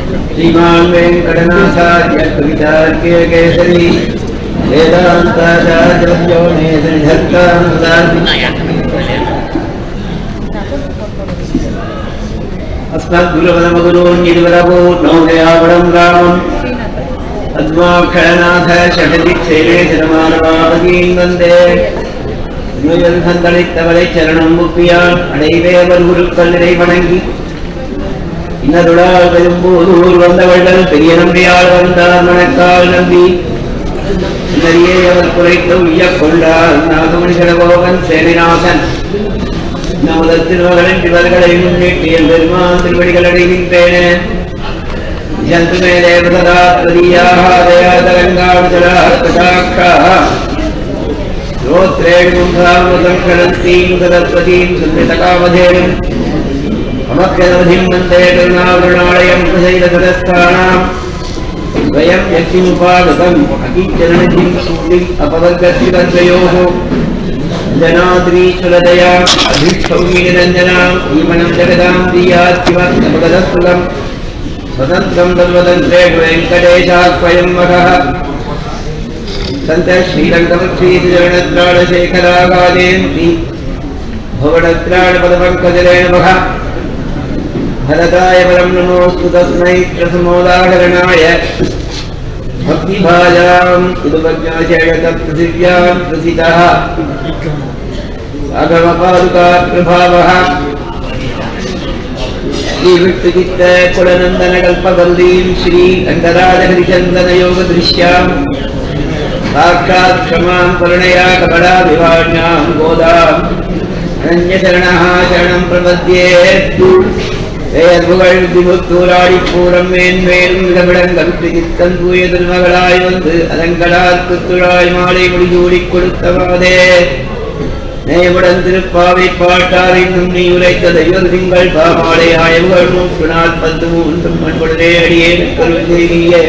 श्रीमान् वेङ्कटनाथार्य कवितार्के केसरी वेदान्ताचार्यो मे अस्मद्गुरुपदमगुरोन्यदिवरपूर्णोदयापरं रामम् பத்மாட்சரநாத ஷடதிக்ஷேலே சிரமானவாபதீன் வந்தே நுயல் சந்தளித்தவரை சரணம் முப்பியான் அடைவேவர் குருக்கள் நிறை வணங்கி இன்னருளால் பெரும்போதூர் வந்தவர்கள் பெரிய நம்பியால் வந்தார் மணக்கால் நம்பி இன்னறியே அவர் குறைத்து உய்யக் கொண்டார் நாகமணிகர கோபன் சேனிநாதன் நமது திருமகளின் இவர்களை முன்னிட்டு என் பெருமான் திருவடிகள் அடைகின்றேனே जन्तु मे देवतरात्मदीयाः दयातरङ्गाणुचलाः श्रोत्रेणुमुखामृतं कलन्तीं सरस्वतीं सुन्दृतकामधेनुम् अमक्षरवधिं वन्दे करुणावृणालयं प्रसैलसरस्थानाम् स्वयं यक्षिमुपागतम् अकिञ्चरणिधिं सूलिम् अपवर्गस्थितद्वयोः जनाद्रीश्वरदया अभिक्षौमिनिरञ्जनाम् जीवनं जगदां दीयात्किमपगतस्थुलम् स्वतन्त्रं तन्वतन्त्रेषु वेङ्कटेशात्वयं वरः सन्तः श्रीरङ्गमक्षीतिजगणत्राणशेखरागादेन्ति भुवनत्राणपदपङ्कजलेन वः भरताय परं नमोऽस्तु तस्मै प्रसमोदाहरणाय भक्तिभाजाम् इदुपज्ञाचेयतपृथिव्यां प्रसितः राघवपादुका प्रभावः श्रीविष्णुचित्त कुलनन्दन कल्पवल्लीं श्री रङ्गराजहरिचन्दन योगदृश्याम् साक्षात् क्षमां करुणया कपडाभिवाण्यां गोदाम् अनन्यशरणः शरणं प्रपद्ये பெயர்புகழ் திமுத்தூராடி பூரம் மேன்மேலும் இடமிடங்கள் பிடித்தன் தூய திருமகளாய் வந்து அதங்களால் குத்துழாய் மாலை முடிசூடிக் கொடுத்தவாதே நேயமுடன் திருப்பாவை பாட்டார் இன்னும் நீ உரைத்த தெய்வ திங்கள் பாமாலை ஆயவுகள் மூன்று நாள் பத்து மூன்றும் மண்புடனே அடியே கருவியே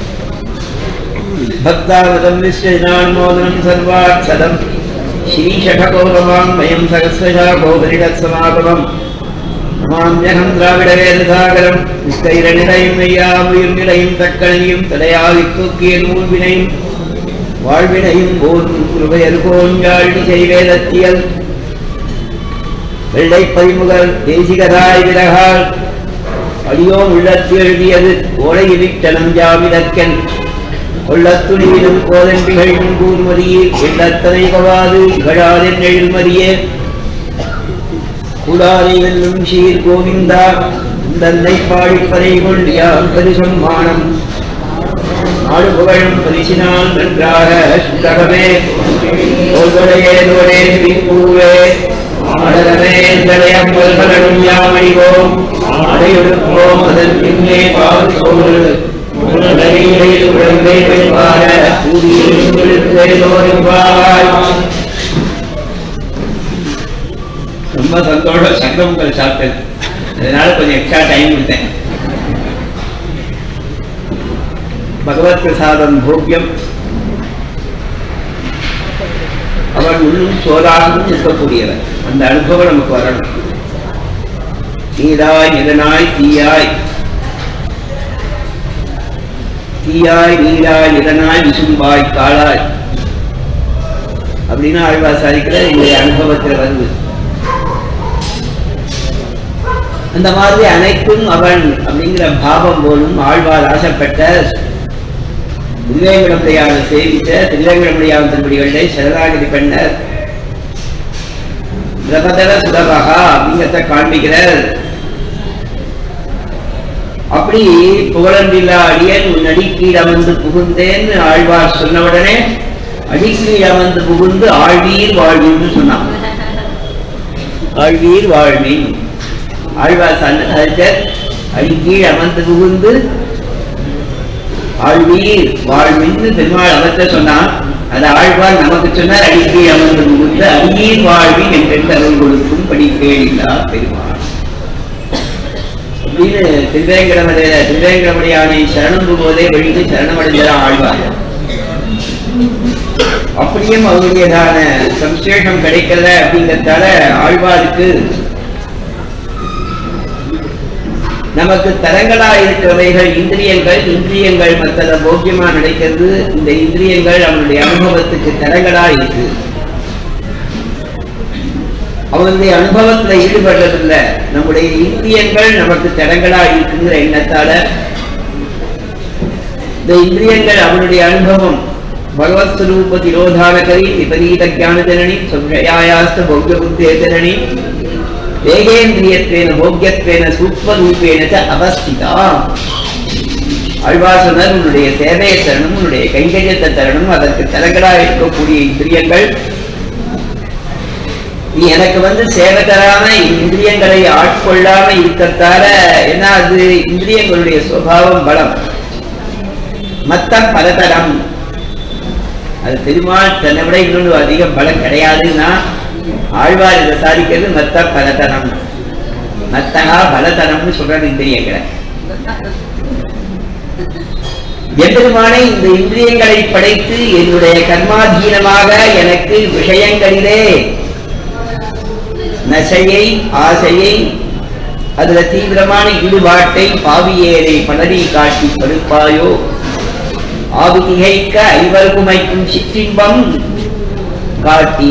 भक्तावतं विश्वजनानुमोदनं सर्वाक्षदं श्रीषठकोपवाङ्मयं सहस्रशाकोपनिषत्समागमम् நமாமியகம் திராவிடவேதசாகரம் நிஷ்டைரநிலையும் மெய்யாமுயிர் நிலையும் தக்கனையும் தலையாவி தூக்கிய நூல்வினையும் வாழ்வினையும் போதும் குருவையர் கோஞ்சாழி செய்வேதத்தியல் வெள்ளை பதிமுகல் தேசிகராய் விலகால் அடியோ உள்ளத்து எழுதியது ஓலை விட்டனம் ஜாவிதக்கன் கொள்ளத்துணியிலும் கோதன்பிகளும் கூர்மதியில் எள்ளத்தனை கவாது இகழாதென் எழுமதியே கூடாரை வெல்லும் சீர் கோவிந்தா தந்தை பாடிப்பதை கொண்டியாம் பெருசம்மானம் நாடு புகழும் பரிசினால் நன்றாக சுத்தகமே தோல்வடையே தோடே பூவே ஆடரமே தலையம்பல்களும் யாமணிவோம் அடையொடுப்போம் அதன் பின்னே பால் சோறு உடலில் உடம்பை வைப்பார சூரியன் பாய் ரொம்ப சந்தோஷம் சங்கமங்கள் சாப்பிட்டது அதனால கொஞ்சம் எக்ஸ்ட்ரா டைம் கொடுத்தேன் பகவத் பிரசாதம் போக்கியம் அவன் உள்ளும் சோதாகவும் இருக்கக்கூடியவன் அந்த அனுபவம் நமக்கு வரணும் நீராய் நிலனாய் தீயாய் தீயாய் நீராய் நிலனாய் விசும்பாய் காளாய் அப்படின்னு ஆழ்வா சாதிக்கிற என்னுடைய அனுபவத்தில் வருது அந்த மாதிரி அனைத்தும் அவன் அப்படிங்கிற பாவம் போலும் ஆழ்வார் ஆசைப்பட்ட திருவேங்கடமுடையான சேவித்த திருவேங்கடமுடையான திருப்படிகளிலே சரணாகதி பண்ணர் பிரபதர சுலபகா அப்படிங்கிறத காண்பிக்கிறார் அப்படி புகழன்றில்லா அடியன் உன் அடிக்கீழ் அமர்ந்து புகுந்தேன்னு ஆழ்வார் சொன்ன உடனே அடிக்கீழ் அமர்ந்து புகுந்து ஆழ்வீர் வாழ்வீர்னு சொன்னான் ஆழ்வீர் வாழ்வீன் ஆழ்வார் சன்னதர் அடிக்கீழ் அமர்ந்து புகுந்து ஆழ்வீர் வாழ்வின்னு பெருமாள் அவர்த்த சொன்னான் அது ஆழ்வார் நமக்கு சொன்னார் அடிக்கீழ் அமர்ந்து புகுந்து அடியீர் வாழ்வின் என்று அருள் கொடுக்கும் படி கேளில்லா பெருமாள் அப்படின்னு திருவேங்கடமடைய திருவேங்கடமடையானை சரணம் புகுவதே வழிக்கு சரணமடைஞ்சார் ஆழ்வார் அப்படியும் அவருடையதான சம்சேஷம் கிடைக்கல அப்படிங்கறதால ஆழ்வாருக்கு நமக்கு தரங்களா இருக்கிறவைகள் இந்திரியங்கள் இந்திரியங்கள் மற்ற போக்கியமா நடக்கிறது இந்த இந்திரியங்கள் அவனுடைய அனுபவத்துக்கு தரங்களா இருக்கு அவனுடைய அனுபவத்துல ஈடுபடுறதில்ல நம்முடைய இந்திரியங்கள் நமக்கு தடங்களா இருக்குங்கிற எண்ணத்தால இந்த இந்திரியங்கள் அவனுடைய அனுபவம் பகவத் ஸ்வரூப திரோதானகரி விபரீத ஜான ஜனனி சம்சயாயாஸ்த பௌத்த புத்தே ஜனனி வேகேந்திரியத்வேன போக்கியத்வேன சூக்மரூபேன ச அவஸ்திதா ஆழ்வாசனர் உன்னுடைய சேவையை தரணும் உன்னுடைய கைங்கரியத்தை தரணும் அதற்கு தரங்களா இருக்கக்கூடிய இந்திரியங்கள் நீ எனக்கு வந்து சேவை தராம இந்திரியங்களை ஆட்கொள்ளாம இருக்கத்தால ஏன்னா அது இந்திரியங்களுடைய சுவாவம் பலம் மத்தம் பலதரம் அது பெருமாள் தன்னை விட இன்னொன்று அதிக பலம் கிடையாதுன்னா ஆழ்வார் இதை சாதிக்கிறது மத்த பலதரம் மத்தகா பலதரம்னு சொல்றது இந்திரியங்களை எம்பெருமானை இந்த இந்திரியங்களை படைத்து என்னுடைய கர்மாதீனமாக எனக்கு விஷயங்களிலே நசையை ஆசையை அதுல தீவிரமான ஈடுபாட்டை பாவியேரை பலரி காட்டி படுப்பாயோ ஆவிதிகைக்க ஐவர்குமைக்கும் சிற்றின்பம் காட்டி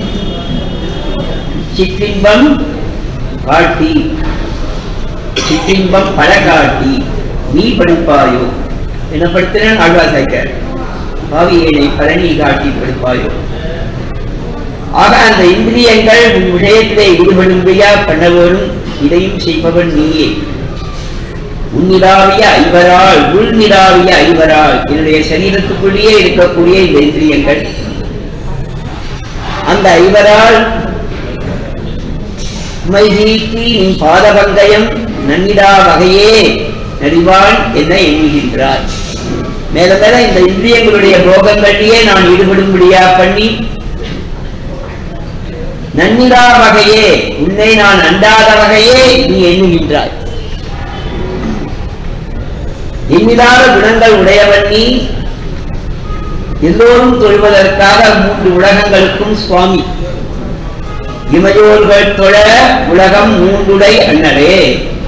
சிற்றின்பம் காட்டி சிற்றின்பம் பல காட்டி நீ படுப்பாயோ என்ன படுத்தினேன் ஆழ்வார் சாய்க்கார் பாவியேனை பழனி காட்டி படுப்பாயோ ஆக அந்த இந்திரியங்கள் உன் விஷயத்திலே ஈடுபடும்படியா பண்ண வேணும் இதையும் செய்பவன் நீயே உன்னிடாவிய ஐவரால் உள்நிடாவிய ஐவரால் என்னுடைய சரீரத்துக்குள்ளேயே இருக்கக்கூடிய இந்த இந்திரியங்கள் அந்த ஐவரால் மைதீட்டி நின் பாதபங்கயம் நன்னிடா வகையே நடிவான் என எண்ணுகின்றார் மேல மேல இந்த இந்திரியங்களுடைய போகங்களிலேயே நான் ஈடுபடும்படியா பண்ணி நன்னிடா வகையே உன்னை நான் அண்டாத வகையே நீ எண்ணுகின்றாய் எண்ணிலாத குணங்கள் உடையவன் நீ எல்லோரும் தொழுவதற்காக மூன்று உலகங்களுக்கும் சுவாமி இமையோர்கள் தொழ உலகம் மூன்றுடை அண்ணரே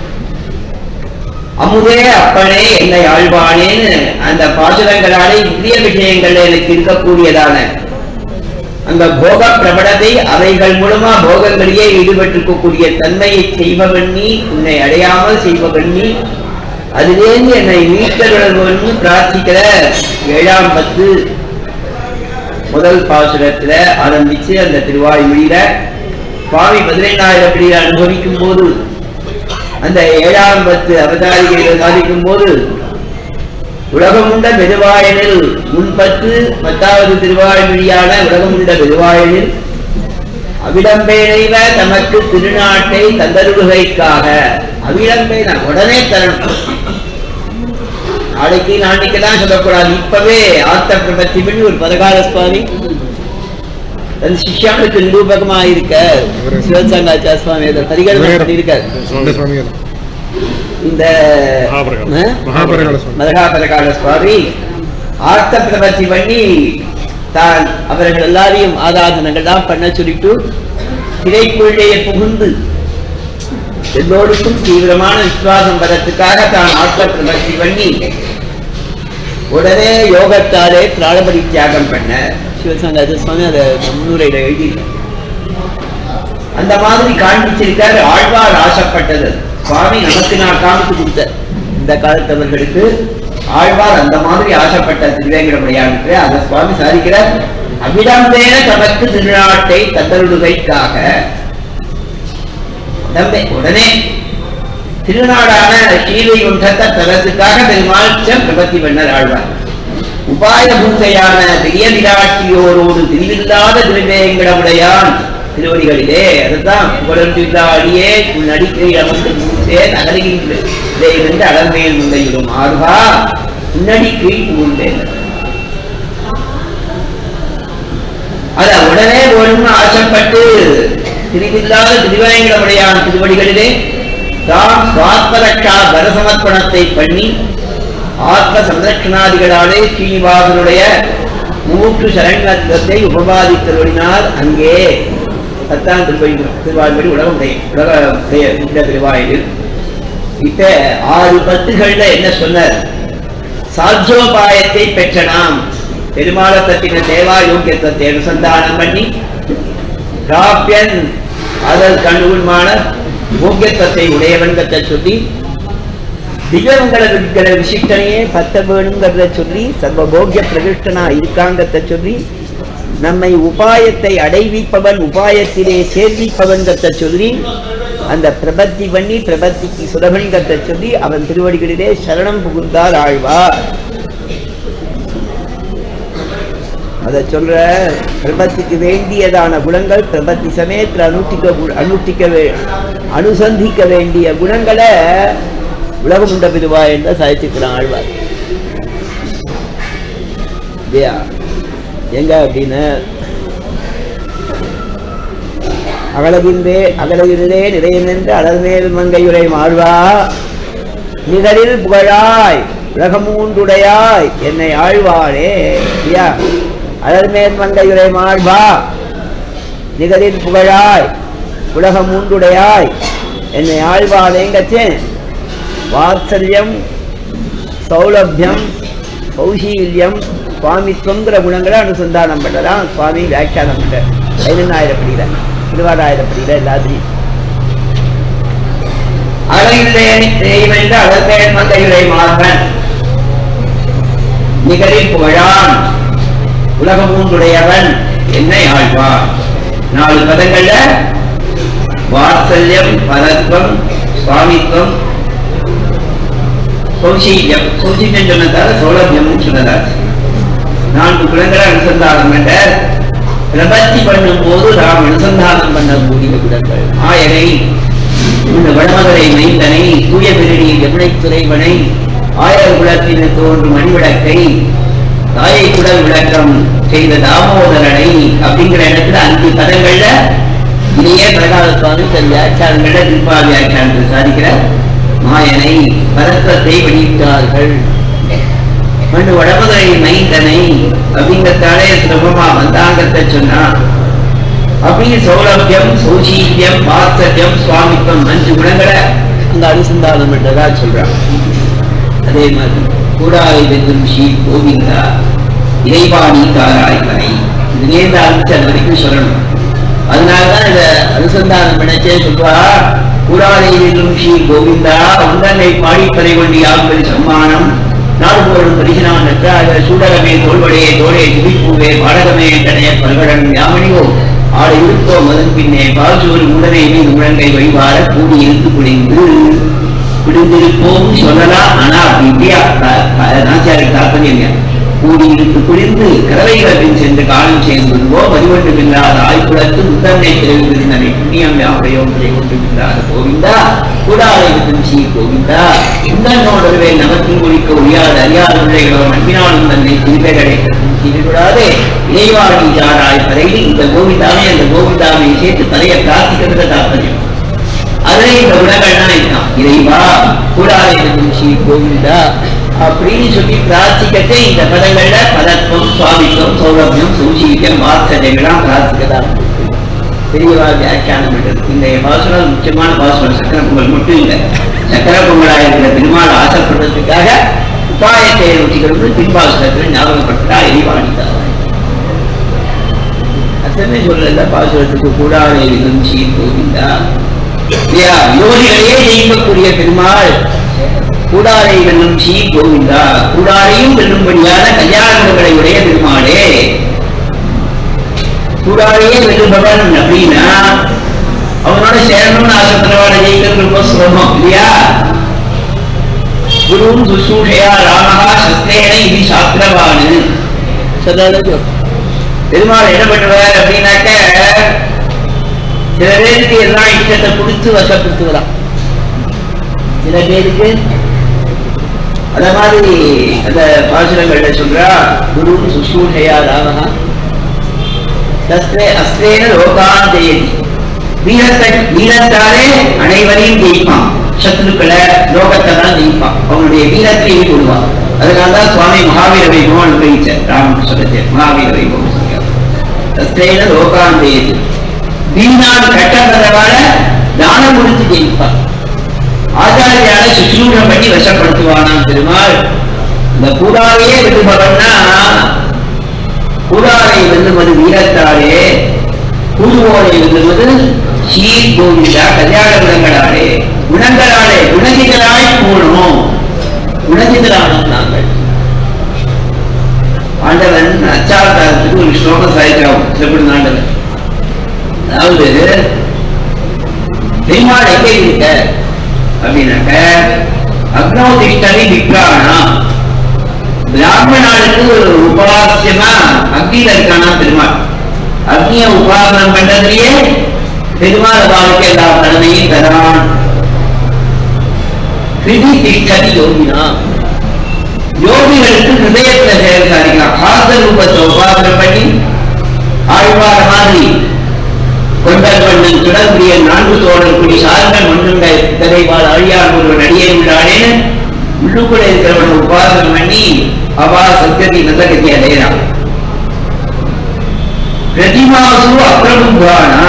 அமுதே அப்பனே என்னை ஆழ்வானேன்னு அந்த பாசுரங்களாலே இந்திரிய விஷயங்கள்ல எனக்கு இருக்கக்கூடியதான அந்த போக பிரபலத்தை அவைகள் மூலமா போகங்களிலே ஈடுபட்டிருக்கக்கூடிய தன்மையை செய்பவன் நீ உன்னை அடையாமல் செய்பவன் நீ அதிலேருந்து என்னை மீட்டருள்வன்னு பிரார்த்திக்கிற ஏழாம் பத்து முதல் பாசுரத்துல ஆரம்பிச்சு அந்த திருவாய்மொழியில சுவாமி பதினைந்தாயிரம் படியை அனுபவிக்கும் போது அந்த ஏழாம் பத்து அவதாரிகளை சாதிக்கும் போது உலகமுண்ட பெருவாயனில் முன்பத்து பத்தாவது திருவாய்மொழியான உலகமுண்ட பெருவாயனில் அவிடம்பேனைவ தமக்கு திருநாட்டை தந்தருளுகைக்காக அவிடம்பேன உடனே தரணும் நாளைக்கு நாளைக்கு தான் சொல்லக்கூடாது இப்பவே ஆத்த பிரபத்தி பண்ணி ஒரு பதகால சுவாமி தன் சிஷ்யாவுக்கு நிரூபகமா இருக்க சிவசங்காச்சார சுவாமி அதை பரிகரணம் பண்ணியிருக்கார் இந்த சுவாமிகள் இந்த மகாபரகால. ஆ? மகாபரகால சுவாமி மதகாபரகால சுவாமி ஆர்த்த பிரபத்தி பண்ணி தான் அவர்கள் எல்லாரையும் ஆராதனைகள் தான் பண்ண சொல்லிட்டு திரைக்குள்ளேயே புகுந்து எல்லோருக்கும் தீவிரமான விசுவாசம் வரத்துக்காக தான் ஆர்த்த பிரபத்தி பண்ணி உடனே யோகத்தாலே பிராணபடி தியாகம் பண்ண சிவசங்காத சுவாமி அதை முன்னுரையில எழுதி அந்த மாதிரி காண்பிச்சிருக்காரு ஆழ்வார் ஆசைப்பட்டது சுவாமி நமக்கு நான் காமிச்சு கொடுத்த இந்த காலத்தவர்களுக்கு ஆழ்வார் அந்த மாதிரி ஆசைப்பட்ட திருவேங்கடமுடையானுக்கு அதை சுவாமி சாதிக்கிறார் அவிடம்பேன தமக்கு திருநாட்டை தந்தருடுகைக்காக தம்பே உடனே திருநாடான ஸ்ரீவைகுண்டத்தை தரத்துக்காக பெருமாள் பிரபத்தி பண்ணர் ஆழ்வார் உபாய பூசையான பெரிய விராட்டியோரோடு திரிவில்லாத திருவேங்கடமுடையான் திருவடிகளிலே அதுதான் புகழன்றில்லா அடியே உன் அடிக்கை அமர்ந்து பூசே நகருகின்றே என்று அலர்மேல் முந்தையிடும் ஆர்வா உன்னடி கீழ் புகுந்தேன் அத உடனே வேணும்னு ஆசைப்பட்டு திரிவில்லாத திருவேங்கடமுடையான் திருவடிகளிலே தாம் சுவாத்மரட்சா பரசமர்ப்பணத்தை பண்ணி ஆத்ம சம்ரட்சணாதிகளாலே ஸ்ரீனிவாசனுடைய மூன்று சரண்யத்தை உபபாதித்தருளினால் அங்கே பத்தாம் திருவடி திருவாய்மொழி உலகமுடைய உலக உடைய இந்த திருவாயில் இப்ப ஆறு பத்துகள்ல என்ன சொன்னார் சாத்தியோபாயத்தை பெற்ற நாம் பெருமாளை பற்றின தேவா யோக்கியத்துவத்தை அனுசந்தானம் பண்ணி காப்பியன் அதல் கண்ணுமான யோக்கியத்துவத்தை உடையவன்கிறத சொல்லி திகவங்கள விக்கிற விசிஷ்டனையே பத்த வேணுங்கிறத சொல்லி சர்வ போக்கிய பிரகிருஷ்டனா இருக்காங்கிறத சொல்லி நம்மை உபாயத்தை அடைவிப்பவன் உபாயத்திலே சேர்விப்பவன்கிறத சொல்லி அந்த பிரபத்தி பண்ணி பிரபத்திக்கு சுலபன்கிறத சொல்லி அவன் திருவடிகளிலே சரணம் புகுந்தார் ஆழ்வார் அதை சொல்ற பிரபத்திக்கு வேண்டியதான குணங்கள் பிரபத்தி சமயத்தில் அனுஷ்டிக்க கு- அனுஷ்டிக்க வே- அனுசந்திக்க வேண்டிய குணங்களை உலகம் உண்ட பிதுவா என்று சாதிச்சுக்கிறான் ஆழ்வார் இல்லையா எங்க அப்படின்னு அகலகின்றே அகலகின்றே நிறைய நின்று அலர்மேல் மங்கையுரை மாழ்வா நிகழில் புகழாய் உலகமூன்றுடையாய் என்னை ஆழ்வாரே ஐயா அலர்மேல் மங்கையுரை மாழ்வா நிகழில் புகழாய் உலகமூன்றுடையாய் என்னை ஆழ்வாரேங்கச்சேன் வாத்சல்யம் சௌலபியம் கௌசீல்யம் சுவாமித்வங்கிற குணங்களை அனுசந்தானம் பண்ணலாம் சுவாமி வியாக்கியானம் பண்ண பதினெண்ணாயிரப்படியில திருவாராயிரப்படியில எல்லாத்தையும் அழகில்லையென்று அழகேன் மந்தையுரை மார்பன் நிகரில் புகழான் உலகமூன்றுடையவன் என்னை ஆழ்வான் நாலு பதங்கள்ல வாத்சல்யம் பரத்வம் சுவாமித்வம் கௌசீல்யம் கௌசீல்யம் சொன்னதால சௌலபியம் சொன்னதாச்சு நான்கு குணங்களை அனுசந்தானம் என்ற பிரபத்தி பண்ணும் போது நாம் அனுசந்தானம் பண்ணக்கூடிய குணங்கள் ஆயனை இந்த வடமதுரை மைந்தனை தூய பெருடி யமுனை துறைவனை ஆயர் குலத்தின் தோன்றும் மணிவிளக்கை தாயை குடல் விளக்கம் செய்த தாமோதரனை அப்படிங்கிற இடத்துல அஞ்சு பதங்கள்ல இதையே பிரகால சுவாமி தன் வியாக்கியானங்கள திருப்பா வியாக்கியானத்தில் சாதிக்கிற மாயனை பரத்வத்தை வெளியிட்டார்கள் மண்ணு வடமதுரை மைந்தனை அப்படிங்கத்தாலே சிரமமா வந்தாங்கத்தை சொன்னா அப்படின்னு சௌலபியம் சௌசீல்யம் வாத்சல்யம் சுவாமித்வம் அஞ்சு குணங்களை இந்த அனுசந்தானம் என்றதா சொல்றான் அதே மாதிரி கூடாய் வெல்லும் ஸ்ரீ கோவிந்தா இறைவாணி தாராய் கரை இது நேர்ந்த ஆரம்பிச்சு அது வரைக்கும் சொல்லணும் அதனாலதான் இத அனுசந்தானம் பண்ணச்சே சொல்றா கூடாலை வெல்லும் ஸ்ரீ கோவிந்தா உந்தன்னை பாடிப்பறை கொண்டு யாப்பது சம்மானம் நாடு போடும் பரிசனான் அதில் சூடகமே தோல்வடையே தோழே துடிப்பூவே பாடகமே தடைய பல்கடன் யாமணியோ ஆடு இருப்போ மதன் பின்னே பால்சோறு உடனே மீது முழங்கை வழிபாட கூடி இருந்து குடிந்து குடிந்திருப்போம் சொல்லலாம் ஆனா அப்படி இல்லையா நாச்சாரி தாற்பயம் கூடி இருந்து குடிந்து கரவைகளத்தின் சென்று காலம் சேர்ந்துவோ வரிவண்டு இல்லாத ஆய்குலத்து முத்தன்னை தெரிவித்திருந்தனை புண்ணியம் யாவையோம் கொண்டிருக்கிறார் கோவிந்தா கூடாலையும் ஸ்ரீ கோவிந்தா உந்தன்னோடவே நமக்கும் ஒழிக்க ஒழியாத அறியாத பிள்ளைகளோ நம்பினாலும் தன்னை திருப்பை கிடைக்கும் செய்துவிடாதே இறைவாணி ஜாராய் பறையில் இந்த கோவிந்தாவை அந்த கோவிந்தாவை சேர்த்து பறைய பிரார்த்திக்கிறது தாற்பயம் அதிலே இந்த குணங்கள்லாம் இருக்கான் இறைவா கூடாலையும் ஸ்ரீ கோவிந்தா அப்படின்னு சொல்லி பிரார்த்திக்கத்தே இந்த பதங்கள்ல பதத்துவம் சுவாமித்துவம் சௌரபியம் சௌசீல்யம் வார்த்தைகள்லாம் பிரார்த்திக்கதான் பெரியவா வியாக்கியானம் பண்றது இந்த பாசுரம் முக்கியமான பாசுரம் சக்கர பொங்கல் மட்டும் இல்லை சக்கர பொங்கலா இருக்கிற பெருமாள் ஆசைப்படுறதுக்காக உபாயத்தை நோக்கிக்கிறது பின்பாசுரத்தில் ஞாபகப்படுத்தா எரிவாணித்தார் அத்தனை சொல்லல பாசுரத்துக்கு கூடாத இருந்துச்சு கோவிந்தா இல்லையா யோகிகளையே ஜெயிக்கக்கூடிய பெருமாள் கூடாரை வெல்லும் ஸ்ரீ கோவிந்தா கூடாரையும் வெல்லும்படியான கல்யாண குணங்களை உடைய பெருமாளே கூடாரையே வெல்லுபவன் அப்படின்னா அவனோட சேரணும்னு ஆசைப்படுறவாட ஜெயிக்கிறது ரொம்ப சுலபம் இல்லையா குருவும் சுசூஷையா ராமகா சஸ்தேன இது சாத்திரவானு சொல்றது பெருமாள் என்ன பண்ணுவார் அப்படின்னாக்க சில பேருக்கு எல்லாம் இஷ்டத்தை கொடுத்து வசப்படுத்துகிறான் சில பேருக்கு அத மாதிரி அந்த பாசுரங்கள்ல சொல்றா குரு சுசூஷையா ராமகா தஸ்ரே அஸ்ரேன லோகான் ஜெயதி வீரத்தை வீரத்தாலே அனைவரையும் ஜெயிப்பான் சத்ருக்களை லோகத்தை தான் ஜெயிப்பான் அவனுடைய வீரத்தை ஈடுபடுவான் அதனாலதான் சுவாமி மகாவீர வைபவம் அனுபவிச்சார் ராமகிருஷ்ணத்தை மகாவீர வைபவம் சொல்றார் தஸ்ரேன லோகான் ஜெயதி வீணான் கட்டப்பட்டவால தானம் கொடுத்து ஜெயிப்பான் ஆச்சாரியால சுற்றுலூரம் பண்ணி வசப்படுத்துவானாம் பெருமாள் இந்த கூடாரையே விடுபவன்னா கூடாரை வெல்லுவது வீரத்தாலே கூடுவோரை வெல்லுவது சீர் கோவிந்தா கல்யாண குணங்களாலே குணங்களாலே குணதிகளாய் கூடணும் குணதிகளானோம் நாங்கள் ஆண்டவன் அச்சாவதாரத்துக்கு ஒரு ஸ்லோகம் சாய்க்கிறான் சிறப்பு ஆண்டவன் அதாவது பெருமாள் எங்கே இருக்க அப்படின்னாக்க அக்னோதிஷ்டமி விக்ரானா பிராமணாளுக்கு ஒரு உபாசியமா அக்னியில இருக்கானா பெருமாள் அக்னிய உபாசனம் பண்றதுலயே பெருமாள் வாழ்க்கை எல்லா கடமையும் தரான் ஹிருதி திஷ்டதி யோகினா யோகிகளுக்கு ஹிருதயத்துல செயல் சாதிக்கலாம் ஆச ரூபத்தை உபாசனம் பண்ணி ஆழ்வார மாதிரி கொண்டல் மன்னன் சுடர்முடிய நான்கு தோழர் குடி சார்ந்த மண்ணுண்ட தலைவாள் அழியார் ஒருவன் அடியே உள்ளானேன்னு உள்ளுக்குள்ள இருக்கிறவன் உபாசனம் பண்ணி அவா சத்கதி நல்ல கதி அடையறான் பிரதிமாசு அப்பிரபுவானா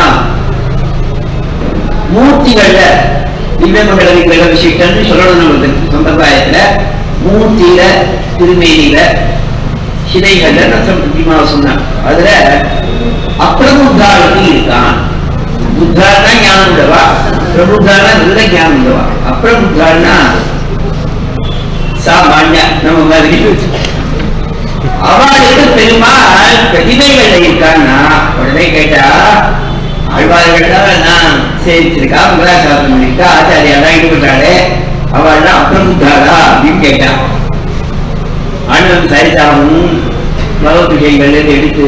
மூர்த்திகள்ல திவ்யமங்கல விக்கிரக விசிஷ்டன்னு சொல்லணும் நம்மளுக்கு சம்பிரதாயத்துல மூர்த்தியில திருமேனியில சிலைகள்ல ரசம் பிரதிமா சொன்னான் அதுல அப்பிரபுத்தாளுக்கு இருக்கான் புத்தாள்னா ஞானம் உள்ளவா பிரபுத்தாள்னா நல்ல ஞானம் உள்ளவா அப்பிரபுத்தாள்னா சாமான்யா நம்ம மாதிரி அவளுக்கு பெருமாள் பிரதிமைகள் இருக்கான்னா உடனே கேட்டா ஆழ்வார்கள் நான் சேவிச்சிருக்கா மங்களாசாசனம் பண்ணிருக்கா ஆச்சாரியாலாம் ஈடுபட்டாளே அவள்லாம் அப்பிரபுத்தாளா அப்படின்னு கேட்டான் ஆண்டவன் சரிதாவும் பகவத்கீதைகள் எடுத்து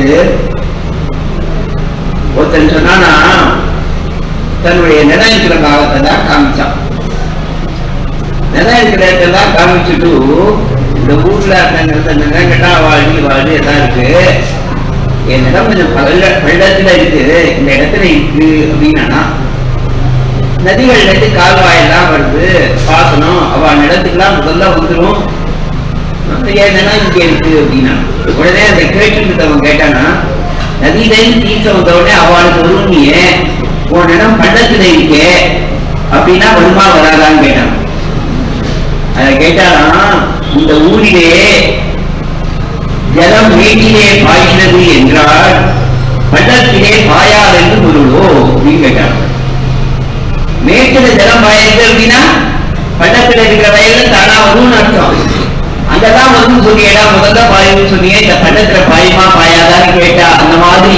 ஒருத்தன் சொன்னானா தன்னுடைய நிலம் இருக்கிற காலத்தை தான் காமிச்சான் நிலம் இருக்கிற இடத்தெல்லாம் காமிச்சுட்டு இந்த ஊர்ல அந்த நிலம் கேட்டா வாழ்வி வாழ்வு எல்லாம் இருக்கு என் நிலம் கொஞ்சம் பள்ள பள்ளத்துல இருக்கு இந்த இடத்துல இருக்கு அப்படின்னா நதிகள்ல இருந்து கால்வாயெல்லாம் வருது பாசனம் அவ நிலத்துக்குலாம் முதல்ல வந்துடும் என் நிலம் இங்க இருக்கு அப்படின்னா உடனே அந்த கேட்டு அவன் கேட்டானா நதியிலேருந்து தீர்த்த வந்த உடனே அவளுக்கு வருவனியே உன் இடம் பள்ளத்துல இருக்கே அப்படின்னா வருமா வராதான்னு கேட்டான் அதை கேட்டாலாம் இந்த ஊரிலே ஜலம் வீட்டிலே பாய்கிறது என்றால் பள்ளத்திலே பாயாது என்று பொருளோ அப்படின்னு கேட்டான் மேட்டுல ஜலம் பாயுது அப்படின்னா பள்ளத்துல இருக்கிற வயல்ல தானா வரும்னு அர்த்தம் அங்கதான் வந்து சொன்னியடா முதல்ல பாயுன்னு சொன்னியே இந்த பள்ளத்துல பாயுமா பாயாதான்னு கேட்டா அந்த மாதிரி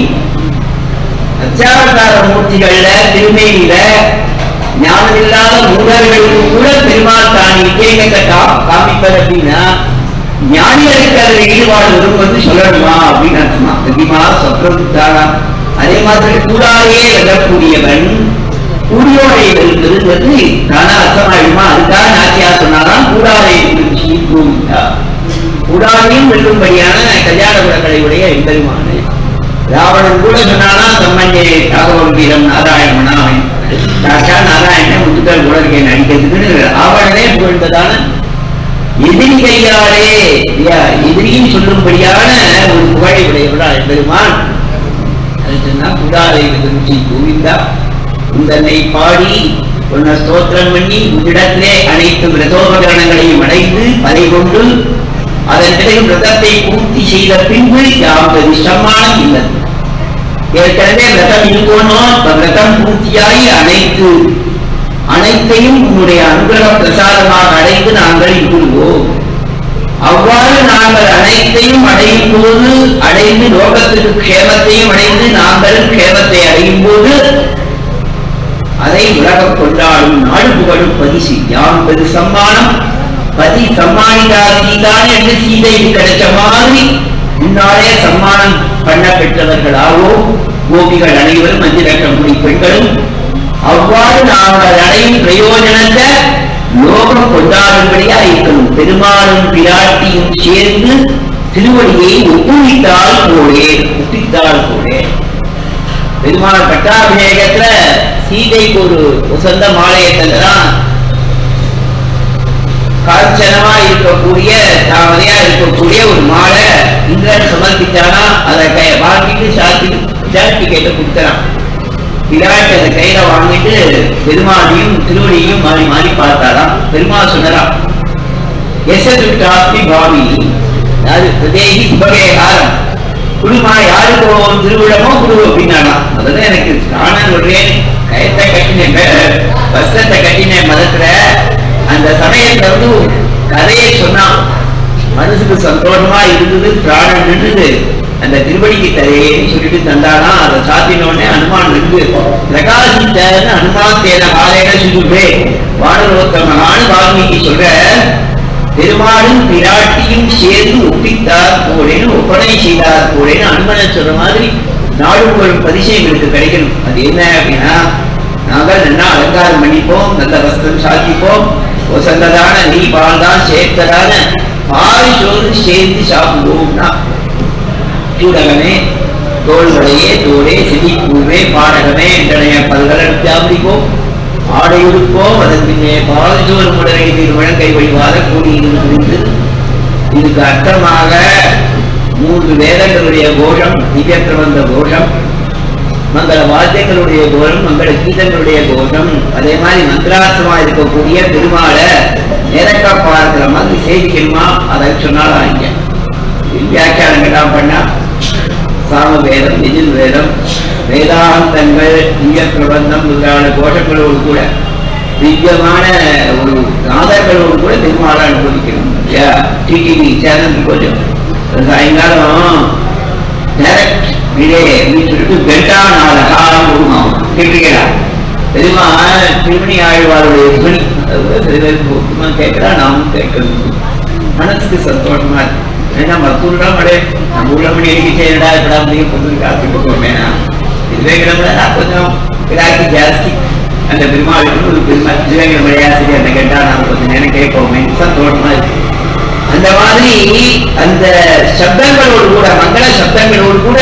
அச்சாவதார மூர்த்திகள்ல திருமேனியில ஞானமில்லாத மூடர்களுக்கு கூட பெருமாள் தான் விஜயத்தை காமிப்பது அப்படின்னா ஞானிகளுக்கு அதில் ஈடுபாடு வரும் வந்து சொல்லணுமா அப்படின்னு அர்த்தமா தெரியுமா சொற்றா அதே மாதிரி கூடாயே வெல்லக்கூடியவன் கூடியோரை வெல்லுங்கிறது தானா அர்த்தமாயிடுமா அதுக்காக நாச்சியா சொன்னாதான் கூடாரை கூடா கூடாரையும் வெல்லும்படியான கல்யாண குணங்களை உடைய எம்பெருமானு ராவணன் கூட சொன்னானா தம்மஞ்சே ராகவம் வீரம் நாராயணனா சாட்சா நாராயணன் முத்துக்கள் கூட இருக்கேன் நடிக்கிறதுக்கு ராவணனே புகழ்ந்ததான எதிரி கையாலே இல்லையா எதிரியும் சொல்லும்படியான ஒரு புகழை உடையவரா பெருமான் அது சொன்னா குடாரை ருச்சி கோவிந்தா உந்தன்னை பாடி உன்னை ஸ்தோத்திரம் பண்ணி உன்னிடத்திலே அனைத்து விரதோபகரணங்களையும் அடைந்து பதை கொண்டு அதன் பிறகு விரதத்தை பூர்த்தி செய்த பின்பு யாவது சம்மானம் இல்லை ஏற்கனவே விரதம் இருக்கணும் இப்ப விரதம் பூர்த்தியாகி அனைத்து அனைத்தையும் உன்னுடைய அனுகிரக பிரசாதமாக அடைந்து நாங்கள் இங்குவோம் அவ்வாறு நாங்கள் அனைத்தையும் அடையும் போது அடைந்து லோகத்துக்கு க்ஷேமத்தையும் அடைந்து நாங்கள் க்ஷேமத்தை அடையும் போது அதை உலகம் கொண்டாடும் நாடு புகழும் பரிசு யாம் பெரு சம்மானம் பதி சம்மானிதா சீதான் என்று சீதைக்கு கிடைச்ச மாதிரி முன்னாலே சம்மானம் பண்ண பெற்றவர்களாவோ கோபிகள் அனைவரும் அஞ்சு லட்சம் கோடி பெண்களும் அவ்வாறு நாங்கள் அடையும் பிரயோஜனத்தை லோகம் கொண்டாடும்படியா இருக்கணும் பெருமாளும் பிராட்டியும் சேர்ந்து திருவடியை ஒப்புவித்தால் போலே ஒப்பித்தால் போலே பெருமாள் பட்டாபிஷேகத்துல சீதைக்கு ஒரு உசந்த மாலையத்தான் காஞ்சனமா இருக்கக்கூடிய தாமரையா இருக்கக்கூடிய ஒரு மாலை இந்திரன் சமர்ப்பிச்சானா அதை க- வாங்கிட்டு சாத்தி சாட்டி கேட்டு கொடுத்தறான் பிராட்டி அதை கையில வாங்கிட்டு பெருமாளையும் திருவடியையும் மாறி மாறி பார்த்தாராம் பெருமாள் சொன்னாராம் எசதுட்டாஸ்மி பாவி அது தேகி சுபகேகாரம் குடுமா யாருக்கு ஒரு திருவிழமோ குரு அப்படின்னாலாம் அதுதான் எனக்கு நானும் சொல்றேன் கயத்தை கட்டினேன் வஸ்திரத்தை கட்டினேன் மதத்துல அந்த சமயத்துல வந்து ஒரு கதையை சொன்னான் மனசுக்கு சந்தோஷமா இருந்தது பிராணம் நின்றுது அந்த திருவடிக்கு தரையேன்னு சொல்லிட்டு தந்தானா அதை சாத்தின உடனே அனுமான் நின்று பிரகாசித்தன்னு அனுமான் தேன காலையில சொல்லுவே வானரோத்தமகான்னு வால்மீகி சொல்ற பெருமாளும் பிராட்டியும் சேர்ந்து ஒப்பித்தார் போலேன்னு ஒப்பனை செய்தார் போலேன்னு அனுமனை சொல்ற மாதிரி நாடும் வரும் பரிசு எங்களுக்கு கிடைக்கணும் அது என்ன அப்படின்னா நாங்கள் நல்லா அலங்காரம் பண்ணிப்போம் நல்ல வஸ்திரம் சாத்திப்போம் ஒசந்ததான நீ பால் தான் சேர்த்ததான பால் சோறு சேர்ந்து சாப்பிடுவோம்னா சூடகமே தோள்வளையே தோளே சிதிப்பூவே பாடகமே என்றனைய பல்கலன் சாப்பிடிப்போம் ஆடை உடுப்போம் அதன் பின்னே பால் சோறு முடரை திருமணங்கை வழிவாத கூடியிருந்து இதுக்கு அர்த்தமாக மூன்று வேதங்களுடைய கோஷம் திவ்ய பிரபந்த கோஷம் மங்கள வாத்தியங்களுடைய கோஷம் மங்கள கீதங்களுடைய கோஷம் அதே மாதிரி மந்திரார்த்தமா இருக்கக்கூடிய பெருமாளை நிறக்க பார்க்கிற மாதிரி சேவிக்கணுமா அதை சொன்னாலும் இங்க வியாக்கியானங்கள்லாம் பண்ணா சாம வேதம் எதிர் வேதம் வேதாந்தங்கள் திவ்ய பிரபந்தம் முதலான கோஷங்களோடு கூட திவ்யமான ஒரு நாதர்களோடு கூட பெருமாளை அனுபவிக்கணும் இல்லையா டிடிவி சேனல் கொஞ்சம் சாயங்காலம் டைரக்ட் விடே அப்படின்னு சொல்லிட்டு பெட்டா நாடகா கொடுக்கும் கேட்டுக்கிறா பெருமா திருமணி ஆழ்வாருடைய துணி அது கூட சில பேருக்கு முக்கியமா கேட்கிறா நாமும் கேட்கணும் மனசுக்கு சந்தோஷமா இருக்கு ஏன்னா மத்தூர்லாம் மழை நம்ம உள்ள மணி அடிக்க செய்யடா இப்படா முடியும் பொண்ணு காசு கொடுப்போமே இதுவே கிடமுடா கொஞ்சம் கிராக்கி ஜாஸ்தி அந்த பெருமாளுக்கு ஒரு பெருமாள் சிவங்கிற மழையா சரி அந்த கேட்டா நாம கொஞ்சம் நேரம் கேட்போமே சந்தோஷமா இருக்கு அந்த மாதிரி அந்த சப்தங்களோடு கூட மங்கள சப்தங்களோடு கூட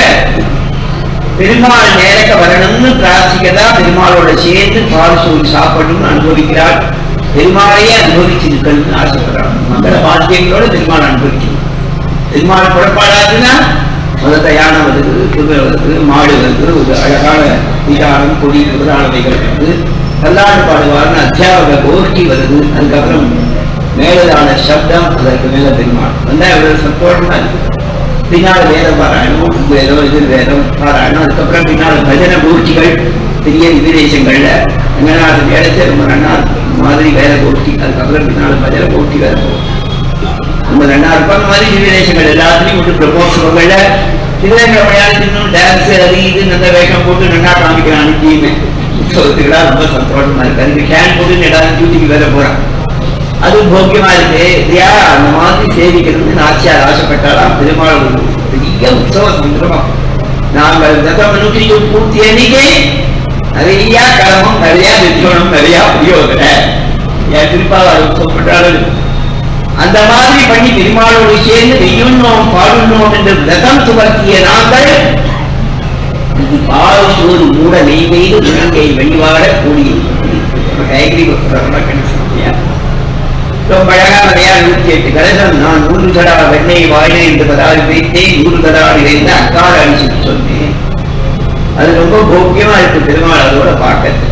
பெருமாள் நேரக்க வரணும்னு பிரார்த்திக்கதா பெருமாளோட சேர்ந்து பால் சோறு சாப்பிடணும்னு அனுபவிக்கிறாள் பெருமாளையே அனுபவிச்சிருக்கணும்னு ஆசைப்படுறாங்க மங்கள வாத்தியங்களோட பெருமாள் அனுபவிக்கணும் பெருமாள் புறப்பாடாதுன்னா முதல்ல யானை வருது குதிரை வருது மாடு வருது ஒரு அழகான விதானம் கொடி முதலானவைகள் வருது கல்லாடு பாடுவார்னு அத்தியாவக கோஷ்டி வருது அதுக்கப்புறம் மேலதான சப்தம் அதற்கு மேல பெருமாள் வந்தா இவ்வளவு சந்தோஷமா இருக்கு பின்னால் வேத பாராயணம் வேதம் எதிர் வேதம் பாராயணம் அதுக்கப்புறம் பின்னால் பஜன கோஷ்டிகள் பெரிய விதேசங்கள்ல ரங்கநாதன் வேடத்தை ரொம்ப நன்னா இந்த மாதிரி வேத கோஷ்டி அதுக்கப்புறம் பின்னால் பஜன கோஷ்டி வேற போகும் நம்ம ரெண்டா இருப்பாங்க மாதிரி விதேசங்கள் எல்லாத்துலயும் விட்டு பிரபோசங்கள்ல திருவேங்கடமையாளர் இன்னும் டான்ஸ் அது இது நல்ல வேஷம் போட்டு நல்லா காமிக்கிறான் அனுப்பியுமே உற்சவத்துக்குலாம் ரொம்ப சந்தோஷமா இருக்கு அதுக்கு கேன் போட்டு எல்லாரும் டியூட்டிக்கு வேற போறான் அது போக்கியமா இருக்கு இல்லையா அந்த மாதிரி சேவிக்கிறது நாச்சியார் ஆசைப்பட்டாலாம் பெருமாள் ஒரு பெரிய உற்சவ சந்திரமம் நாங்கள் தசம நூற்றி பூர்த்தி எண்ணிக்கை நிறைய கடமும் நிறைய வித்யோனம் நிறைய புரியோதனை என் திருப்பாவார் உற்சவம் பண்றாலும் அந்த மாதிரி பண்ணி பெருமாளோடு சேர்ந்து வெய்யுண்ணோம் பாடுண்ணோம் என்று விரதம் சுமத்திய நாங்கள் இது பால் சோறு மூட நெய் பெய்து முழங்கை வழிபாட கூடியிருக்கிறது கைகறி ரொம்ப அழகா நிறையா நூற்றி எட்டு கலசம் நான் நூறு தடா வெண்ணெய் வாயினை என்று பதால் வைத்தேன் நூறு தடா நிறைந்த அக்கால அடிச்சு சொன்னேன் அது ரொம்ப போக்கியமா இருக்கு பெருமாள் அதோட பார்க்கறது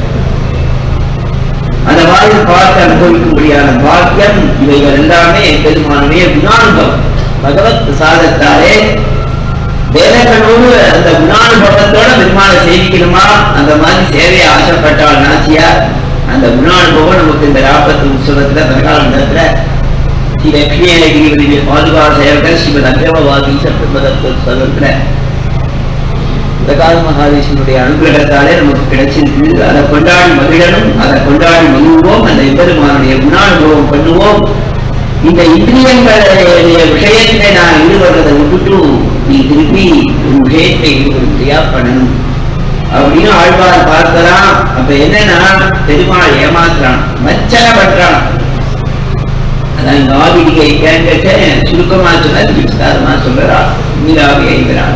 அந்த மாதிரி பார்த்து அனுபவிக்கும்படியான பாக்கியம் இவைகள் எல்லாமே பெருமானுடைய குணானுபவம் பகவத் பிரசாதத்தாலே வேதங்களோடு அந்த குணானுபவத்தோட பெருமாளை சேவிக்கணுமா அந்த மாதிரி சேவையை ஆசைப்பட்டால் நாச்சியார் அந்த குணானுபவம் நமக்கு இந்த ராபத்து உற்சவத்துல பிரகாலத்துல ஸ்ரீ லட்சுமிகிரி பாதுகா சேவகர் ஸ்ரீமத் அக்ரமவாதி சத்மதத்துல பிரகால மகாதேசனுடைய அனுகிரகத்தாலே நமக்கு கிடைச்சிருக்கு அதை கொண்டாடி மகிழணும் அதை கொண்டாடி மகிழ்வோம் அந்த எம்பெருமானுடைய குணானுபவம் பண்ணுவோம் இந்த இந்திரியங்களுடைய விஷயத்தை நான் ஈடுபடுறதை விட்டுட்டு நீ திருப்பி உன் விஷயத்தை ஈடுபடுத்தியா பண்ணணும் அப்படின்னு ஆழ்வார் பார்க்கலாம் அப்ப என்னன்னா பெருமாள் ஏமாத்துறான் மச்சன பண்றான் அதான் காவிரியை கேட்க சுருக்கமா சொன்னா விஸ்தாரமா சொல்றா நீராவி ஐவரான்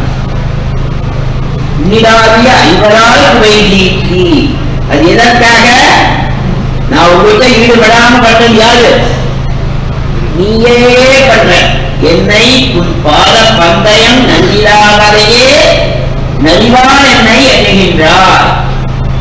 நீராவிய ஐவரால் குறை நீக்கி அது எதற்காக நான் உங்கள்கிட்ட ஈடுபடாம பண்றது யாரு நீயே பண்ற என்னை உன் பாத பந்தயம் நன்னிலாவதையே நலிவான் என்னை எண்ணுகின்றார்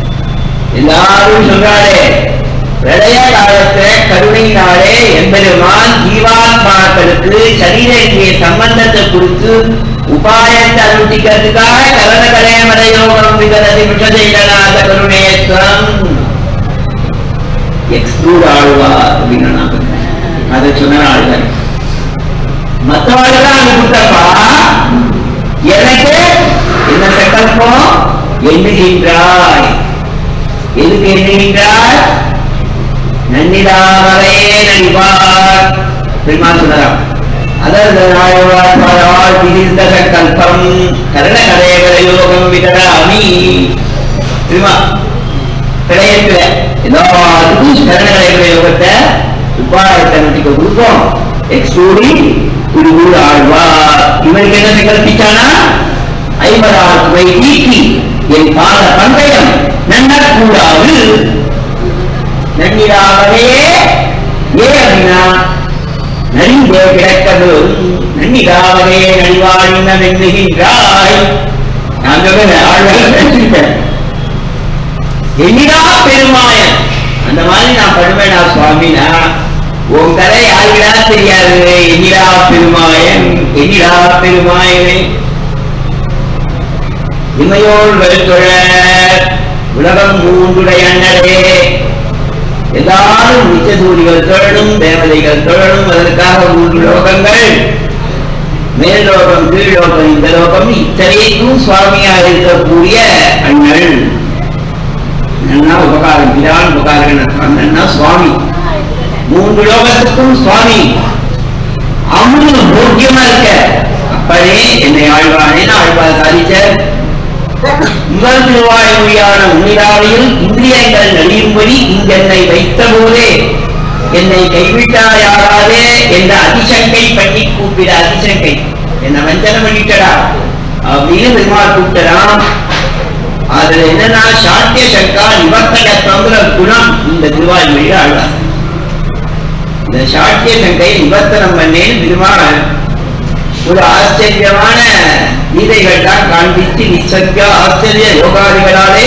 எல்லாரும் சொல்றாளே பிரளய காலத்துல கருணையினாலே எம்பெருமான் ஜீவாத்மாக்களுக்கு சரீரத்திய சம்பந்தத்தை கொடுத்து உபாயத்தை அனுஷ்டிக்கிறதுக்காக கலன கலையமரையோகம் விகரதி விஷதைகளாத கருணேஸ்வரம் எக்ஸ்க்ளூட் ஆழ்வா அப்படின்னு நான் சொல்றேன். அதை சொன்ன ஆளுநர் மற்றவர்களாம் அனுப்பிட்டப்பா எனக்கு என்ன சங்கல்பம் எண்ணுகின்றாய் எதுக்கு எண்ணுகின்றாய் நன்னிடாமலே நடிவார் பெருமாள் சொன்னாராம் அதாவது ஆழ்வார் திரிந்த சங்கல்பம் கரண கதைகளை யோகம் விதராமி திருமா கிடையத்துல எல்லாத்துக்கும் கரண கதைகளை யோகத்தை உபாயத்தை நட்டிக்க கொடுக்கும் எக்ஸ்க்ளூடிங் குருகுரு ஆழ்வார் இவனுக்கு என்ன சங்கல்பிச்சானா ஐம்பதாயிரத்துவை நீக்கி என் பாத பந்தயம் நன்னக்கூடாது நன்னிடாமலே ஏ அப்படின்னா நலிந்தே கிடக்கது நன்னிடாமலே நடிவாழின வெண்ணுகின்றாய் நான் சொல்றேன் ஆழ்வார் நினைச்சிருக்கேன் என்னிடா பெருமாயன் அந்த மாதிரி நான் படுவேனா சுவாமினா உன் கதை யாருடா தெரியாது என்னிடா பெருமாயன் என்னிடா பெருமாயனே இமையோர் வெறுத்தொழ உலகம் மூன்றுடைய அண்ணரே எல்லாரும் நிச்சசூரிகள் தொழணும் தேவதைகள் தொழணும் அதற்காக மூன்று லோகங்கள் மேல் லோகம் கீழ் லோகம் இந்த லோகம் இத்தனைக்கும் சுவாமியா இருக்கக்கூடிய அண்ணல் நன்னா உபகாரம் பிரான் உபகாரம் நன்னா சுவாமி மூன்று லோகத்துக்கும் சுவாமி அமுது போக்கியமா இருக்க அப்பனே என்னை ஆழ்வானே ஆழ்வார் சாதிச்ச முதல் திருவாய் மொழியான உன்னிடாவையில் இந்திரியங்கள் நலியும்படி இங்கென்னை வைத்த போதே என்னை கைவிட்டாயாராதே என்ற அதிசங்கை பண்ணி கூப்பிட அதிசங்கை என்ன வஞ்சனம் பண்ணிட்டடா அப்படின்னு பெருமாள் கூப்பிட்டறான் அதுல என்னன்னா சாத்திய சங்கா நிவர்த்தகத்துவங்கிற குணம் இந்த திருவாய்மொழியில ஆழ்வார் இந்த சாட்டிய சங்கை நிவர்த்தனம் பண்ணேன் பெருமாள் ஒரு ஆச்சரியமான கீதைகள் தான் காண்பித்து நிச்சக்க ஆச்சரிய யோகாதிகளாலே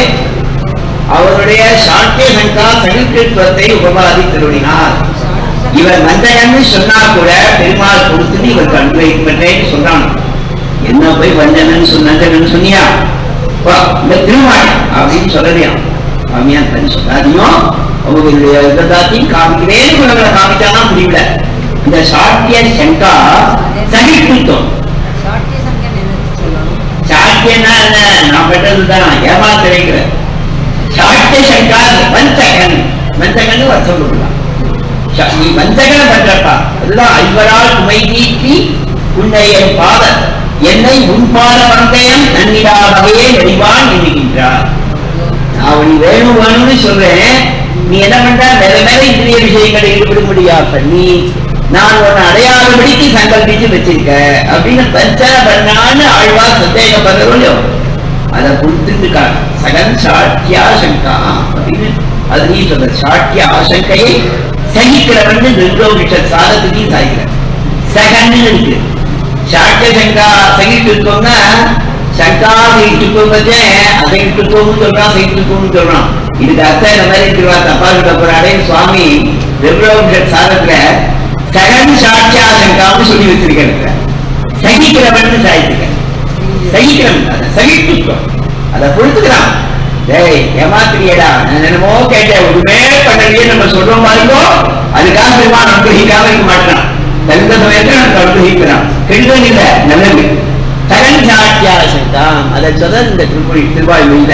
அவருடைய சாட்டிய சங்கா சகித்துவத்தை உபபாதி திருடினார் இவர் வந்தகன்னு சொன்னா கூட பெருமாள் கொடுத்துட்டு இவருக்கு அனுபவிப்பட்டேன்னு சொல்றான் என்ன போய் வந்தனன்னு சொன்னன்னு சொன்னியா வா, இந்த திருமாள் அப்படின்னு சொல்லலையாம் சாமியார் தனி சொல்லாதையும் அவங்களுடைய விதத்தாத்தையும் காமிக்கிறேன்னு உங்களை காமிச்சானா முடியல இந்த சாட்டிய சங்கா சகித்துவம் சாட்டிய சங்கம் என்ன சொல்லணும் சாட்டியன்னா என்ன நான் பெற்றதுதான் ஏமா கிடைக்கிற சாட்டிய சங்கா வஞ்சகன் வஞ்சகன் வருஷம் கொடுக்கலாம் ச- நீ வஞ்சகன பண்றப்பா அதுதான் ஐவரால் உமை நீக்கி உன்னை என் பாத என்னை உன் பாத வந்தயம் நன்னிடா வகையே நெறிவான் எண்ணுகின்றார் நான் நீ வேணும் வேணும்னு சொல்றேன் நீ என்ன பண்ற மேல மேல இந்திரிய விஷயங்களை ஈடுபட முடியாது நீ நான் உன்னை அடையாளபடிக்கு சங்கல்பிச்சு வச்சிருக்க அப்படின்னு பஞ்சன பண்ணான்னு ஆழ்வார் சந்தேகப்படுறவங்களோ அதை கொடுத்துருக்காங்க சகன் சாட்டியா சங்கா அப்படின்னு அது நீ சொல்ற சாட்டிய ஆசங்கையை சகிக்கிறவன் நிர்கோபிஷ சாதத்துக்கு சாய்க்கிற சகன்னு இருக்கு சாட்டிய சங்கா சகிட்டு இருக்கோம்னா சங்கா சகிட்டு இருக்கோங்க அசகிட்டு இருக்கோம்னு சொல்றான் சகிட்டு இருக்கோம்னு சொல்றான் இதுக்கு அர்த்தம் இந்த மாதிரி திருவா தப்பா கிட்ட போறாடே சுவாமி நிர்கோபிஷ சாதத்துல சகன் சாட்சியா சங்கான்னு சொல்லி வச்சிருக்கேன் சகிக்கிறவன் சாய்ச்சிருக்கேன் சகிக்கிறவன் அதை சகிட்டுக்கோ அதை பொறுத்துக்கிறான் டேய் ஏமாத்திரியடா நான் என்னமோ கேட்டேன் ஒண்ணுமே பண்ணலையே நம்ம சொல்றோம் பாருங்கோ அதுக்காக பெருமான் அனுகிரகிக்காம இருக்க மாட்டான் தகுந்த சமயத்துல நமக்கு அனுகிரகிக்கிறான் கெடுதல் இல்ல நல்லது தகன் சாட்சியா சங்காம் அதை சொல்ல இந்த திருப்பதி திருவாயுல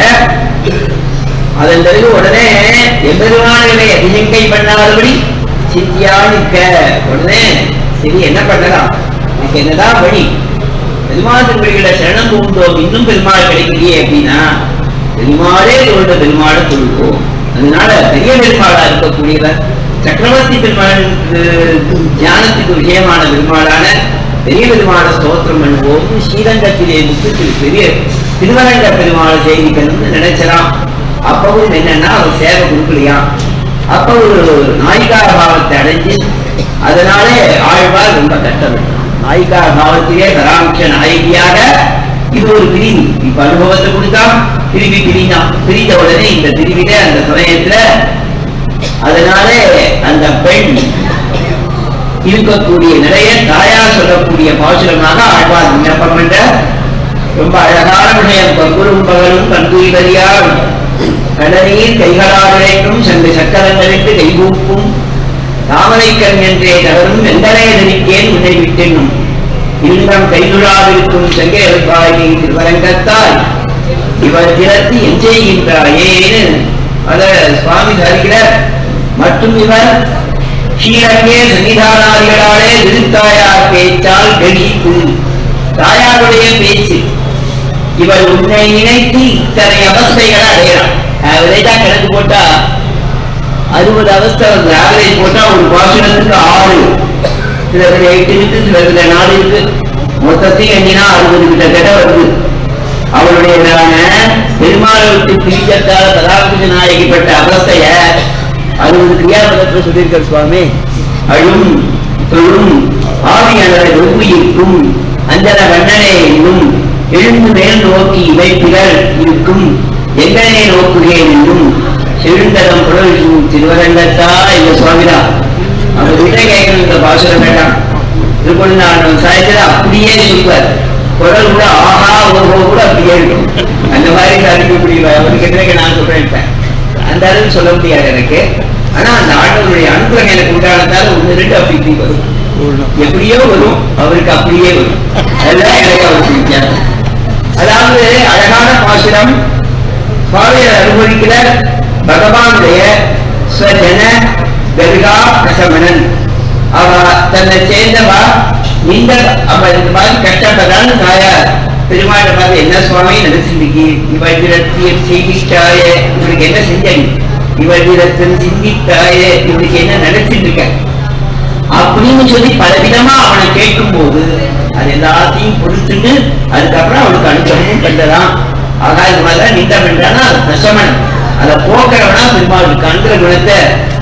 அதன் பிறகு உடனே எம்பெருமானங்களை அதிசங்கை பண்ணாதபடி சித்தியா நிற்க உடனே சரி என்ன பண்ணலாம் எனக்கு என்னதான் வழி பெருமாள் திருப்பதிகளை சரணம் பூந்தோம் இன்னும் பெருமாள் கிடைக்கலையே அப்படின்னா பெருமாளே தொழுத பெருமாளை தொழுவோம் அதனால பெரிய பெருமாளா இருக்கக்கூடியவர் சக்கரவர்த்தி பெருமாள் ஞானத்துக்கு விஷயமான பெருமாளான பெரிய பெருமாளை ஸ்தோத்திரம் பண்ணுவோம் ஸ்ரீரங்கத்திலே முத்து திரு பெரிய திருவரங்க பெருமாளை செய்திக்கணும்னு நினைச்சலாம் அப்பவும் என்னன்னா அவர் சேவை கொடுக்கலையாம் அப்ப ஒரு நாயிகார பாவத்தை அடைஞ்சு அதனாலே ஆழ்வார் ரொம்ப கஷ்டப்பட்டார் நாயிகார பாவத்திலே பராமரிஷ நாயகியாக இது ஒரு பிரிவு இப்ப அனுபவத்தை கொடுத்தா திருப்பி பிரிஞ்சான் பிரிஞ்ச உடனே இந்த பிரிவில அந்த சமயத்துல அதனாலே அந்த பெண் இருக்கக்கூடிய நிலைய தாயார் சொல்லக்கூடிய பாசுரமாக ஆழ்வார் விண்ணப்பம் என்ற ரொம்ப அழகான விஷயம் பங்குரும் பகலும் கண்துயிலறியார் கடநீர் கைகளால் இழைக்கும் சென்ற சக்கரங்களுக்கு கைகூப்பும் தாமரைக்கண் என்றே தவறும் வெந்தனை நெருக்கேன் உன்னை விட்டென்னும் இல்லம் கைதுழாவிருக்கும் செங்கையல்பாயை திருவரங்கத்தால் இவர் திறத்து எஞ்செய்கின்றாயேன்னு அத சுவாமி தருகிறார் மற்றும் இவர் ஸ்ரீரங்கே சன்னிதானாதிகளாலே திருத்தாயார் பேச்சால் கணித்து தாயாருடைய பேச்சு இவர் உன்னை நினைத்து இத்தனை அவஸ்தைகளை அடையலாம் ஆவரேஜா கணக்கு போட்டா அறுபது அவஸ்தை வந்து ஆவரேஜ் போட்டா ஒரு பாசனத்துக்கு ஆறு சிலதுல எட்டு இருக்கு சிலதுல நாலு இருக்கு மொத்தத்தையும் எண்ணினா அறுபது கிட்டத்தட்ட வருது அவளுடையதான பெருமாளை விட்டு பிரிச்சத்தால கதாபித நாயகிப்பட்ட அவஸ்தைய அறுபது கிரியாபதத்தில் சொல்லியிருக்கார் சுவாமி அழும் தொழும் ஆவியாளரை ஒவ்வியிருக்கும் அஞ்சன வண்ணனே என்னும் எழுந்து மேல் நோக்கி இவைப்பிகள் இருக்கும் எங்கனே நோக்குகிறேன் என்னும் செழுந்தரம் புலல் திருவரங்கத்தா எங்க சுவாமிதா அவங்க கிட்ட கேட்கணும் இந்த பாசுரம் வேண்டாம் திருப்பதி நான் சாயத்துல அப்படியே சொல்லுவார் குரல் கூட ஆஹா ஓஹோ கூட அப்படியே இருக்கும் அந்த மாதிரி அறிவிக்க முடியல அவருக்கு எதிராக நான் சொல்றேன் இப்ப. அந்த அளவுக்கு சொல்ல முடியாது எனக்கு ஆனா அந்த ஆண்டவருடைய அனுகிரகம் எனக்கு உண்டானதால ஒண்ணு ரெண்டு அப்படி இப்படி வரும் எப்படியோ வரும் அவருக்கு அப்படியே வரும் அதெல்லாம் எனக்கு அவருக்கு வித்தியாசம் அதாவது அழகான பாசுரம் சுவாமியை அனுபவிக்கிற பகவானுடைய ஸ்வஜன கருகா பிரசமனன் அவ தன்னை சேர்ந்தவா இந்த அவ இந்த மாதிரி கஷ்டப்படுறான்னு தாயார் பெருமாளை பார்த்து என்ன சுவாமி நினைச்சிருக்கி இவள் விரத்தியம் செய்திட்டாய இவருக்கு என்ன செஞ்சாங்க இவள் விரத்தம் சிந்தித்தாய இவருக்கு என்ன நினைச்சிட்டு இருக்க அப்படின்னு சொல்லி பலவிதமா அவனை கேட்கும் போது அது எல்லாத்தையும் பொறுத்துட்டு அதுக்கப்புறம் அவனுக்கு அனுபவமும் கண்டதான் ஆகா இது மாதிரிலாம் நின்ற பண்றானா அது பிரசமன் அதை போக்குறவனா பெருமாளுக்கு அன்ற குணத்தை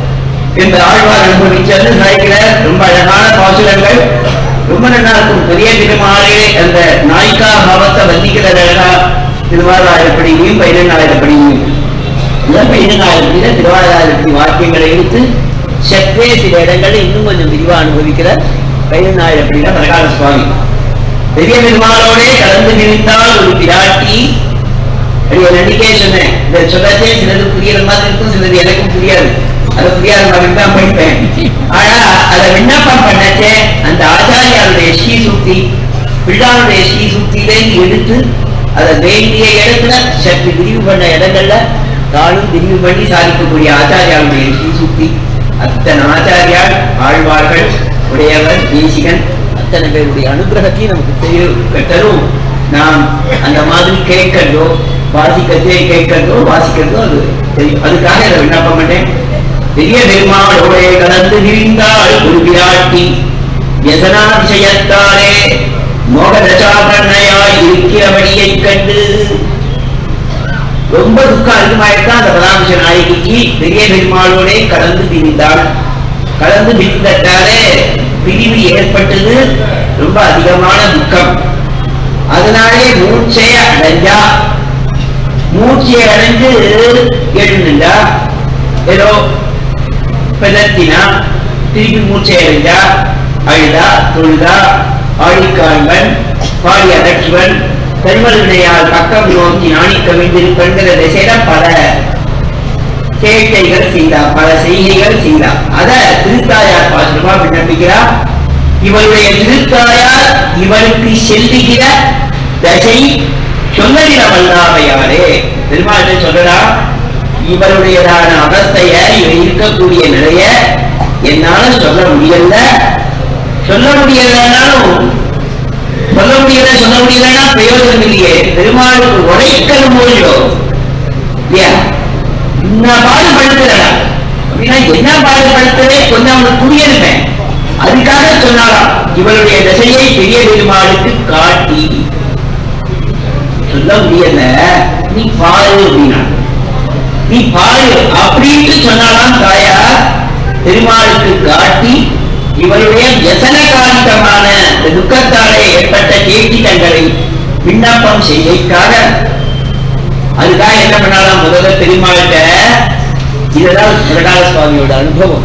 இந்த ஆழ்வார் அனுபவிச்சது நினைக்கிற ரொம்ப அழகான பாசுரங்கள் ரொம்ப நல்லா இருக்கும் பெரிய பெருமாளே அந்த நாய்க்கா பாவத்தை வந்திக்கிற அழகா திருவாரூராயிரப்படியும் பைரநாயிரப்படியும் இந்த பைரநாயிரப்படியில திருவாரூராயிரப்படி வாக்கியங்களை எடுத்து சற்றே சில இடங்கள்ல இன்னும் கொஞ்சம் விரிவா இருக்கிற பைரநாயிரப்படியில பிரகார சுவாமி பெரிய பெருமாளோடே கலந்து நினைத்தால் ஒரு பிராட்டி அப்படி ஒரு நம்பிக்கையே சொன்னேன் இந்த சொல்லத்தே சிலது புரியுற மாதிரி இருக்கும் சிலது எனக்கும் புரியாது அது புரியாத மாதிரி தான் படிப்பேன் ஆனா அதை விண்ணப்பம் பண்ணச்சே அந்த ஆச்சாரியாருடைய ஸ்ரீ சுக்தி பிள்ளாருடைய ஸ்ரீ சுக்தியிலேருந்து எடுத்து அதை வேண்டிய இடத்துல சற்று விரிவு பண்ண இடங்கள்ல தானும் விரிவு பண்ணி சாதிக்கக்கூடிய ஆச்சாரியாருடைய ஸ்ரீ சுக்தி அத்தனை ஆச்சாரியார் ஆழ்வார்கள் உடையவர் தேசிகன் அத்தனை பேருடைய அனுகிரகத்தையும் நமக்கு தெரிய தரும் நாம் அந்த மாதிரி கேட்கறதோ வாசிக்கிறதே கேட்கறதோ வாசிக்கிறதோ அது தெரியும் அதுக்காக இதை விண்ணப்பம் பண்ணேன் பெரிய பெருமாளோட கலந்து விரிந்தாள் ஒரு விராட்டி எதனா விஷயத்தாலே மோகதசாபண்ணையாய் இருக்கிறபடியைக் கண்டு ரொம்ப துக்கம் அதிகமாயிட்டா அந்த பதாம்ச நாயகிக்கு பெரிய பெருமாளோட கலந்து பிரிந்தாள் கலந்து பிரிந்தட்டாலே பிரிவு ஏற்பட்டது ரொம்ப அதிகமான துக்கம் அதனாலே மூச்சைய அடைஞ்சா மூச்சை அடைஞ்சு எழுந்துண்டா ஏதோ பிளத்தினா திருப்பி மூச்சை அடைஞ்சா அழுதா தொழுதா ஆழிக்காண்பன் பாடி அடக்குவன் பெருமலுடையால் பக்கம் நோக்கி நாணி கவிழ்ந்திருப்பென்கிற திசையில பல கேட்கைகள் செய்தா பல செய்கைகள் செய்தா அத திருத்தாயார் பாசுரமா விண்ணப்பிக்கிறா இவருடைய திருத்தாயார் இவருக்கு செல்லுகிற தசை சொல்லலிட வல்லாமையாரே பெருமாள்கிட்ட சொல்லடா இவருடையதான அவஸ்தைய இவர் இருக்கக்கூடிய நிலைய என்னால சொல்ல முடியல சொல்ல முடியலன்னாலும் சொல்ல முடியல சொல்ல முடியலன்னா பிரயோஜனம் இல்லையே பெருமாளுக்கு உடைக்கல் மொழியோ இல்லையா என்ன பாடுபடுத்துறா அப்படின்னா என்ன பாடுபடுத்தவே கொஞ்சம் அவனுக்கு புரியணுமே அதுக்காக சொன்னாராம் இவருடைய திசையை பெரிய பெருமாளுக்கு காட்டி சொல்ல முடியல நீ பாரு அப்படின்னா நீ பாரு அப்படின்னு சொன்னாலாம் தாயார் பெருமாளுக்கு காட்டி இவருடைய வியசன காலிகமான இந்த துக்கத்தாலே ஏற்பட்ட கேட்டிடங்களை விண்ணப்ப விண்ணப்பம் செய்கைக்காக அதுக்காக என்ன பண்ணாலாம் முதல்ல பெருமாள்கிட்ட இதுதான் பிரகால சுவாமியோட அனுபவம்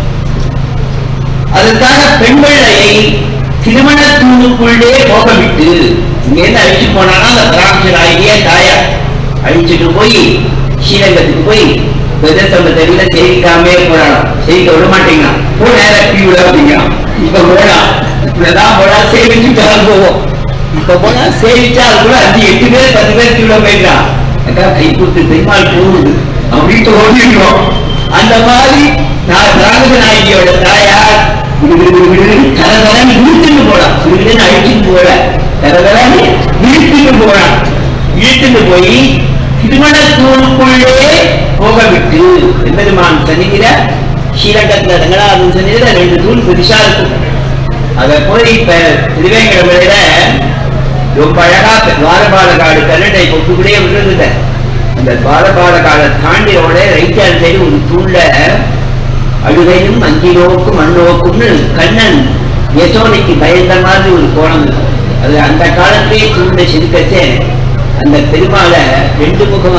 அதற்காக பெண் பிள்ளையை திருமண தூணுக்குள்ளே போக விட்டு இங்கேருந்து அழிச்சு போனானா அந்த பிராமணர் ஆகிய தாயார் அழிச்சுட்டு போய் ஸ்ரீரங்கத்துக்கு போய் பெதத்தம்ப தெரியல சேவிக்காமே போறாளாம் சேவிக்க விட மாட்டேங்கிறான் போ நேர பியூல அப்படிங்கிறான் இப்ப போனா இப்பதான் போனா சேவிச்சுட்டு தான் போவோம் இப்ப போனா சேவிச்சா அது கூட அஞ்சு எட்டு பேர் பத்து பேர் கியூல போயிட்டான் அக்கா கை கொடுத்து பெருமாள் போகுது அவன் வீட்டு ஓடிடுவோம் அந்த மாதிரி நான் ராகவ நாயகியோட தாயார் கரகரன்னு இழுத்துட்டு போறான் விடுவிடுன்னு அழிச்சுட்டு போல கரகரன்னு இழுத்துட்டு போறான் இழுத்துட்டு போய் திருமணத்தூருக்குள்ளே போக விட்டு எம்பெருமான் சன்னிதில ஸ்ரீரங்கத்துல ரங்கநாதன் சன்னிதில ரெண்டு தூள் பெருசா இருக்கும் அத போய் இப்ப திருவேங்கடமலையில ரொம்ப அழகா துவாரபாலகாடு கல்லணை பொட்டுக்குள்ளே விடுறது அந்த துவாரபாலகாடை தாண்டி உடனே ரைட் ஹேண்ட் சைடு ஒரு தூண்ல அழுகையும் அஞ்சி நோக்கும் மண்ணோக்கும்னு கண்ணன் யசோனைக்கு பயந்த மாதிரி ஒரு கோணம் இருக்கும் அது அந்த காலத்திலே தூண்ட செதுக்கச்சே அந்த பெருமாளை ரெண்டு முகமா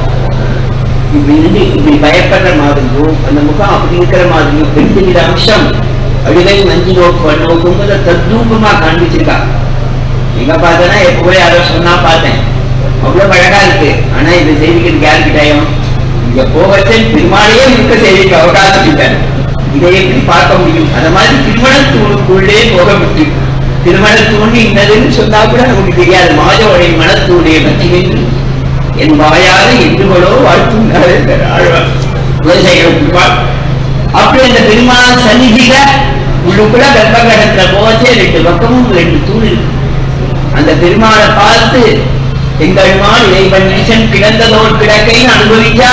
இப்படி இருந்து இப்படி பயப்படுற மாதிரியும் அந்த முகம் அப்படி இருக்கிற மாதிரியும் பெண்கிற அம்சம் அழுகை மஞ்சி நோக்கு நோக்குங்கிற தத்ரூபமா காண்பிச்சிருக்கா எங்க பார்த்தேன்னா எப்ப போய் யாரோ சொன்னா பார்த்தேன் அவ்வளவு அழகா இருக்கு ஆனா இது செய்திக்கு யாருக்கு டயம் இங்க போகச்சே பெருமாளையே இருக்க செய்திக்கு அவகாசம் இல்லை இதை எப்படி பார்க்க முடியும் அந்த மாதிரி திருமணத்தூளுக்குள்ளே போக விட்டு திருமணத்தூண்டு இன்னதுன்னு சொன்னா கூட நமக்கு தெரியாது மாதவழி மனத்தூடைய பற்றியென்று என் வாயார எட்டுகளோ வாழ்த்துங்கிறாரு ஆழ்வார் விவசாயிகள் பெருமாள் அப்படி அந்த பெருமாள் சந்நிதியில உள்ளுக்குள்ள கர்ப்பகடத்துல போச்சே ரெண்டு பக்கமும் ரெண்டு தூண் இருக்கு அந்த பெருமாளை பார்த்து எங்கள்மான் இறைவன் ஈசன் கிடந்ததோர் கிடக்கைன்னு அனுபவிச்சா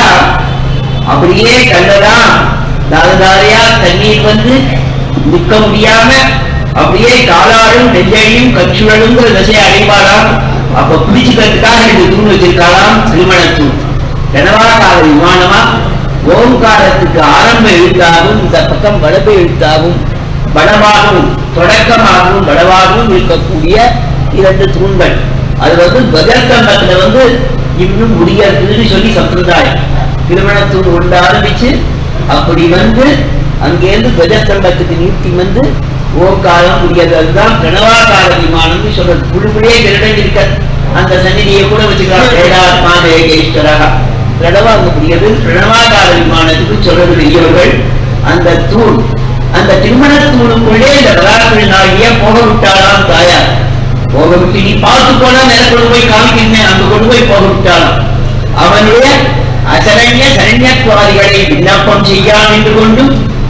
அப்படியே கண்ணதான் தாரதாரையா தண்ணீர் வந்து நிற்க முடியாம அப்படியே காலாடும் நெஞ்சையும் கச்சுழலுங்கிற திசையை அடைவாராம் அப்ப பிடிச்சுக்கிறதுக்காக ரெண்டு தூண் வச்சிருக்காளாம் திருமணத்தூண் கனவாகாத விமானமா ஓம்காரத்துக்கு ஆரம்ப எழுத்தாகவும் இந்த பக்கம் வடபை எழுத்தாகவும் வடவாகவும் தொடக்கமாகவும் வடவாகவும் இருக்கக்கூடிய இரண்டு தூண்கள் அது வந்து பஜர்கம்பத்துல வந்து இன்னும் முடியாதுன்னு சொல்லி சம்பிரதாயம் திருமணத்தூண் ஒன்று ஆரம்பிச்சு அப்படி வந்து அங்கேருந்து கஜஸ்தம்பத்துக்கு நீட்டி வந்து ஓங்காலம் முடியாது அதுதான் கனவாகார விமானம்னு சொல்றது புழுபுடியே கிரடன் இருக்க அந்த சந்நிதியை கூட வச்சுக்கலாம் வேடாத்மா வேகேஸ்வரா கடவாங்க முடியாது பிரணவாகார விமானத்துக்கு சொல்றது பெரியவர்கள் அந்த தூண் அந்த திருமண தூணுக்குள்ளே இந்த வரார்கள் நாகிய போக விட்டாளாம் தாயார் போக விட்டு நீ பார்த்து போனா நேரம் கொண்டு போய் காமிக்கிறேன் அங்க கொண்டு போய் போக விட்டாளாம் அவனுடைய அசரண்ய சரண்யத்வாதிகளை விண்ணப்பம் செய்யான் என்று கொண்டும்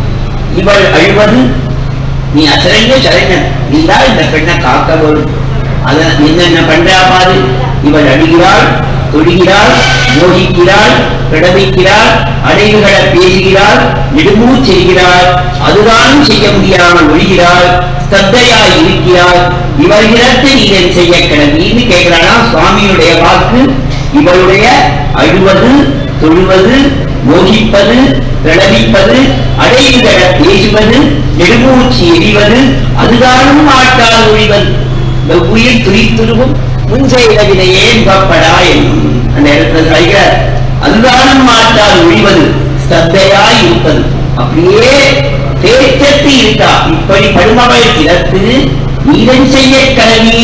இவள் அழுவது நீ அசரண்ய சரண்யன் நீ தான் இந்த பெண்ணை காக்க வரும் அத என்னென்ன பண்றா பாரு இவள் அழுகிறாள் தொழுகிறாள் மோகிக்கிறாள் பிடவிக்கிறாள் அடைவுகளை பேசுகிறாள் நெடுமூச் செய்கிறாள் அதுதான் செய்ய முடியாமல் ஒழிகிறாள் ஸ்தத்தையாய் இருக்கிறாள் இவர்களிடத்தில் இதன் செய்ய கிளம்பின்னு கேட்கிறானா சுவாமியுடைய வாக்கு இவளுடைய அழுவது தொழுவது மோகிப்பது பிளவிப்பது அடைவுகளை பேசுவது நெடுமூச்சு எரிவது அதுதானும் ஆட்டால் ஒழிவது இந்த உயிர் துரித்துருவும் முன் செய்த வினையே முகப்படா என்னும் அந்த இடத்துல சொல்கிறார் அதுதானும் மாட்டால் ஒழிவது ஸ்தத்தையாய் இருப்பது அப்படியே தேற்றத்து இருக்கா இப்படி படுமகள் கிடத்து நீதன் செய்ய கல்வி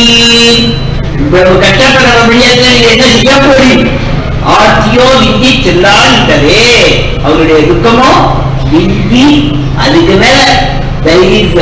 இவ்வளவு கஷ்டப்படுற முடியத்தில் என்ன செய்ய போறீங்க ஆர்த்தியோ விந்தி செல்லான்ட்டதே அவருடைய துக்கமோ விந்தி அதுக்கு மேல there is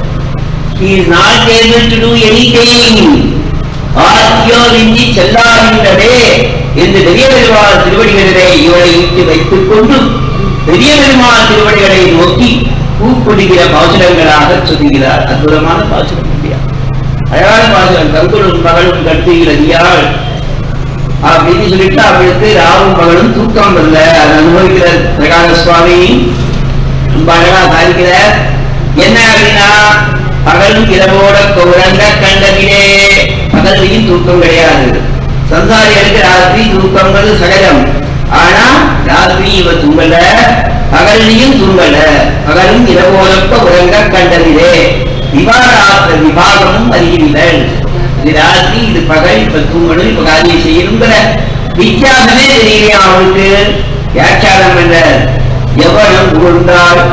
he is not able to do anything ஆர்த்தியோ விந்தி செல்லாகின்றதே என்று பெரிய பெருமாள் திருவடிகளிலே இவரை இட்டு வைத்துக் கொண்டு பெரிய பெருமாள் திருவடிகளை நோக்கி பூக்கொடுகிற பாசுரங்களாக சொல்லுகிறார் அற்புதமான பாசுரம் இல்லையா அழகான பாசுரம் கங்குலும் மகளும் கட்டுகிறதியாள் அப்படின்னு சொல்லிட்டு அவளுக்கு ராவும் பகலும் தூக்கம் வரல அதை அனுபவிக்கிற பிரகார சுவாமி ரொம்ப அழகா சாதிக்கிறார் என்ன அப்படின்னா பகலும் இரவோட உறங்க கண்டதிலே பகல்லையும் தூக்கம் கிடையாது சம்சாரிகளுக்கு ராத்திரி தூக்கங்கள் சகஜம் ஆனா ராத்திரி இவ தூங்கல பகல்லையும் தூங்கல பகலும் இரவோடப்ப உறங்க கண்டதிலே விவாராத்திர விபாகமும் அறிகிறீர்கள் இது ராத்திரி இது பகல் இப்ப தூங்கணும் இப்ப காரியம் செய்யணுங்கிற வித்தியாசமே தெரியலையா அவருக்கு வியாக்கியானம் என்ற எவனம் புகழ்ந்தால்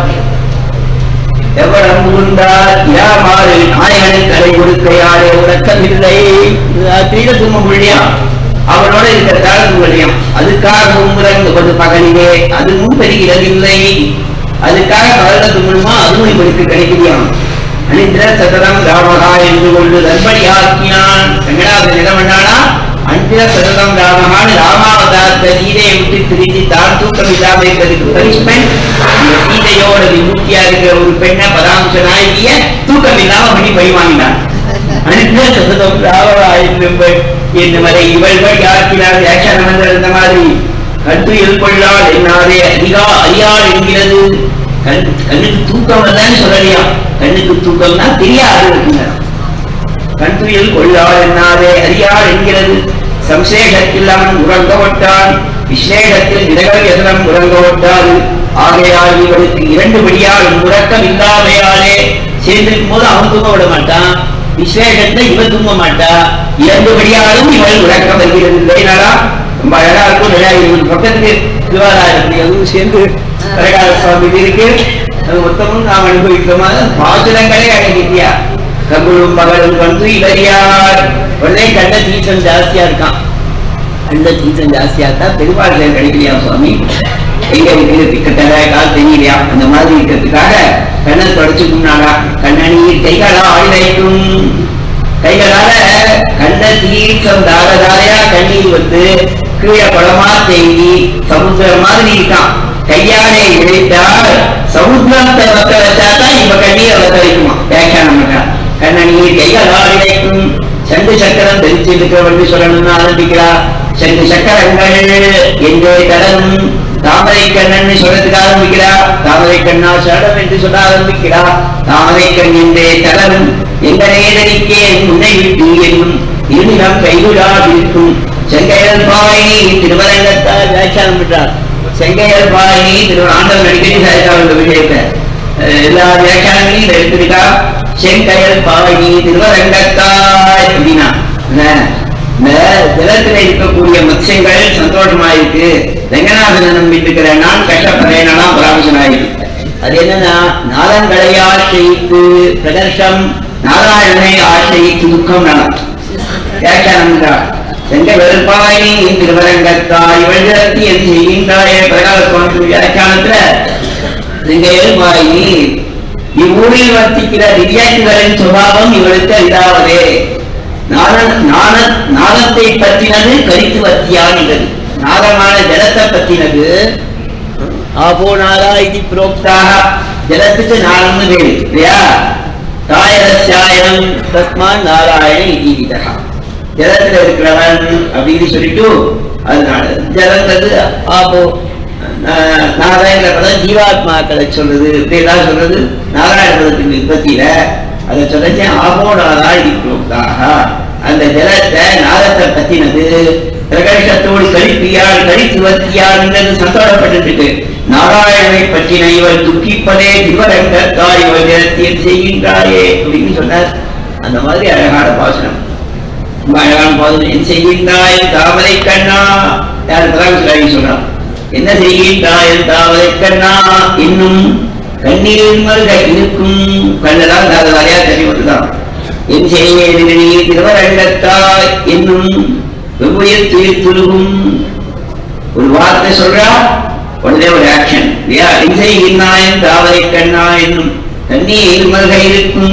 எவனம் புகழ்ந்தால் யாமாறு நாயகனை தலை கொடுக்க யாரே உறக்கமில்லை தீர தூங்க முடியா அவனோட இருக்கிறதால தூங்கலையாம் அதுக்காக தூங்குறங்க ஒரு பகலிலே அதுவும் பெறுகிறதில்லை அதுக்காக பகல தூங்கணுமா அதுவும் இவருக்கு கிடைக்கலையாம் அனிந்திர சதரம் ராமகா என்று கொண்டு தர்மடி ஆக்கினான் வெங்கடாசன் என்ன பண்ணானா அந்திர சதரம் ராமகான்னு ராமாவதாரத்தை சீதையை விட்டு பிரித்து தான் தூக்கம் இல்லாம இருக்கிறதுக்கு பனிஷ்மெண்ட் இந்த சீதையோட விமுக்தியா இருக்கிற ஒரு பெண்ணை பராமரிச்ச நாயகிய தூக்கம் இல்லாம பண்ணி பழி வாங்கினான் அனிந்திர சதரம் ராமகா என்று என்று வரை இவள்கள் யாருக்கிறார் வியாக்கியானம் இருந்த மாதிரி கண்டு கொள்ளாள் என்னாரே அதிகா அறியாள் என்கிறது கண் கண்ணுக்கு தூக்கம் வரலன்னு சொல்லலையா கண்ணுக்கு தூக்கம்னா தெரியாது இருக்கின்றன கண்துயில் கொள்ளாள் என்னாதே அறியாள் என்கிறது சம்சேஷத்தில் அவன் உறங்க விட்டான் விசேஷத்தில் நிலகள் எதனம் உறங்க விட்டாது ஆகையால் இவனுக்கு இரண்டு படியால் உறக்கம் இல்லாமையாலே சேர்ந்திருக்கும் போது அவன் தூங்க விட மாட்டான் விசேஷத்தை இவன் தூங்க மாட்டா இரண்டு படியாலும் இவள் உறக்கம் வருகிறது இல்லைனாலா ரொம்ப அழகா இருக்கும் நிறையா இவன் பக்கத்துக்கு திருவாராயிரத்தி அதுவும் சேர்ந்து பிரகார சுவாமி இது இருக்கு அது மொத்தமும் நாம் அனுபவிக்கிறோமா பாசுரங்களே அடங்கிட்டியா கங்குளும் பகலும் வந்து இவரியார் உடனே கண்ட தீசம் ஜாஸ்தியா இருக்கான் கண்ட தீசம் ஜாஸ்தியா இருந்தா பெருமாள் கிடைக்கலையா சுவாமி எங்க இருக்குது திக்கத்தட கால் தெரியலையா அந்த மாதிரி இருக்கிறதுக்காக கண்ணை தொடச்சு முன்னாடா கண்ணனீர் கைகளா ஆடி வைக்கும் கைகளால கண்ண தீர்க்கம் தார தாரையா கண்ணீர் வந்து கீழே குளமா தேங்கி சமுத்திரம் மாதிரி இருக்கான் கையாலே இழைத்தால் சமுத்திரத்தை வத்த வச்சாதான் இவ கண்ணீரை வத்த வைக்குமா வியாக்கியானம் பண்றா கண்ணனீர் கைகளால் இழைக்கும் சங்கு சக்கரம் தெரிச்சு இருக்கிறவன் சொல்லணும்னு ஆரம்பிக்கிறா சங்கு சக்கரங்கள் என்றே தரம் தாமரை கண்ணன் சொல்றதுக்கு ஆரம்பிக்கிறா தாமரை கண்ணா சரணம் என்று சொல்ல ஆரம்பிக்கிறா தாமரை கண் என்றே தரம் எங்க நேரடிக்கே முன்னை விட்டு என்னும் இருநிலம் கைவிடாதிருக்கும் செங்கையல் பாயினி திருவரங்கத்தால் வியாக்கியானம் பண்றார் செங்கையல் பாயினி திரு ஆண்டவன் அடிக்கடி சாய்க்கா இந்த விஷயத்தை அஹ் எல்லா வியாக்கியானங்களையும் இதை எடுத்திருக்கா செங்கையல் பாயினி திருவரங்கத்தாய் அப்படின்னா என்ன? இந்த ஜலத்துல இருக்கக்கூடிய மத்ஸ்யங்கள் சந்தோஷமா இருக்கு ரங்கநாதனை நம்பிட்டு இருக்கிற நான் கஷ்டப்படுறேன்னா பராமரிசனாயிருக்கு அது என்னன்னா நாதங்களை ஆசிரித்து பிரதர்ஷம் நாராயணனை ஆசிரித்து துக்கம் நலம் வியாக்கியானம் செங்க வெறுப்பாயினி திருவரங்கத்தாய் வழிநடத்தி என் செய்கின்றாயே பிரகால சுவாமி வியாக்கியானத்துல செங்க வெறுப்பாயினி இவ்வூரில் வர்த்திக்கிற திவ்யாக்குகளின் சுபாவம் இவளுக்கு இதாவதே நாத- நாத- நாதத்தை பற்றினது கரித்து வத்தியானிகள் நாதமான ஜலத்தை பற்றினது ஆபோ நாதா இது புரோக்தாக ஜலத்துக்கு நாதம்னு பேரு இல்லையா தாயரஸ்யாயம் தஸ்மான் நாராயண இதீதா ஜலத்துல இருக்கிறவன் அப்படின்னு சொல்லிட்டு அதனால ஜலங்கிறது ஆபோ நா- நாராயண பதம் ஜீவாத்மாக்களை சொல்றது இப்படி எல்லாம் சொல்றது நாராயண பதத்தின் உற்பத்தியில அதை சொல்லிச்சு ஆபோ நாதா இருக்கிறோத்தாக அந்த ஜலத்தை நாதத்தை பத்தினது பிரகடனத்தோடு கழிப்பியால் கழித்து வத்தியால் சந்தோஷப்பட்டு இருக்கு நாராயணனை பற்றின இவள் துக்கிப்பதே திருவரங்கத்தாய் இவள் ஜலத்தில் செய்கின்றாயே அப்படின்னு சொன்னார் அந்த மாதிரி அழகான பாசனம் ரொம்ப அழகான பாசனம் என் செய்கின்றாய் தாமரை கண்ணா யார் பராமரிச்சு சொல்றான் என்ன செய்கின்றாய் தாமரை கண்ணா இன்னும் கண்ணீர் மல்க இருக்கும் கண்ணதான் தாரதாரியா தண்ணி வருதான் என் செய்ய திருவரங்கத்தாய் என்னும் வெவ்வுயிர் துயிர் துருகும் ஒரு வார்த்தை சொல்றா உடனே ஒரு ஆக்ஷன் இல்லையா இசை இன்னாயன் தாவரை கண்ணா என்னும் தண்ணீர் மல்க இருக்கும்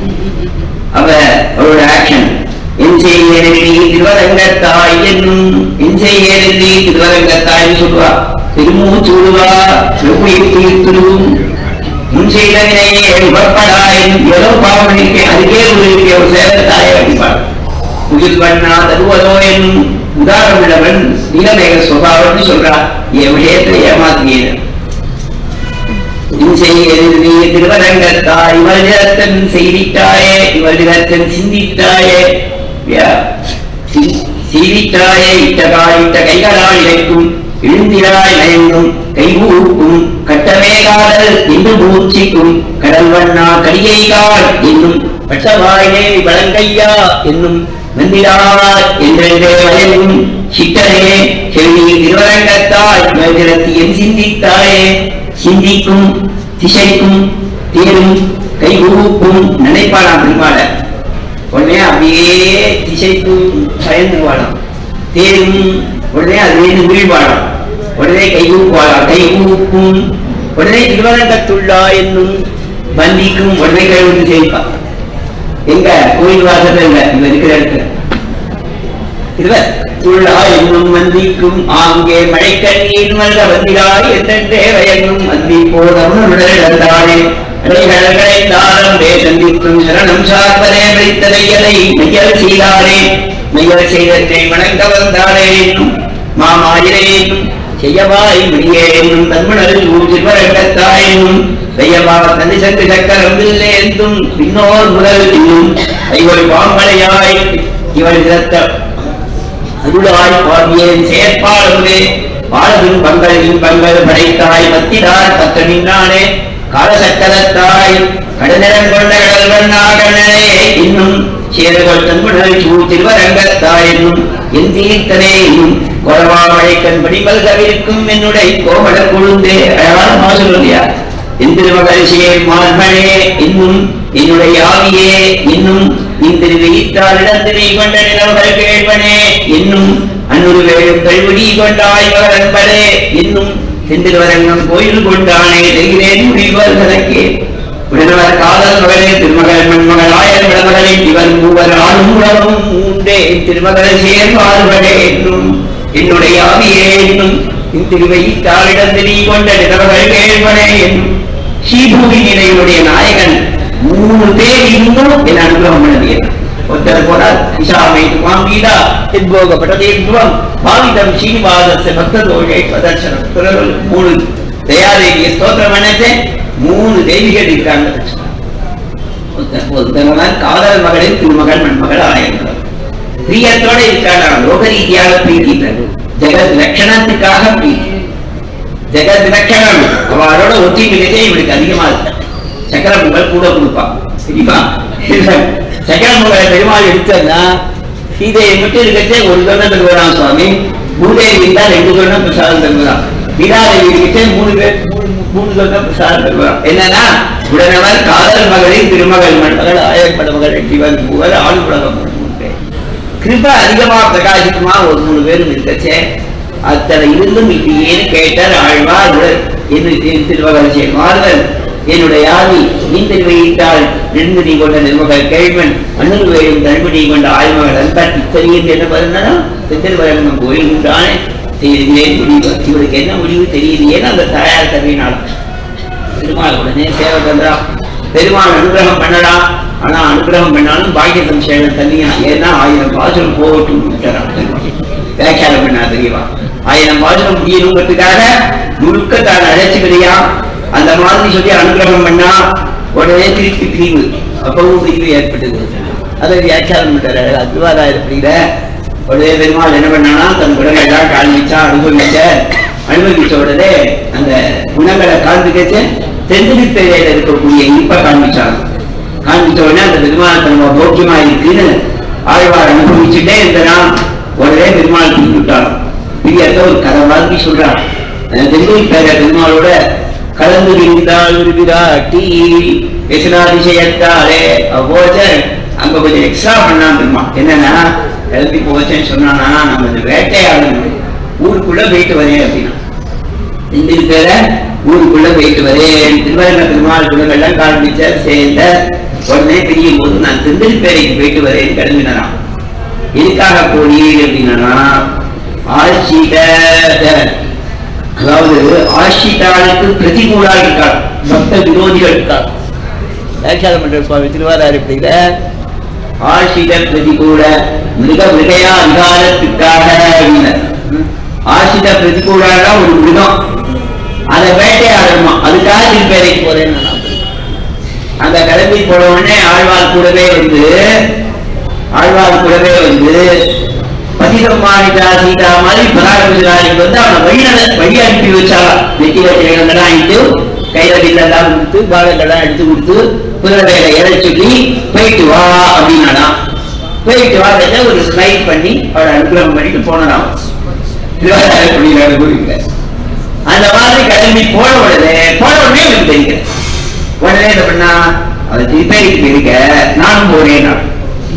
அவ அவரோட ஆக்ஷன் என் செய்யி திருவரங்கத்தாய் என்னும் என் செய்யி திருவரங்கத்தாய்னு சொல்லுவா திருமூச்சு விடுவா வெவ்வுயிர் துயிர் துருகும் முன் செய்தவினையே உடற்படாயின் ஏதோ பாவம் பண்ணிருக்கேன் அதுக்கே ஒரு ஒரு சேதத்தாயை அடிப்பாள் முகில் வண்ணா தருவதோ என்னும் உதாரணம் உள்ளவன் நீலமேக சுபாவம்னு சொல்றா என் விஷயத்தை ஏமாத்தியேன் நீ திருவரங்கத்தாய் இவள் நிறத்தன் செய்திட்டாயே இவள் நிறத்தன் சிந்தித்தாயே யா, சி- செய்திட்டாயே இட்டகால் இட்ட கைகளால் இழைக்கும் எழுந்திராய் நயங்கும் கைகூக்கும் கட்டமே காதல் என்று மூச்சிக்கும் கடல் வண்ணா கடியை கால் என்னும் பட்டவாயிலே வளங்கையா என்னும் வந்திடார் என்றென்றே வயலும் சிட்டனே செவி திருவரங்கத்தாய் மேதிரத்தியம் சிந்தித்தாயே சிந்திக்கும் திசைக்கும் தேரும் கைகூப்பும் நினைப்பாளாம் பெருமாள உடனே அப்படியே திசைக்கும் பயந்துருவாளாம் தேரும் உடனே அதுலேருந்து வீழ்வாளாம் உடனே கைகூப்பாளாம் கைகூப்பும் உடனே திருவரங்கத்துள்ளா என்னும் வந்திக்கும் உடனே கைவிட்டு செய்ப்பா எங்க கோயில் வாசல்ல இல்ல இவ இருக்கிற இடத்துல இருவர் துள்ளா என்னும் மந்திக்கும் ஆங்கே மழைக்கண்ணீர் மல்க வந்திராய் என்றே வயங்கும் மந்தி போதவனுடனே அடைகளை தாரம் சந்திக்கும் சரணம் சார்பரே வைத்ததையலை மையல் செய்தாரே மையல் செய்தத்தை வணங்க வந்தாரே என்னும் மாமாயிரேனும் செய்யவாய் முடியேனும் தன்மணல் ஊசிவரங்கத்தாயினும் செய்யவா தனி சங்கு சக்கரம் இல்லை என்றும் பின்னோர் முதல் இன்னும் ஐவள் பாம்பளையாய் இவள் இரத்த அருளாய் பாவியேன் செயற்பாடுவே பாலவின் பங்கள் இன்பங்கள் படைத்தாய் பத்தினார் பத்த நின்னானே காலசக்கரத்தாய் கடநிறம் கொண்ட கடல்வண்ணாகனே இன்னும் சேருகள் தன்முடல் சூ திருவரங்கத்தாய் என்னும் என் தீர்த்தனே இன்னும் கொலவாமழைக்கண் படிமல்கவிருக்கும் என்னுடைய கோமட கொழுந்தே அழகான மாசம் இல்லையா என் திருமகரிசியே மார்பனே இன்னும் என்னுடைய ஆவியே இன்னும் இந்திருவையிட்டால் இடத்தினை கொண்ட நிலவர்கள் கேள்வனே இன்னும் அன்னொரு வேலும் கல்வடி கொண்டாய் மகரன்பனே இன்னும் செந்திருவரங்கம் கோயில் கொண்டானே தெரிகிறேன் முடிவர் கணக்கே உடனவர் காதல் மகளே திருமகள் மண்மகள் ஆயர் விடமகளே இவர் மூவர் ஆளும் உலகம் உண்டே திருமகள் சேர்வார்களே என்னும் என்னுடைய ஆவியே என்னும் இத்திருவையிட்டால் இடத்தினை கொண்ட நிலவர்கள் கேள்வனே என்னும் ஸ்ரீபூமி நிலையுடைய நாயகன் மூணு பேர் இன்னும் என் அனுகிரகம் பண்ணது ஒருத்தர் போனார் இஷாமை மாங்கீதா தின்போக படதேத்வம் பாவிதம் ஸ்ரீனிவாச பக்த தோழை பிரதர்சனம் பிறகு மூணு தயாதேவிய ஸ்தோத்திரம் பண்ணது மூணு தேவிகள் இருக்காங்க ஒருத்தர் ஒருத்தர் காதல் மகளின் திருமகள் மண்மகள் ஆயங்கள் பிரியத்தோட இருக்காங்க லோக ரீதியாக பிரீத்தி ஜெகத் லட்சணத்துக்காக பிரீத்தி ஜெகத் லட்சணம் அவளோட ஒத்திமிலே இவனுக்கு அதிகமா இருக்கு சக்கர பொங்கல் கூட கொடுப்பான் சரிப்பா சக்கர பொங்கலை பெருமாள் எடுத்தா சீதையை மட்டும் இருக்கச்சே ஒரு சொன்ன தருவரான் சுவாமி பூதேவி இருந்தா ரெண்டு சொன்ன பிரசாதம் தருவரான் வீராதேவி இருக்கச்சே மூணு பேர் மூணு மூணு சொன்ன பிரசாதம் தருவரான் என்னன்னா உடனவர் காதல் மகளின் திருமகள் மகள் ஆயப்பட மகள் சிவன் புகழ் ஆளு உலகம் மூன்று கிருப அதிகமா பிரகாசிக்குமா ஒரு மூணு பேரும் இருக்கச்சே அத்தனை இருந்தும் இப்படியேன்னு கேட்டார் ஆழ்வார் உடல் என்று திருவகரசியை மாறுதல் என்னுடைய ஆவி நீந்தல் வைத்தால் நெருங்கடி கொண்ட நிர்மகள் கேழ்வன் மண்ணில் வேடும் தன்படி கொண்ட ஆய்மகள் அன்பாட் இத்தனையும் என்ன பண்ணுனா செந்தில் வரங்கம் கோயில் உண்டானே தெரியுதே முடிவு இவருக்கு என்ன முடிவு தெரியுதேன்னு அந்த தாயார் கருவினாலும் பெருமாள் உடனே சேவை பண்றான் பெருமாள் அனுகிரகம் பண்ணலாம் ஆனா அனுகிரகம் பண்ணாலும் பாக்கிய சம்சேகம் தண்ணியா ஏன்னா ஆயிரம் பாசுரம் போகட்டும் விட்டுறான் பெருமாள். வியாக்கியானம் பண்ணா தெரியவா ஆயிரம் பாசுரம் முடியணுங்கிறதுக்காக முழுக்க தான் அழைச்சிக்கிறியா அந்த மாதிரி சொல்லி அனுகிரகம் பண்ணா உடனே திருப்பி பிரிவு அப்பவும் பிரிவு ஏற்பட்டது அதை வியாக்கியானம் பண்றாரு அத்வாதா இருக்கிற உடனே பெருமாள் என்ன பண்ணானா தன் குணங்கள்லாம் காண்பிச்சா அனுபவிச்ச அனுபவிச்ச உடனே அந்த குணங்களை காண்பிக்கச்சு தென்திரி பேரையில இருக்கக்கூடிய இனிப்ப காண்பிச்சாங்க காண்பிச்ச உடனே அந்த பெருமாள் தன்மை போக்கியமா இருக்குன்னு ஆழ்வார் அனுபவிச்சுட்டே இருந்தான் உடனே பெருமாள் தூக்கி விட்டான் பிரியத்தை ஒரு கதை மாதிரி சொல்றான் அந்த தென்திரி பேர பெருமாளோட கலந்து இருந்தால் ஒரு விராட்டி பேசினாதிசயத்தாலே அவ்வோச்ச அங்க கொஞ்சம் எக்ஸ்ட்ரா பண்ணான் பெருமாள் என்னன்னா கிளம்பி போச்சேன்னு சொன்னானா நம்ம இந்த வேட்டையாடணும் ஊருக்குள்ள போயிட்டு வரேன் அப்படின்னா இந்த பேர ஊருக்குள்ள போயிட்டு வரேன் திருவரங்க பெருமாள் குணங்கள்லாம் காண்பிச்ச சேர்ந்த உடனே பிரியும் போது நான் திண்டில் பேரைக்கு போயிட்டு வரேன் கிளம்பினாராம் எதுக்காக போனீர் அப்படின்னா ஆட்சியிட அதாவது ஆட்சிட்டாளுக்கு பிரதிகூலா இருக்காள் பக்த விரோதிகள் இருக்காள் வியாக்கியானம் பண்ற சுவாமி திருவாரூர் அப்படிங்கிற ஆசிட பிரதிகூல மிருக மிருகையா அதிகாரத்துக்காக அப்படின்னார். ஆசிட பிரதிகூலா ஒரு மிருகம் அதை வேட்டையாடணுமா அதுக்காக திருப்பேரைக்கு போறேன்னு நான் அந்த கிளம்பி போன உடனே ஆழ்வார் கூடவே வந்து ஆழ்வார் கூடவே வந்து பதிகமானிதா சீதா மாதிரி பராகபிராணிக்கு வந்து அவனை வழி நட- வழி அனுப்பி வச்சாலாம் நெத்தியில திரைகளெல்லாம் ஆயிட்டு கையில வில்லெல்லாம் கொடுத்து பாகங்கள்லாம் எடுத்து கொடுத்து குதிரை வேலை ஏற சொல்லி போயிட்டு வா அப்படின்னாலாம் போயிட்டு வாங்க ஒரு ஸ்லைட் பண்ணி அவரை அனுகிரகம் பண்ணிட்டு போனலாம் திருவாரூர் கோயில்ல அந்த மாதிரி கிளம்பி போன உடனே போன உடனே எனக்கு தெரியுது உடனே என்ன பண்ணா அதை திருப்பேரிக்கு இருக்க நானும் போறேன் நான்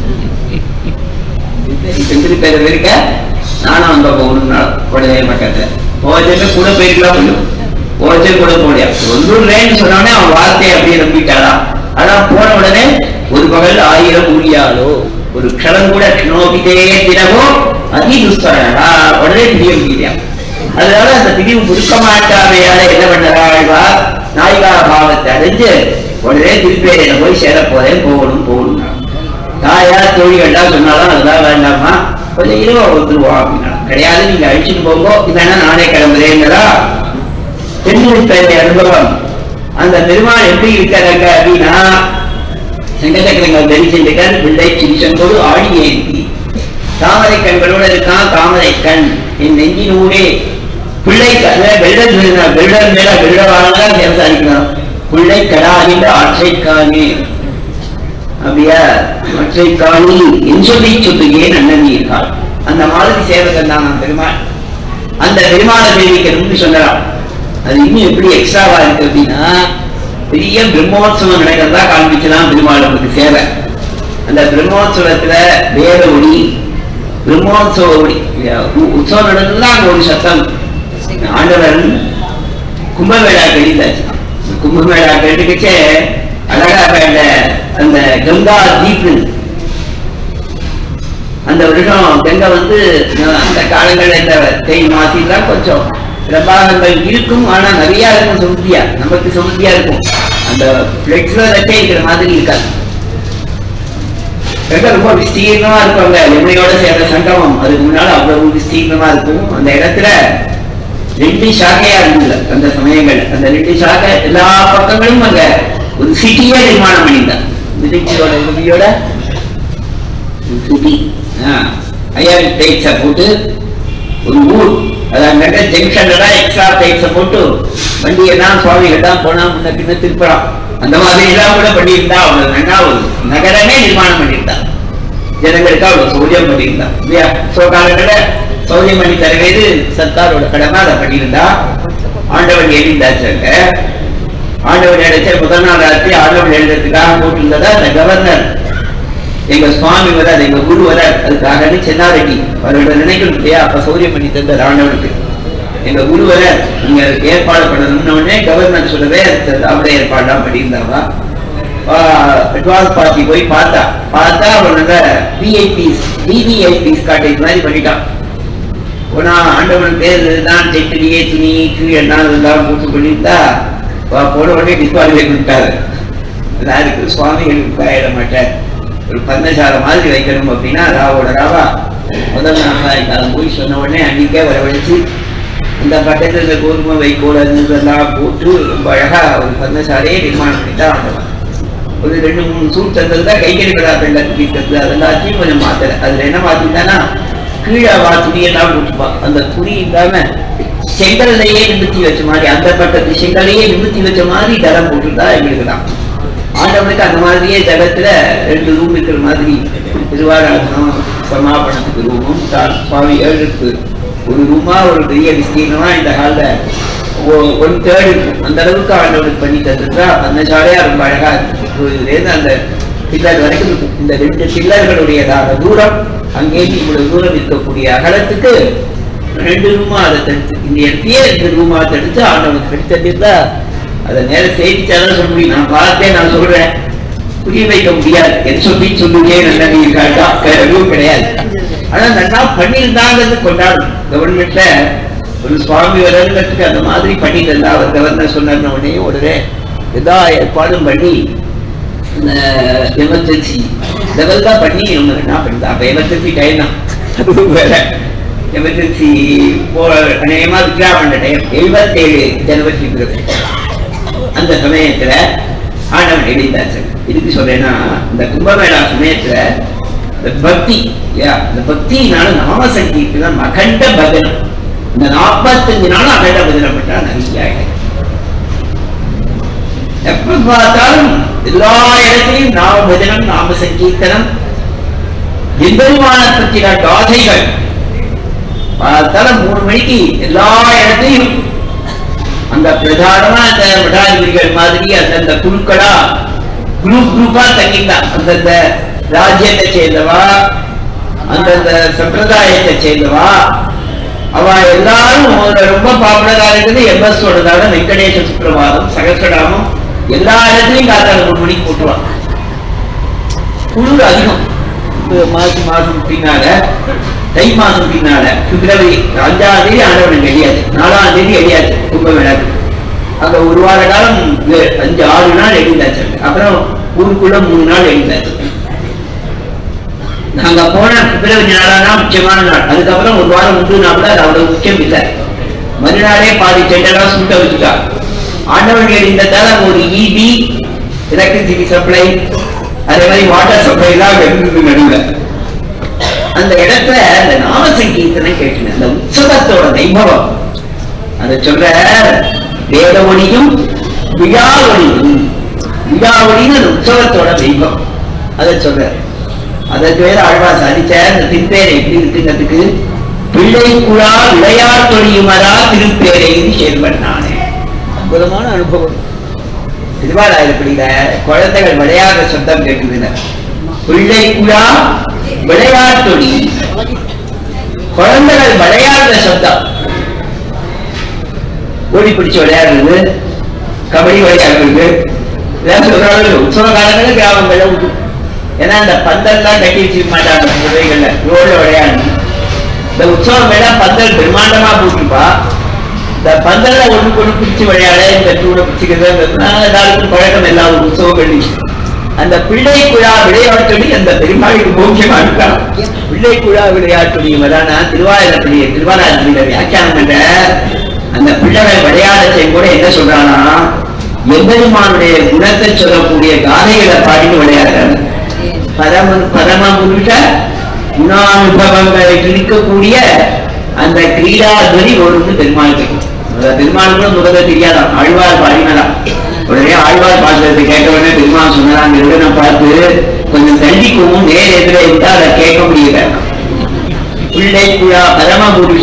திருப்பேரி இருக்க நானும் அங்க போகணும்னா உடனே பக்கத்துல போச்சே கூட போயிருக்கலாம் முடியும் போச்சே கூட போடியா ஒன்றும் சொன்னோடனே அவன் வார்த்தையை அப்படியே நம்பிட்டாளா அதான் போன உடனே ஒரு பகல் ஆயிரம் ஊழியாளோ ஒரு க்ஷணம் கூட நோக்கிட்டே தினமோ அதி துஸ்தரா உடனே பிரிய முடியா அதனால அந்த பிரிவு முழுக்க மாட்டாமையால என்ன பண்ணறாழ்வா நாயிகா பாவத்தை அடைஞ்சு உடனே திருப்பேரையில போய் சேர போறேன் போகணும் போகணும் தாயா தோழிகள்லாம் சொன்னாலும் அதெல்லாம் வேண்டாமா கொஞ்சம் இருவா வந்துருவோம் அப்படின்னா கிடையாது நீங்க அழிச்சுட்டு போங்கோ இல்லைன்னா நானே கிளம்புறேங்கிறா தென்னிருப்பேரை அனுபவம் அந்த பெருமாள் எப்படி இருக்கிறாங்க அப்படின்னா சங்கச்சக்கரங்கள் தரிசிருக்கார் பிள்ளை சிரிச்சங்கோடு ஆடி ஏந்தி தாமரை கண்களோட இருக்கான் தாமரை கண் என் நெஞ்சினூடே பிள்ளை வெள்ளம் வெள்ளம் மேல வெள்ளவானதான் விவசாரிக்கலாம் பிள்ளை கடாகின்ற ஆற்றைக்கானே அப்படியா ஆற்றைக்காணி என் சொல்லி சொல்லுகேன் அண்ணன் இருக்காள் அந்த மாதிரி சேவகன் தான் நான் பெருமாள் அந்த பெருமாள தேவிக்கு சொல்லலாம் அது இன்னும் எப்படி எக்ஸ்ட்ராவா இருக்கு அப்படின்னா பெரிய பிரம்மோத்சவம் நடக்கிறதா காண்பிச்சலாம் பெருமாளுக்கு சேவை அந்த பிரம்மோத்சவத்துல வேத ஒளி பிரம்மோத்சவ ஒளி உற்சவம் நடந்ததுதான் அங்க ஒரு சத்தம் ஆண்டவன் கும்பமேளா கழிந்தாச்சு கும்பமேளா கழிச்சுக்கச்சே அழகா அந்த அந்த கங்கா தீப்பு அந்த வருஷம் கங்கை வந்து அந்த காலங்கள்ல இந்த தேய் மாசிலாம் கொஞ்சம் பிரபாகங்கள் இருக்கும் ஆனா நிறைய இருக்கும் சமுத்தியா நமக்கு சமுத்தியா இருக்கும் அந்த பிளெக்ஸ்ல இருக்கிற மாதிரி இருக்காது கங்கை ரொம்ப விஸ்தீர்ணமா இருப்பாங்க யமுனையோட சேர்ந்த சங்கமம் அதுக்கு முன்னால அவ்வளவு விஸ்தீர்ணமா இருக்கும் அந்த இடத்துல ரெண்டு சாக்கையா இருந்தது அந்த சமயங்கள் அந்த ரெண்டு சாக்கை எல்லா பக்கங்களும் அங்க ஒரு சிட்டியே நிர்மாணம் பண்ணியிருந்தார் விதிச்சியோட உதவியோட சிட்டி ஐயாயிரம் டைட்ஸை போட்டு ஒரு ஊர் அதாவது ஜங்ஷன்ல தான் எக்ஸ்ட்ரா டைட்ஸை போட்டு வண்டியெல்லாம் சுவாமிகள் தான் போனா முன்ன பின்ன திருப்பலாம் அந்த மாதிரி எல்லாம் கூட பண்ணியிருந்தா அவ்வளவு நல்லா ஒரு நகரமே நிர்மாணம் பண்ணியிருந்தா ஜனங்களுக்கு அவ்வளவு சௌரியம் பண்ணியிருந்தா இல்லையா சோ காலங்கள சௌரியம் பண்ணி தர வேறு சர்க்காரோட கடமை அதை பண்ணியிருந்தா ஆண்டவன் எழுந்தாச்சாங்க ஆண்டவன் எழுச்ச முதல் நாள் ராத்திரி ஆண்டவன் எழுதுறதுக்காக போட்டிருந்ததா அந்த கவர்னர் எங்க சுவாமி வர எங்க குரு வர அதுக்காக சென்னாரெட்டி அவரோட நினைக்கணும் இல்லையா அப்ப சௌரியம் பண்ணி தந்த ஆண்டவனுக்கு எங்க குரு வர நீங்க அதுக்கு ஏற்பாடு பண்ணணும்னு உடனே கவர்னர் சொல்லவே அப்படி ஏற்பாடுலாம் பண்ணியிருந்தாங்க அட்வான்ஸ் பார்ட்டி போய் பார்த்தா பார்த்தா அவனோட விஐபிஸ் விவிஐபிஸ் காட்டேஜ் மாதிரி பண்ணிட்டான் போனா ஆண்டவன் பேர் தான் செட்டிலேயே துணி கீழே எல்லாம் போட்டு பண்ணியிருந்தா போன உடனே டிஸ்குவாலிஃபை பண்ணிட்டாரு அதுக்கு சுவாமிகளுக்கு ஆயிட மாட்டார் ஒரு பந்தசால மாதிரி வைக்கணும் அப்படின்னா ராவோட ராவா முதல் நாம காலம் போய் சொன்ன உடனே அன்னைக்கே வரவழைச்சு இந்த பக்கத்துல இந்த கோதுமை வைக்கோலெல்லாம் போட்டு ரொம்ப அழகா ஒரு பந்தசாலையே நிர்மாணம் பண்ணிட்டா ஆண்டவன் ஒரு ரெண்டு மூணு சூழ்த்தங்கள் தான் கைகறி பதார்த்தங்கள் இருக்கிறது அதெல்லாத்தையும் கொஞ்சம் மாத்தல அதுல என்ன மாத்திட்டானா கீழே வா துணியெல்லாம் போட்டுப்பா அந்த துணி இல்லாம செங்கல்லையே நிமித்தி வச்ச மாதிரி அந்த பக்கத்து செங்கலையே நிமித்தி வச்ச மாதிரி தரம் போட்டுருந்தா எங்களுக்கு தான் ஆண்டவனுக்கு அந்த மாதிரியே ஜகத்துல ரெண்டு ரூம் இருக்கிற மாதிரி திருவாராசனம் சமாபனத்துக்கு ரூமும் சுவாமி ஏழுக்கு ஒரு ரூமா ஒரு பெரிய விஸ்தீர்ணமா இந்த ஹால்ல ஒன் தேர்ட் இருக்கும் அந்த அளவுக்கு ஆண்டவனுக்கு பண்ணி தந்துட்டா அந்த சாலையா ரொம்ப அழகா இருக்கு இதுலேருந்து அந்த பில்லர் வரைக்கும் இருக்கும் இந்த ரெண்டு பில்லர்களுடையதான தூரம் அங்கேருந்து இவ்வளவு தூரம் இருக்கக்கூடிய அகலத்துக்கு ரெண்டு ரூமா அதை தடுத்து இந்த இடத்தையே ரெண்டு ரூமா தடுத்து ஆண்டவனுக்கு எடுத்தா அதை நேரம் செய்திச்சாதான் சொல்ல முடியும் நான் பார்த்தேன் நான் சொல்றேன் புரிய வைக்க முடியாது என் சொல்லி சொல்லுங்க நல்ல நீ கேட்டா எதுவும் கிடையாது ஆனா நல்லா பண்ணியிருந்தாங்கிறது கொண்டாடும் கவர்மெண்ட்ல ஒரு சுவாமி வரத்துக்கு அந்த மாதிரி பண்ணியிருந்தா அவர் கவர்னர் சொன்ன உடனே உடனே எல்லா ஏற்பாடும் பண்ணி இந்த எமர்ஜென்சி லெவல் தான் பண்ணி அவங்க என்ன பண்ணிருந்தா அப்ப எமர்ஜென்சி டைம் தான் அது வேற எமர்ஜென்சி போ அநேகமா விக்ராமண்ட டைம் எழுபத்தேழு ஜனவரி பிப்ரவரி அந்த சமயத்துல ஆண்டவன் எழுந்தாச்சு இதுக்கு சொல்றேன்னா இந்த கும்பமேளா சமயத்துல இந்த பக்தி இல்லையா இந்த பக்தினால நாம சங்கீர்த்தனம் அகண்ட பஜனம் இந்த நாற்பத்தஞ்சு நாளும் அகண்ட பஜனம் பண்ணா நிறைய எப்ப பார்த்தாலும் எல்லா இடத்துலையும் நாம பஜனம் நாம சங்கீர்த்தனம் எம்பெருமான பற்றின காதைகள் பார்த்தால மூணு மணிக்கு எல்லா இடத்தையும் அந்த பிரதானமா அந்த மடாதிபதிகள் மாதிரி அந்தந்த குழுக்களா குரூப் குரூப்பா தங்கிட்டான் அந்தந்த ராஜ்யத்தை சேர்ந்தவா அந்தந்த சம்பிரதாயத்தை சேர்ந்தவா அவ எல்லாரும் ஒரு ரொம்ப பாப்புலரா இருக்குது எம்எஸ் ஓடதால வெங்கடேஷ சுப்பிரபாதம் சகசடாமம் எல்லா இடத்துலயும் காத்தால மூணு மணிக்கு போட்டுருவான் குளிர் அதிகம் இந்த மாசி மாசம் பின்னால தை மாசம் பின்னால பிப்ரவரி அஞ்சாம் தேதி ஆண்டவன் கிடையாது நாலாம் தேதி கிடையாது கும்பமேளாக்கு அங்க ஒரு வார காலம் இது அஞ்சு ஆறு நாள் எழுந்தாச்சு அப்புறம் ஊருக்குள்ள மூணு நாள் எழுந்தாச்சு நாங்க போன பிப்ரவரி நாளானா முக்கியமான நாள் அதுக்கப்புறம் ஒரு வாரம் முந்துனா கூட அது அவ்வளவு முக்கியம் இல்லை மறுநாளே பாதி செட்டெல்லாம் சுட்ட வச்சுட்டா ஆண்டவன் எழுந்ததால ஒரு இபி எலக்ட்ரிசிட்டி சப்ளை அதே மாதிரி வாட்டர் சப்ளை எல்லாம் இருந்தது நடுவில் அந்த இடத்துல அந்த நாம சங்கீர்த்தனை கேட்டேன் அந்த உற்சவத்தோட வைபவம் அதை சொல்ற வேத ஒளியும் விழா ஒளியும் விழா ஒளின்னு அந்த உற்சவத்தோட வைபவம் அதை சொல்ற அதற்கு வேற ஆழ்வா சாதிச்ச அந்த திருப்பேரை எப்படி இருக்குங்கிறதுக்கு பிள்ளை குழா விளையாட்டொழியுமரா திருப்பேரை சேர்வன் நானே அற்புதமான அனுபவம் திருவாராயப்படியில குழந்தைகள் விளையாடுற சத்தம் கேட்குதுன்னு பிள்ளை குழா விளையாட்டொழி குழந்தைகள் விளையாடுற சத்தம் ஓடி பிடிச்சு விளையாடுறது கபடி விளையாடுறது இதெல்லாம் சொல்றாங்க உற்சவ காலங்களில் கிராமங்கள்ல உண்டு ஏன்னா அந்த பந்தல்லாம் கட்டி வச்சிருக்க மாட்டாங்க முறைகள்ல ரோட்ல விளையாடணும் இந்த உற்சவம் எல்லாம் பந்தல் பிரம்மாண்டமா போட்டிருப்பா இந்த பந்தல்ல ஒண்ணு கொண்டு பிடிச்சு விளையாட இந்த டூட பிடிச்சிக்கிறது எல்லாருக்கும் பழக்கம் எல்லா உற்சவங்கள்லையும் அந்த பிள்ளை குழா விளையாட்டுடி அந்த பெருமாளுக்கு முக்கியமா இருக்கலாம் பிள்ளை குழா விளையாட்டுடி வரானா திருவாரூரப்படி திருவாரூரப்படியில வியாக்கியானம் பண்ற அந்த பிள்ளைகள் விளையாட செய்யும் கூட என்ன சொல்றானா எம்பெருமானுடைய குணத்தை சொல்லக்கூடிய காதைகளை பாடிட்டு விளையாடுறாங்க பரம பரம புருஷ குணானுபவங்களை இருக்கக்கூடிய அந்த கிரீடாதுரி ஒன்று பெருமாளுக்கு அந்த பெருமாள் கூட முதல்ல தெரியாதான் ஆழ்வார் பாடினாலாம் உடனே ஆழ்வார் பாடுறதை கேட்க உடனே பெருமாள் சொன்னாங்க விட பார்த்து கொஞ்சம் தண்டிக்கவும் நேர் எதிரே விட்டா அதை கேட்க முடியல பிள்ளை குழா பரம புருஷ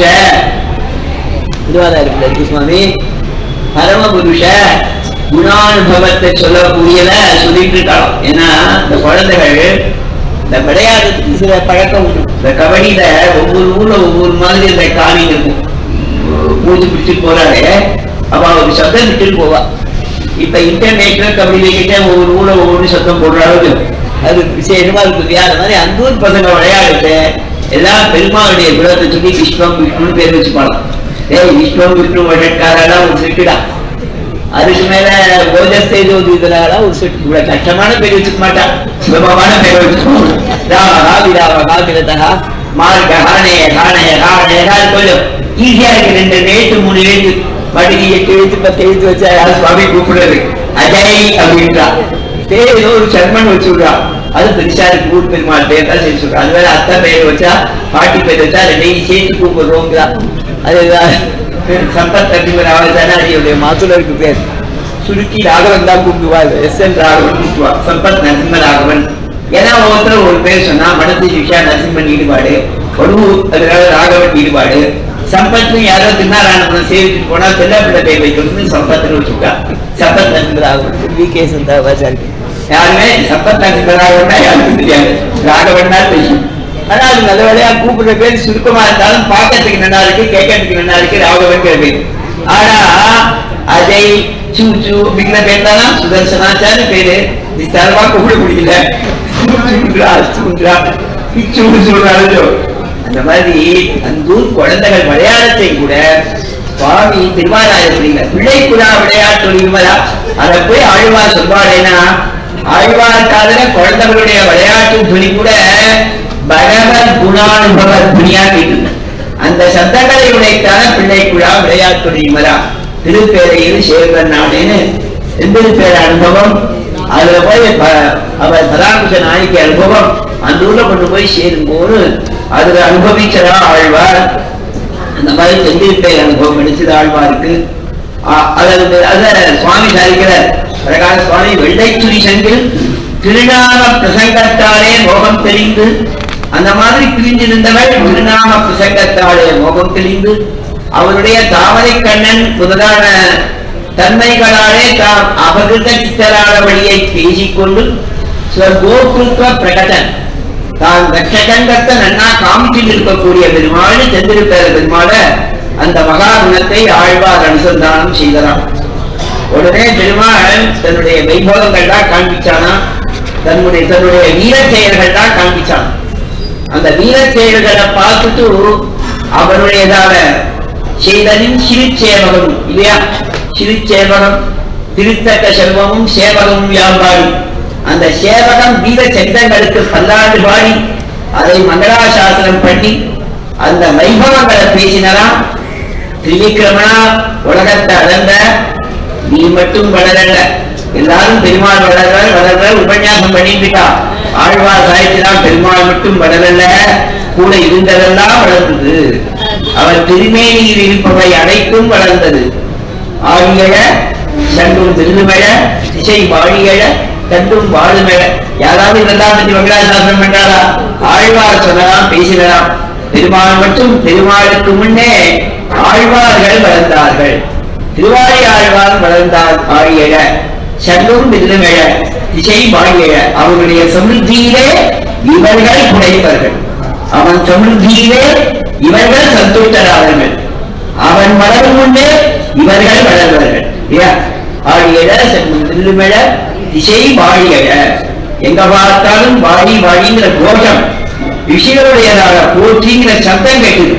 திருவாரூர் சுவாமி பரம புருஷ குணானுபவத்தை சொல்லக்கூடியத சொல்லிட்டு இருக்காங்க ஏன்னா இந்த குழந்தைகள் இந்த விளையாடுறதுக்கு சில பழக்கம் உண்டு இந்த கபடியில ஒவ்வொரு ஊர்ல ஒவ்வொரு மாதிரி இந்த காணி இருக்கும் மூச்சு பிடிச்சிட்டு போறாரு அவ ஒரு சத்தம் விட்டுட்டு போவா இப்ப இன்டர்நேஷனல் கபடி கிட்ட ஒவ்வொரு ஊர்ல ஒவ்வொரு சத்தம் போடுற அளவுக்கு அது விசேஷமா இருக்கு அது மாதிரி அந்த ஊர் பசங்க விளையாடுறது எல்லாம் பெருமாளுடைய குலத்தை சொல்லி விஸ்வம் விஷ்ணுன்னு பேர் வச்சுப்பாங்க ஏய் விஸ்வம் விஷ்ணு வழக்காரெல்லாம் ஒரு செட்டுடா அதுக்கு மேல ஓஜஸ்தே ஜோதிதரால ஒரு செட்டு இவ்வளவு கஷ்டமான பேர் வச்சுக்க மாட்டான் சுலபமான பேர் வச்சுக்கோங்க ராமகா விராமகா விரதகா மார்க ஹானே ஹானே ஹானே ஹான் கொஞ்சம் ஈஸியா இருக்கு ரெண்டு ரேட்டு மூணு ரேட்டு மடிக்கு எட்டு எழுத்து பத்து எழுத்து வச்சா யாரும் சுவாமி கூப்பிடுறது அஜய் அப்படின்றா பேர் ஏதோ ஒரு சர்மன் வச்சு விடுறா அது பெருசா இருக்கு ஊர் பெருமாள் பேர் தான் சேர்த்து சொல்றா அது வேற அத்தை பேர் வச்சா பாட்டி பேர் வச்சா ரெண்டையும் சேர்த்து கூப்பிடுறோங்கிறா அதுதான் சம்பத் அப்படிங்கிற அவதாரியுடைய மாத்துலருக்கு பேர் சுருக்கி ராகவன் தான் கூப்பிடுவார் எஸ் என் ராகவன் கூப்பிடுவார் சம்பத் நரசிம்ம ராகவன் ஏன்னா ஒவ்வொருத்தரும் ஒரு பேர் சொன்னா மனத்து விஷயா நரசிம்மன் ஈடுபாடு ஒடுவு அதனால ராகவன் ஈடுபாடு சம்பத்னு யாரோ தின்னாராயணபுரம் சேவிச்சுட்டு போனா செல்லப்பிள்ளை பேர் வைக்கணும்னு சம்பத்னு வச்சுக்கா சம்பத் நரசிம்ம ராகவன் வி கே சந்தாவாச்சாரி யாருமே சம்பத் நரசிம்ம ராகவன்னா யாருக்கும் தெரியாது ராகவன் தான் தெரியும் ஆனா அது நல்ல வேலையா கூப்பிடுற பேர் சுருக்கமா இருந்தாலும் பார்க்கறதுக்கு நல்லா இருக்கு கேட்கறதுக்கு நல்லா இருக்கு ராகவன்கிற பேர் ஆனா அஜய் சூ சூ அப்படிங்கிற பேர் தானா சுதர்சனாச்சாரு பேரு நீ தரமா கூப்பிட முடியல சூன்றா சூன்றா சூ சொல்றாரு அந்த மாதிரி அந்த ஊர் குழந்தைகள் விளையாடத்தை கூட சுவாமி திருவாராயப்படிங்க பிள்ளை குழா விளையாட்டு ஒளியுமதா அதை போய் ஆழ்வார் சொல்வாடேனா ஆழ்வார் காதல குழந்தைகளுடைய விளையாட்டு துணி கூட பகவத் குணானுபவ துணியா கேட்டு அந்த சத்தங்களை உடைத்தான பிள்ளை குழா விளையாட்டு ஒளியுமதா திருப்பேரையில் சேர்வன் நாடுன்னு எந்த பேர் அனுபவம் அதுல போய் ப- அவர் பராமரிச்ச நாளைக்கு அனுபவம் அந்த ஊர்ல கொண்டு போய் சேரும்போது அதுல அனுபவிச்சதா ஆழ்வார் அந்த மாதிரி செந்திருப்பை அனுபவம் கிடைச்சது ஆழ்வாருக்கு ஆ- அதாவது அத சுவாமி சாதிக்கிறார் பிரகார சுவாமி வெள்ளை துணி சங்கில் திருநாம பிரசங்கத்தாலே மோகம் தெரிந்து அந்த மாதிரி பிரிஞ்சு நின்றவள் திருநாம பிரசங்கத்தாலே மோகம் தெளிந்து அவருடைய தாமரை கண்ணன் முதலான தன்மைகளாலே தாம் அபகிருத சித்தரான வழியை பேசிக்கொண்டு ஸ்வகோகுத்வ பிரகடன் தான் ரட்சகங்கத்தை நன்னா காமிச்சில் இருக்கக்கூடிய பெருமாள் செந்திருப்பேர பெருமாள அந்த மகா குணத்தை ஆழ்வார் அனுசந்தானம் செய்தலாம் உடனே பெருமாள் தன்னுடைய வைபவங்கள்லாம் காண்பிச்சானா தன்னுடைய தன்னுடைய வீர செயல்கள்லாம் காண்பிச்சான் அந்த வீர செயல்களை பார்த்துட்டு அவருடையதான செய்தலின் சிறுச்சேவகம் இல்லையா சிறுச்சேவகம் திருத்தக்க செல்வமும் சேவகமும் வியாபாரி அந்த சேவகம் வீர சந்தங்களுக்கு பல்லாண்டு பாடி அதை மங்களாசாசனம் பண்ணி அந்த வைபவங்களை பேசினராம் திரிவிக்ரமணா உலகத்தை அளந்த நீ மட்டும் வளரல எல்லாரும் பெருமாள் வளர்ற வளர்ற உபன்யாசம் பண்ணிட்டு இருக்கா ஆழ்வார் சாய்ச்சிதான் பெருமாள் மட்டும் வளரல கூட இருந்ததெல்லாம் வளர்ந்தது அவர் திருமேனியில் இருப்பவை அனைத்தும் வளர்ந்தது ஆழியழ சண்டும் திருமழ திசை வாழியழ கண்டும் வாழுமழ யாராவது இதெல்லாம் பற்றி வெங்கடாசாசனம் பண்றாரா ஆழ்வார் சொல்லலாம் பேசினலாம் பெருமாள் மட்டும் பெருமாளுக்கு முன்னே ஆழ்வார்கள் வளர்ந்தார்கள் திருவாரி ஆழ்வார் வளர்ந்தார் ஆழியழ சண்டும் திருமழ திசை வாழியழ அவருடைய சமிருத்தியிலே இவர்கள் புடைப்பர்கள் அவன் சமிருத்தியிலே இவர்கள் சந்தோஷராதர்கள் அவன் வளரும் முன்னே இவர்கள் வளர்வார்கள் இல்லையா ஆழியழ சண்டும் திருமழ திசை வாழியழ எங்க பார்த்தாலும் வாடி வாடிங்கிற கோஷம் ரிஷிகளுடையதாக போற்றிங்கிற சத்தம் கேட்டுது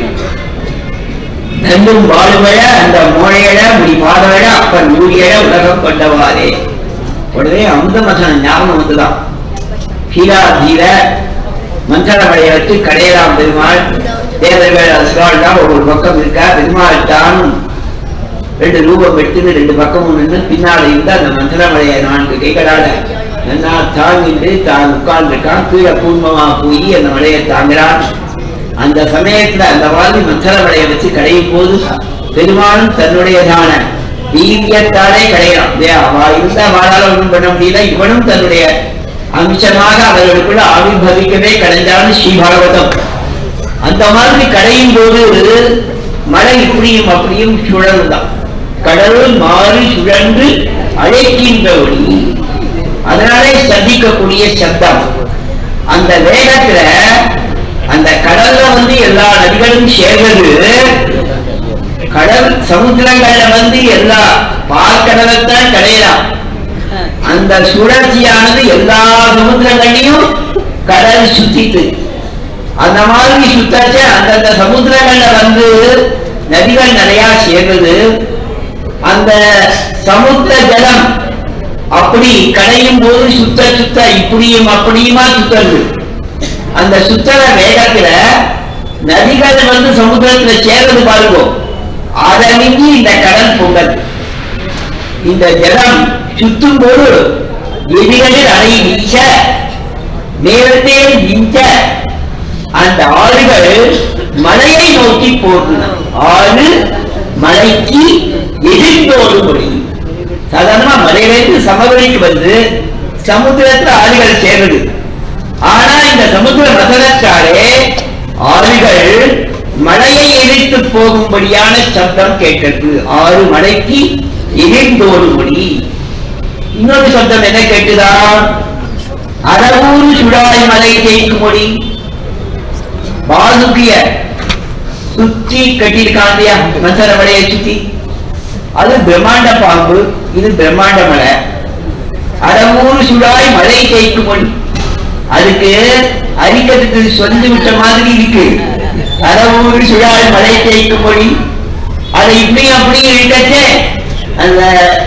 நெல்லும் வாழுமழ அந்த மோழையழ முடி பாதழ அப்பன் ஊழியழ உலகம் கொண்டவாறே உடனே அந்த மசன ஞாபகம் வந்துதான் கீழா தீர மஞ்சளமலையை வச்சு கடையலாம் பெருமாள் தேவர்கள் அசுரால் தான் ஒரு பக்கம் இருக்கா பெருமாள் தான் ரெண்டு ரூபம் எடுத்துன்னு ரெண்டு பக்கமும் நின்று பின்னால இருந்து அந்த மந்திரமலையை நான்கு கைகளால நன்னா தாங்கிட்டு தான் உட்கார்ந்துருக்கான் கீழே கூர்மமா போய் அந்த மலையை தாங்குறான் அந்த சமயத்துல அந்த மாதிரி மந்திரமலையை வச்சு கடையும் போது பெருமாளும் தன்னுடையதான வீரியத்தாலே கடையலாம் இல்லையா அவ இருந்த வாழால ஒன்றும் பண்ண முடியல இவனும் தன்னுடைய அம்சமாக அவர்களுக்குள்ள ஆவிர்வவிக்கவே கடைஞ்சாலும் ஸ்ரீ பாகவதம் அந்த மாதிரி கடையும் போது மழை இப்படியும் அப்படியும் சுழல்தான் கடவுள் மாறி சுழன்று அழைக்கின்ற ஒளி அதனாலே சந்திக்கக்கூடிய சப்தம் அந்த வேகத்துல அந்த கடல்ல வந்து எல்லா நதிகளும் சேர்வது கடல் சமுத்திரங்கள்ல வந்து எல்லா பால்கடலைத்தான் கடையலாம் அந்த சுழற்சியானது எல்லா சமுத்திரங்களையும் கடல் சுத்திட்டு அந்த மாதிரி சுத்தாச்சு அந்தந்த சமுத்திரங்கள்ல வந்து நதிகள் நிறைய சேர்ந்தது அந்த சமுத்திர ஜலம் அப்படி கடையும் போது சுத்த சுத்த இப்படியும் அப்படியுமா சுத்தது அந்த சுத்தர வேகத்துல நதிகள் வந்து சமுத்திரத்துல சேர்றது பாருங்க அதை மிஞ்சி இந்த கடல் பொங்கல் இந்த ஜலம் சுத்தும் போது எதிகளில் அலை வீச நேரத்தே வீச அந்த ஆறுகள் மலையை நோக்கி போகின்றன ஆறு மலைக்கு எதிர்ந்தோடும்படி சாதாரணமா மலையிலிருந்து சமவெளிக்கு வந்து சமுத்திரத்துல ஆறுகள் சேருது ஆனா இந்த சமுத்திர மசனத்தாலே ஆறுகள் மலையை எதிர்த்து போகும்படியான சப்தம் கேட்கிறது ஆறு மலைக்கு எதிர்ந்தோடும்படி இன்னொரு சப்தம் என்ன கேட்டுதா அறவூறு சுடாய் மலை தேய்க்கும்படி பாதுகிய சுத்தி கட்டியிருக்கான் இல்லையா மசர மலையை சுத்தி அது பிரம்மாண்ட பாம்பு இது பிரம்மாண்ட மலை அறவூறு சுடாய் மலை தேய்க்கும்படி அதுக்கு அரிக்கிறதுக்கு சொல்லி விட்ட மாதிரி இருக்கு அறவூறு சுடாய் மலை தேய்க்கும்படி அதை இப்படி அப்படி இருக்கச்சே அந்த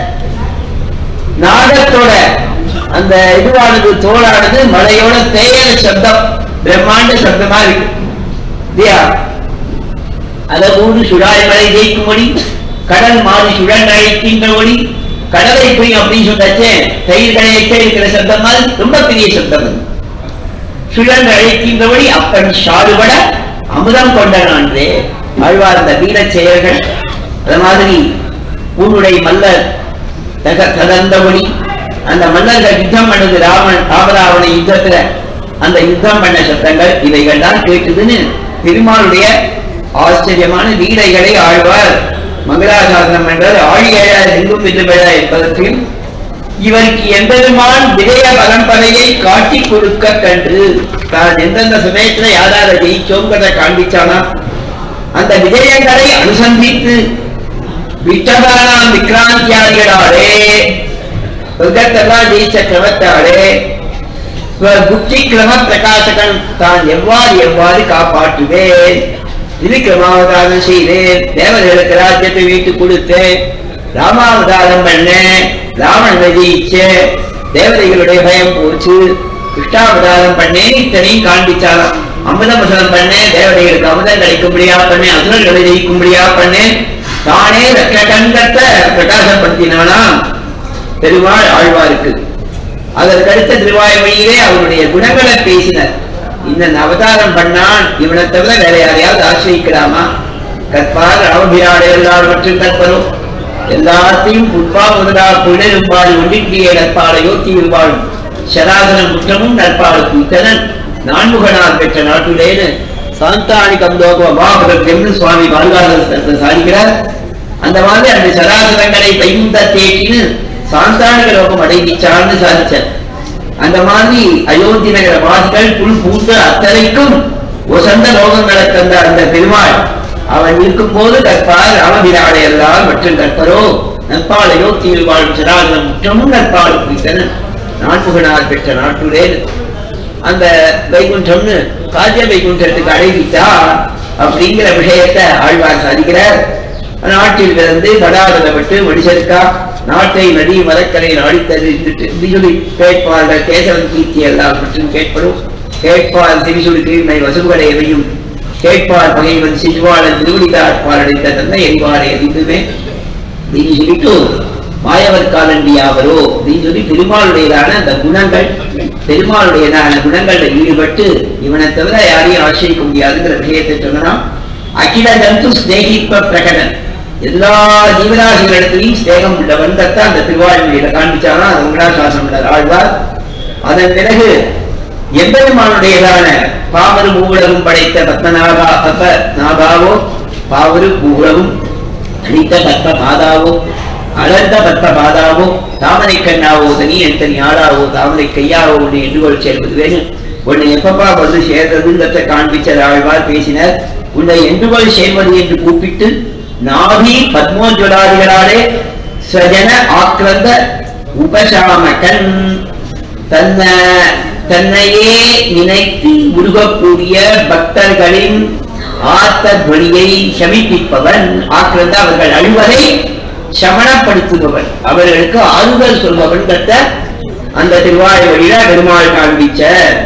நாகத்தோட அந்த இதுவானது தோளானது மலையோட தேயல சப்தம் பிரம்மாண்ட சப்தமா இருக்கு இல்லையா அதை ஊடு சுடாய் மலை ஜெயிக்கும்படி கடல் மாறி சுழல் அழைக்கின்றபடி கடலை போய் அப்படின்னு சொன்னாச்சே தயிர் கடையச்சே இருக்கிற சப்தம் மாதிரி ரொம்ப பெரிய சப்தம் அது சுழல் அழைக்கின்றபடி அப்பன் சாடுபட அமுதம் கொண்ட நான்றே ஆழ்வார் அந்த வீரச் செயல்கள் அது மாதிரி உன்னுடைய மல்லர் தக ததந்தபடி அந்த மன்னர்கள் யுத்தம் பண்ணது ராமன் ராமராவண யுத்தத்துல அந்த யுத்தம் பண்ண சத்தங்கள் இவைகள் தான் கேட்டதுன்னு பெருமாளுடைய ஆச்சரியமான வீடைகளை ஆழ்வார் மங்களாசாசனம் என்றால் ஆழியழ எங்கும் விதுபெழ என்பதற்கும் இவருக்கு எம்பெருமான் விஜய பரம்பரையை காட்டி கொடுக்க கண்டு தான் எந்தெந்த சமயத்துல யாரார ஜெயிச்சோங்கிறத காண்பிச்சானா அந்த விஜயங்களை அனுசந்தித்து விட்டதானாம் விக்ராந்தியாதிகளாலே சொர்க்கத்தெல்லாம் ஜெயிச்ச கிரமத்தாலே புத்தி கிரம பிரகாசகன் தான் எவ்வாறு எவ்வாறு காப்பாற்றுவேன் இது கிரமாவதாரம் செய்தேன் தேவர்களுக்கு ராஜ்யத்தை வீட்டு கொடுத்தேன் ராமாவதாரம் பண்ணேன் ராவணனை ஜெயிச்சேன் தேவதைகளுடைய பயம் போச்சு கிருஷ்ணாவதாரம் பண்ணேன் இத்தனையும் காண்பிச்சாலாம் அமுதமசனம் பண்ணேன் தேவதைகளுக்கு அமுதம் கிடைக்கும்படியா பண்ணேன் அசுரர்களை ஜெயிக்கும்படியா பண்ணேன் தானே ரக்க கண்கத்தை பிரகாசப்படுத்தினாலாம் பெருமாள் ஆழ்வாருக்கு அதற்கடுத்த திருவாய்மொழியிலே அவருடைய குணங்களை பேசினர் இந்த அவதாரம் பண்ணான் இவனை தவிர வேற யாரையாவது ஆசிரியிக்கலாமா கற்பார் ராமபிராடையெல்லாம் மற்றும் கற்பரும் எல்லாத்தையும் புட்பா முதலா புள்ளெரும்பாடு ஒன்றின்றிய நற்பாலை யோத்தி இருவாழும் சராசனம் குற்றமும் நற்பாடு கூத்தனன் நான்முகனார் பெற்ற நாட்டுலேன்னு சாந்தாணி கந்தோக மகாபுரத்தெம்னு சுவாமி பாதுகாதர் சாதிக்கிறார் அந்த மாதிரி அந்த சராசரங்களை பைமுந்த தேக்கின்னு சாந்தானிக லோகம் அடைவிச்சான்னு சாதிச்சார் அந்த மாதிரி அயோத்தி நகர வாசிகள் புல் பூத்த அத்தனைக்கும் ஒசந்த லோகங்களை தந்த அந்த பெருமாள் அவன் இருக்கும் போது கற்பார் ராமபிராடை எல்லாம் மற்றும் கற்பரோ நற்பால் அயோத்தியில் வாழும் சராசரம் முற்றமும் நற்பால் குறித்தன நான்முகனார் பெற்ற நாட்டுடே அந்த வைகுண்டம்னு காஜ வைகுண்டத்துக்கு அடைவித்தா அப்படிங்கிற விஷயத்தை ஆழ்வார் சாதிக்கிறார் நாட்டில் பிறந்து படாதப்பட்டு மனுஷருக்கா நாட்டை நதி மரக்கரை நாடித்தது திரிசுடி கேட்பார்கள் கேசவன் கீர்த்தி எல்லாம் மற்றும் கேட்படும் கேட்பால் திரிசுடி கீழ்மை வசுகளை எவையும் கேட்பால் பகைவன் சிசுவாளன் திருவடிதார் பாலடைத்த தன்னை எரிவாரை அறிந்துமே அப்படின்னு சொல்லிட்டு மாயவர் காலண்டியாவரோ அப்படின்னு சொல்லி பெருமாளுடையதான அந்த குணங்கள் பெருமாளுடையதான குணங்கள்ல ஈடுபட்டு இவனை தவிர யாரையும் ஆசிரிக்க முடியாதுங்கிற விஷயத்தை சொன்னா அகில ஜந்து ஸ்நேகிப்ப பிரகடன் எல்லா ஜீவராசிகளிடத்திலையும் ஸ்நேகம் உள்ளவன் தான் அந்த திருவாழ்மொழியில காண்பிச்சாலும் அது வெங்கடாசாசனம் ஆழ்வார் அதன் பிறகு எம்பெருமானுடையதான பாவரு மூவுலகும் படைத்த பத்மநாகா பத்ம நாகாவோ பாவரு மூவுலகும் அளித்த பத்ம பாதாவோ அலர்ந்த பத்ம பாதாவோ தாமரை கண்ணாவோ தனி தனி ஆளாவோ தாமரை கையாவோ உன்னை எண்டுகொள் சேர்வது வேணும் உன்னை எப்பப்பா வந்து சேர்றதுங்கிறத காண்பிச்சர் ஆழ்வார் பேசினர் உன்னை எண்டுகொள் சேர்வது என்று கூப்பிட்டு நாபி பத்மோஜ்வலாதிகளாலே ஸ்வஜன ஆக்கிரந்த உபசாமகன் தன்ன தன்னையே நினைத்து உருகக்கூடிய பக்தர்களின் ஆத்த துவனியை சமிப்பிப்பவன் ஆக்கிரந்த அவர்கள் அழுவதை சமணப்படுத்துபவன் அவர்களுக்கு ஆறுதல் சொல்பவன் கத்த அந்த திருவாய் வழியில பெருமாள் காண்பிச்ச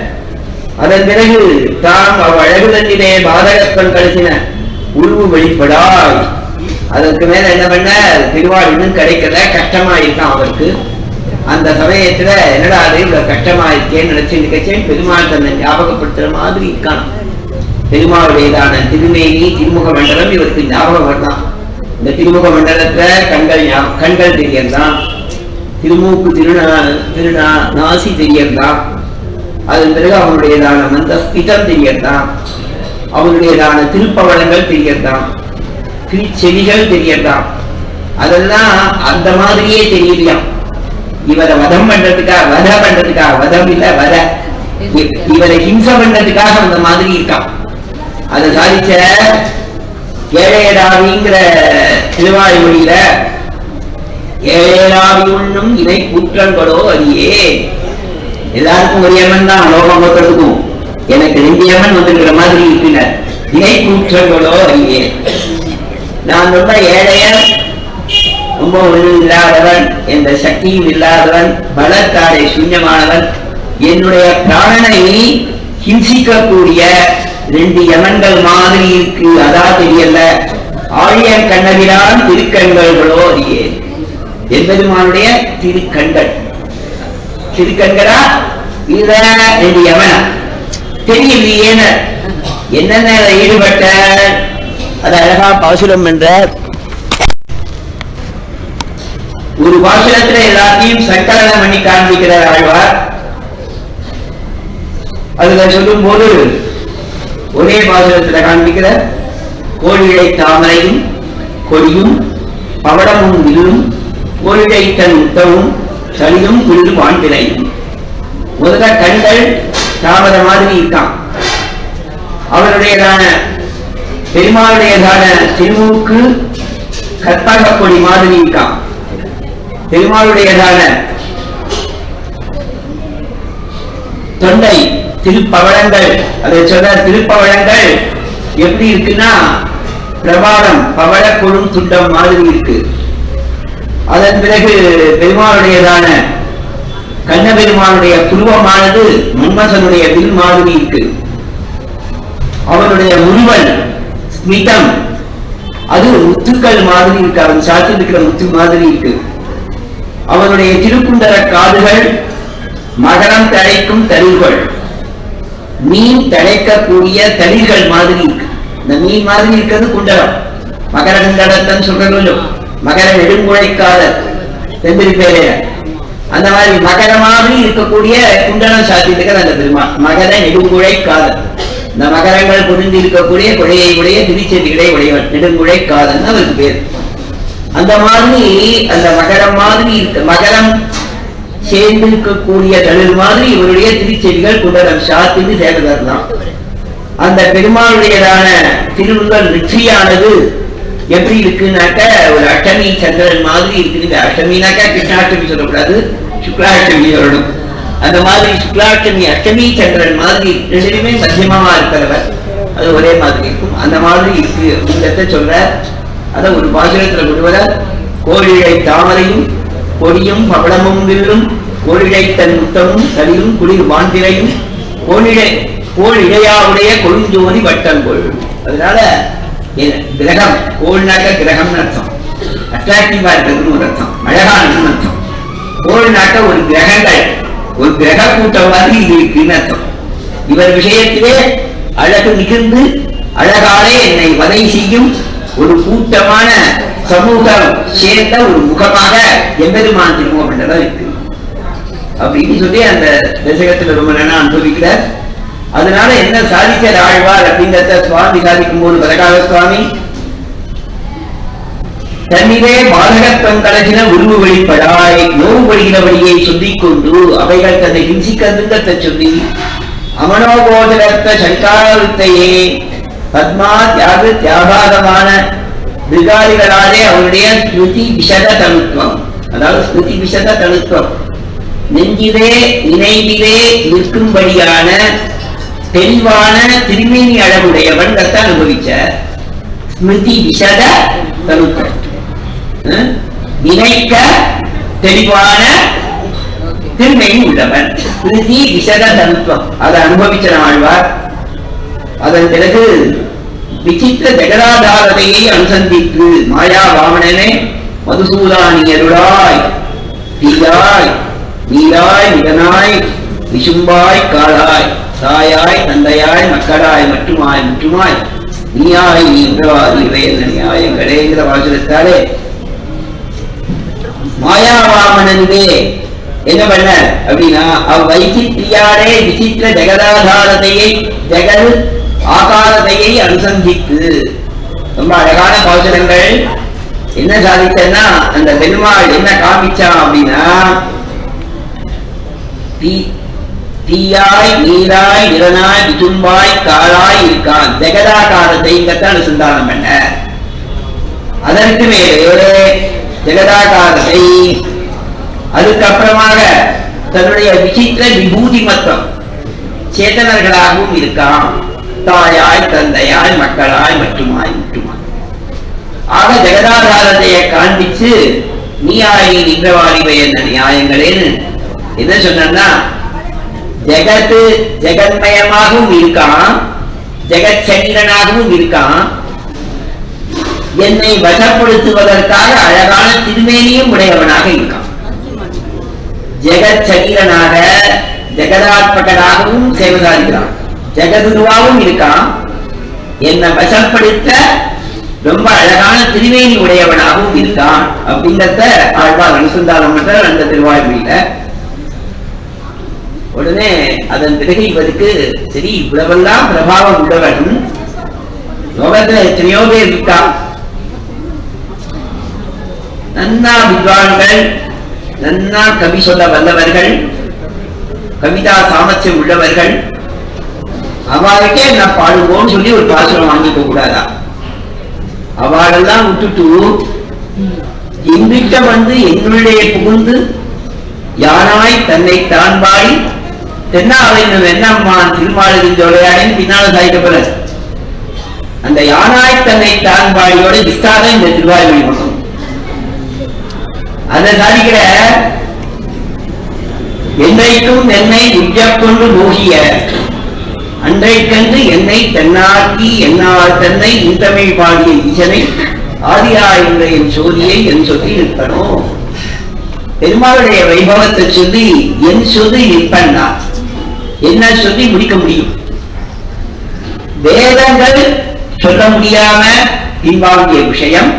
அதன் பிறகு தாம் அவ் அழகுதன்னிலே பாதகப்பன் கழிச்சின உருவு வெளிப்படாய் அதற்கு மேல என்ன பண்ண திருவாள் இன்னும் கிடைக்கல கஷ்டமா இருக்கான் அவருக்கு அந்த சமயத்துல என்னடா அது இவ்வளவு கஷ்டமா இருக்கேன்னு நினைச்சு நிக்கச்சேன் பெருமாள் தன்னை ஞாபகப்படுத்துற மாதிரி இருக்கான் பெருமாளுடையதான திருமேனி திருமுக மண்டலம் இவருக்கு ஞாபகம் வரலாம் இந்த திருமுக மண்டலத்துல கண்கள் ஞா- கண்கள் தெரியறதான் திருமூக்கு திருநா திருநா நாசி தெரியறதான் அதன் பிறகு அவனுடையதான மந்த ஸ்திதம் தெரியறதான் அவனுடையதான திருப்பவளங்கள் தெரியறதான் திருச்செவிகள் தெரியறதாம் அதெல்லாம் அந்த மாதிரியே தெரியலையாம் இவரை வதம் பண்றதுக்காக வத பண்றதுக்காக வதம் இல்ல வத இ- இவரை ஹிம்சை பண்றதுக்காக அந்த மாதிரி இருக்கான் அதை சாதிச்ச ஏழையடாவிங்கிற திருவாய்மொழியில ஏழையடாவி உண்ணும் இணை கூற்றங்களோ அரியே எல்லாருக்கும் ஒரு யமன் தான் லோகம் மொத்தத்துக்கும் எனக்கு ரெண்டு யமன் வந்துருக்கிற மாதிரி இருக்கிறார் இணை கூற்றங்களோ அரியே நான் ரொம்ப ஏழையன் ரொம்ப ஒன்றும் இல்லாதவன் எந்த சக்தியும் இல்லாதவன் பலத்தாடை சூன்யமானவன் என்னுடைய பிராணனை ஹிம்சிக்கக்கூடிய ரெண்டு யமன்கள் மாதிரி இருக்கு அதா தெரியல ஆழியன் கண்ணகிரான் திருக்கண்களோ அறியே என்பெருமானுடைய திருக்கண்கள் திருக்கண்களா இல்ல ரெண்டு யமனா தெரியலையேன்னு என்னென்ன ஈடுபட்ட அது அழகா பாசுரம் என்ற ஒரு பாசுரத்துல எல்லாத்தையும் சங்கலனம் பண்ணி காண்பிக்கிறார் ஆழ்வார் அதுல சொல்லும் போது ஒரே பாசுரத்துல காண்பிக்கிற கோழிழை தாமரையும் கொடியும் பவடமும் வில்லும் கோழிழை தன் உத்தவும் சளியும் குளிரும் ஆண்டிலையும் முதல்ல கண்கள் தாமரை மாதிரி இருக்கான் அவருடையதான பெருமாளுடையதான திருமூக்கு கற்பக கொடி மாதிரி இருக்கான் பெருமாளுடையதான தொண்டை திருப்பவளங்கள் அதை சொல்ற திருப்பவளங்கள் எப்படி இருக்குன்னா பிரபாரம் பவள கொழும் துண்டம் மாதிரி இருக்கு அதன் பிறகு பெருமாளுடையதான கண்ண பெருமானுடைய புருவமானது மன்மசனுடைய வில் மாதிரி இருக்கு அவனுடைய முருவன் ஸ்மிதம் அது முத்துக்கள் மாதிரி இருக்கு அவன் சாத்தி இருக்கிற முத்து மாதிரி இருக்கு அவனுடைய திருக்குண்டர காதுகள் மகரம் தழைக்கும் தளிர்கள் மீன் தழைக்கக்கூடிய தளிர்கள் மாதிரி இருக்கு இந்த மீன் மாதிரி இருக்கிறது குண்டலம் மகர குண்டலத்தன் சொல்றது மகர நெடுங்குழைக்காதர் செந்திரி பேரைய அந்த மாதிரி மகர மாதிரி இருக்கக்கூடிய குண்டலம் சாத்திட்டு அந்த பெருமாள் மகர நெடுங்குழை காதல் இந்த மகரங்கள் புரிந்து இருக்கக்கூடிய குழையை உடைய திருச்செடிகளை உடையவன் நெடுங்குழை காதல் அவருக்கு பேர் அந்த மாதிரி அந்த மகரம் மாதிரி இருக்க மகரம் சேர்ந்து இருக்கக்கூடிய தளிர் மாதிரி இவருடைய திருச்செடிகள் குண்டலம் சாத்திட்டு சேகதரலாம் அந்த பெருமாளுடையதான திருவுங்கள் வெற்றியானது எப்படி இருக்குனாக்க ஒரு அஷ்டமி சந்திரன் மாதிரி இருக்குது இந்த அஷ்டமினாக்கா கிருஷ்ணாஷ்டமி சொல்லக்கூடாது சுக்லாஷ்டமி வரணும் அந்த மாதிரி சுக்லாஷ்டமி அஷ்டமி சந்திரன் மாதிரி ரெண்டுமே மத்தியமமா இருக்கிறவர் அது ஒரே மாதிரி இருக்கும் அந்த மாதிரி இருக்கு அப்படிங்கிறத சொல்ற அத ஒரு பாசுரத்துல விடுவத கோழிழை தாமரையும் கொடியும் பவளமும் வில்லும் கோழிழை தன் முத்தமும் தலியும் குளிர் வாந்திரையும் கோழிழை கோள் இடையாவுடைய கொழுஞ்சோதி வட்டங்கொள் அதனால என்ன, கிரகம் கோள்னாக்க கிரகம்னு அர்த்தம் அட்ராக்டிவா இருக்கிறதுன்னு ஒரு அர்த்தம் அழகானதுன்னு அர்த்தம் கோள்னாக்க ஒரு கிரகங்கள் ஒரு கிரக கூட்டம் மாதிரி இது இருக்குன்னு அர்த்தம் இவர் விஷயத்திலே அழகு மிகுந்து அழகாலே என்னை வதை செய்யும் ஒரு கூட்டமான சமூகம் சேர்ந்த ஒரு முகமாக எம்பெருமான் திருமுகம் என்றதா இருக்கு அப்படின்னு சொல்லி அந்த தசகத்துல ரொம்ப நேரம் அனுபவிக்கிறார் அதனால என்ன சாதிக்க ஆழ்வார் அப்படிங்கிறத சுவாமி சாதிக்கும் போது வரகால சுவாமி தன்னிலே பாதகத்துவம் கலசின உருவு வெளிப்படாய் நோவு வழிகிற வழியை சொல்லிக் கொண்டு அவைகள் தன்னை ஹிம்சிக்கிறதுங்கிறத சொல்லி அமனோகோதரத்த சங்காரத்தையே பத்மா தியாக தியாகாதமான விகாரிகளாலே அவருடைய ஸ்மிருதி விஷத தனுத்துவம் அதாவது ஸ்மிருதி விஷத தனுத்துவம் நெஞ்சிலே நினைவிலே நிற்கும்படியான தெளிவான திருமேனி அளவுடையவன் கத்த அனுபவிச்ச ஸ்மிருதி விஷத தனுத்துவம் அஹ்? நினைக்க தெளிவான திருமேனி உள்ளவன் ஸ்மிருதி விஷத தனுத்துவம் அதை அனுபவிச்ச ஆழ்வார் அதன் பிறகு விசித்திர ஜெகதாதாரதையை அனுசந்தித்து மாயா வாமனனே மதுசூதானி அருளாய் தீயாய் நீராய் நிகனாய் விசும்பாய் காளாய் தாயாய் தந்தையாய் மக்களாய் மட்டுமாய் முற்றுமாய் நீயாய் நீ உறவாதி இவை என்ற நியாயங்களேங்கிற வாசகத்தாலே மாயாவாமனனுவே என்ன பண்ண அப்படின்னா அவ் வைச்சித்ரியாரே விசித்திர ஜெகதாதாரதையை ஜெகது ஆகாரதையை அனுசந்தித்து ரொம்ப அழகான பாசுரங்கள் என்ன சாதித்தன்னா அந்த பெருமாள் என்ன காமிச்சான் அப்படின்னா தீ தீயாய் நீராய் நிறனாய் விசும்பாய் காளாய் இருக்கான் ஜெகதாகாரத்தை இங்கத்தான் அனுசந்தானம் பண்ண அதற்கு மேலே ஜெகதாகாரத்தை அதுக்கப்புறமாக தன்னுடைய விசித்திர விபூதி மத்தம் சேத்தனர்களாகவும் இருக்கான் தாயாய் தந்தையாய் மக்களாய் மட்டுமாய் முட்டுமாய் ஆக ஜெகதாதாரத்தைய காண்பிச்சு நீயாய் நின்றவாளிவை என்ற நியாயங்களேன்னு என்ன சொன்னா ஜெகத்து ஜெகன்மயமாகவும் இருக்கான் ஜெகத் சரீரனாகவும் இருக்கான் என்னை வசப்படுத்துவதற்காக அழகான திருமேனியும் உடையவனாக இருக்கான் ஜெகத் சரீரனாக ஜெகதாத்மகனாகவும் சேவதாகிறான் ஜெகதுருவாவும் இருக்கான் என்னை வசப்படுத்த ரொம்ப அழகான திருவேணி உடையவனாகவும் இருக்கான் அப்படிங்கிறத ஆழ்வார் அனுசந்தானம் பண்ற அந்த திருவாய்மொழியில உடனே அதன் பிறகு இவருக்கு சரி இவ்வளவெல்லாம் பிரபாவம் உள்ளவன் லோகத்துல எத்தனையோ பேர் இருக்கா நன்னா வித்வான்கள் நன்னா கவி சொல்ல வல்லவர்கள் கவிதா சாமர்த்தியம் உள்ளவர்கள் அவளுக்கே நான் பாடுவோம்னு சொல்லி ஒரு பாசுரம் வாங்கிக்க கூடாதா அவளெல்லாம் விட்டுட்டு எங்கிட்ட வந்து என்னுடைய புகுந்து யானாய் தன்னை தான் பாடி தென்னாவைன்னு வெண்ணம்மான் திருமாலின் ஜோலையாடின் பின்னால சாய்க்கப்பட அந்த யானாய் தன்னை தான் பாடியோட விஸ்தாரம் இந்த திருவாய்மொழி மகம் அதை சாதிக்கிற என்றைக்கும் என்னை உய்யக் கொண்டு மோகிய அன்றைக்கன்று என்னை தென்னாக்கி என்னால் தன்னை இந்தமிழ் பாடிய ஈசனை ஆதியா என்ற என் சோதியை என் சொல்லி நிற்பனோ பெருமாளுடைய வைபவத்தை சொல்லி என் சொல்லி நிற்பன்னா என்ன சொல்லி முடிக்க முடியும் வேதங்கள் சொல்ல முடியாம பின்வாங்கிய விஷயம்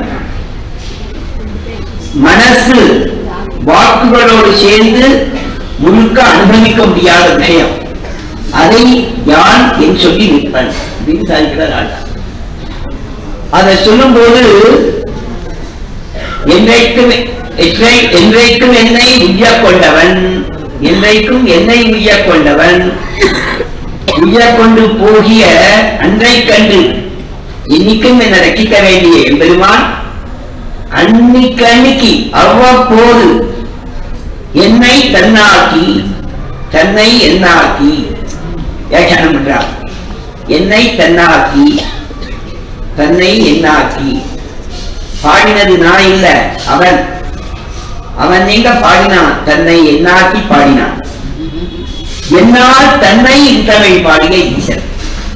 மனசு வாக்குகளோடு சேர்ந்து முழுக்க அனுபவிக்க முடியாத விஷயம் அதை யான் என் சொல்லி நிற்பன் அப்படின்னு சாதிக்கிறார் ஆண்டா அதை சொல்லும்போது என்றைக்கும் எற்றை- என்றைக்கும் என்னை உய்ய கொண்டவன் என்றைக்கும் என்னை உய்ய கொண்டவன் உய்ய கொண்டு போகிய அன்றைக்கன்று இன்னைக்கும் என்னை ரட்சிக்க வேண்டிய எம்பெருமான் அன்னைக்கு அன்னைக்கு அவ்வப்போது என்னை தன்னாக்கி தன்னை என்னாக்கி வியாக்கியானம் பண்றார் என்னை தன்னாக்கி தன்னை என்னாக்கி பாடினது நான் இல்ல அவன் அவன் எங்க பாடினான் தன்னை என்னாக்கி பாடினான் என்னால் தன்னை இன்றவை பாடிய ஈசன்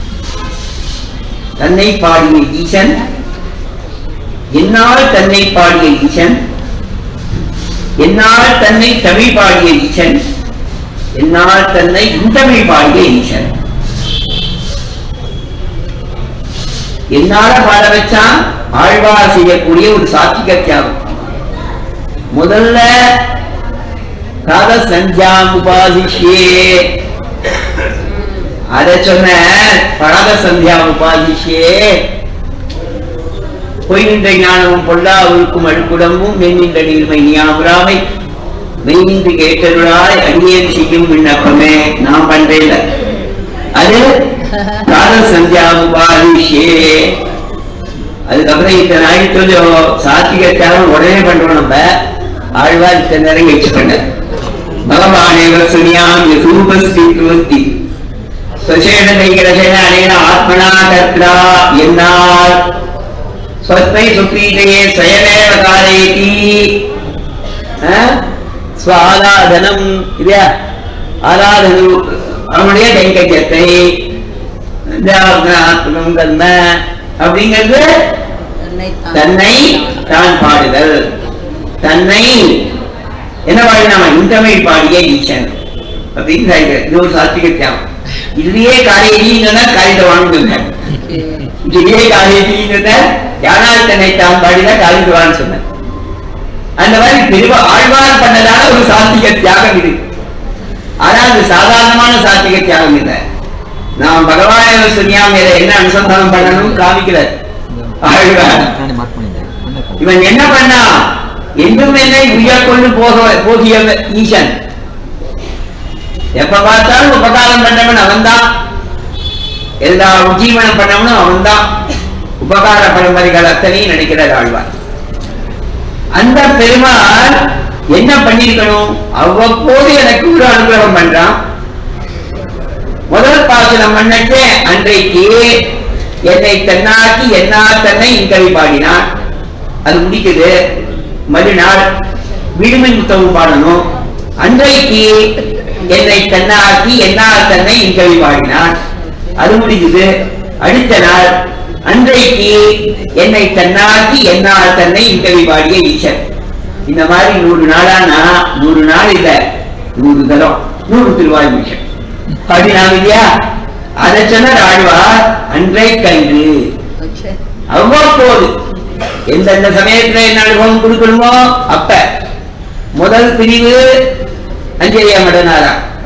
தன்னை பாடிய ஈசன் என்னால் தன்னை பாடிய ஈசன் என்னால் தன்னை தமிழ் பாடிய ஈசன் என்னால் தன்னை இந்தமிழ் பாடிய ஈசன் என்னால பாட வச்சான் ஆழ்வார் செய்யக்கூடிய ஒரு சாத்விக தியாகம் முதல்ல காத சந்தியாம் உபாதிஷே அத சொன்ன பராத சந்தியாம் உபாதிஷே பொய்நின்ற ஞானமும் பொல்லாவுக்கும் அழுக்குடமும் மெய்நின்ற நீர்மை நியாமுறாமை மெய்நின்று கேட்டருளாய் அடியேன் செய்யும் விண்ணப்பமே நான் பண்றேன் அது காத சந்தியாம் உபாதிஷே அதுக்கப்புறம் இத்தனை நாளைக்கு கொஞ்சம் சாத்திகத்தாலும் உடனே பண்றோம் நம்ம ஆழ்வார் இத்தனை நேரம் கழிச்சு பண்ண பகவானேவ சுனியாம் யசூபஸ்தித்வத்தி ஸ்வசேன கைகரசேன அனேன ஆத்மனா கர்த்தா என்னால் ஸ்வஸ்மை சுப்பீதையே ஸ்வயமேவ காரயதி ஸ்வாராதனம் இல்லையா ஆராதனம் அவனுடைய கைங்கரியத்தை தியானம் கர்ம அப்படிங்கிறது தன்னை தான் பாடுதல் தன்னை என்ன பாடினாம இந்தமிழ் பாடிய ஈசன் அப்படின்னு சொல்லிட்டு, இது ஒரு சாத்திக தியாகம் இதுலயே காரியஜின்னு காரியத்தை வாங்குங்க இதுலயே காரியஜின்னு யானால் தன்னை தான் பாடினா காரியத்தை வாங்க சொன்ன அந்த மாதிரி பெருவா ஆழ்வார் பண்ணதான ஒரு சாத்திக தியாகம் இது ஆனா அது சாதாரணமான சாத்திக தியாகம் இல்லை நாம் பகவான சொன்னியா மேல என்ன அனுசந்தானம் பண்ணணும் காமிக்கிறார் ஆழ்வார் மார்க் பண்ணிட்டேன் என்ன இவன் என்ன பண்ணா என்றும் என்னை உய்ய கொண்டு போக போகிய ஈசன் எப்ப பார்த்தாலும் உபகாரம் பண்ணவன் அவன்தான் எல்லா உஜீவனம் பண்ணவனும் அவன்தான் உபகார பரம்பரைகள் அத்தனையும் நினைக்கிறார் ஆழ்வார் அந்த பெருமாள் என்ன பண்ணிருக்கணும் அவ்வப்போது எனக்கு ஒரு அனுகிரகம் பண்றான் முதல் பாசனம் பண்ணச்சே அன்றைக்கு என்னை தன்னாக்கி என்னா தன்னை இங்கவி பாடினான் அது முடிக்குது மறுநாள் விடுமை முத்தவும் பாடணும் அன்றைக்கு என்னை தன்னாக்கி என்னா தன்னை இங்கவி பாடினான் அது முடிக்குது அடுத்த நாள் அன்றைக்கு என்னை தன்னாக்கி என்னால் தன்னை இங்கவி பாடிய ஈசன் இந்த மாதிரி நூறு நாளானா நூறு நாள் இல்ல நூறு தரம் நூறு திருவாய் மிஷன் அப்படினாங்க இல்லையா அதை சொன்னார் ஆழ்வார் அன்றை கண்டு அவ்வப்போது எந்தெந்த சமயத்துல என்ன அனுபவம் கொடுக்கணுமோ அப்ப முதல் பிரிவு அஞ்சலியா மடனாரா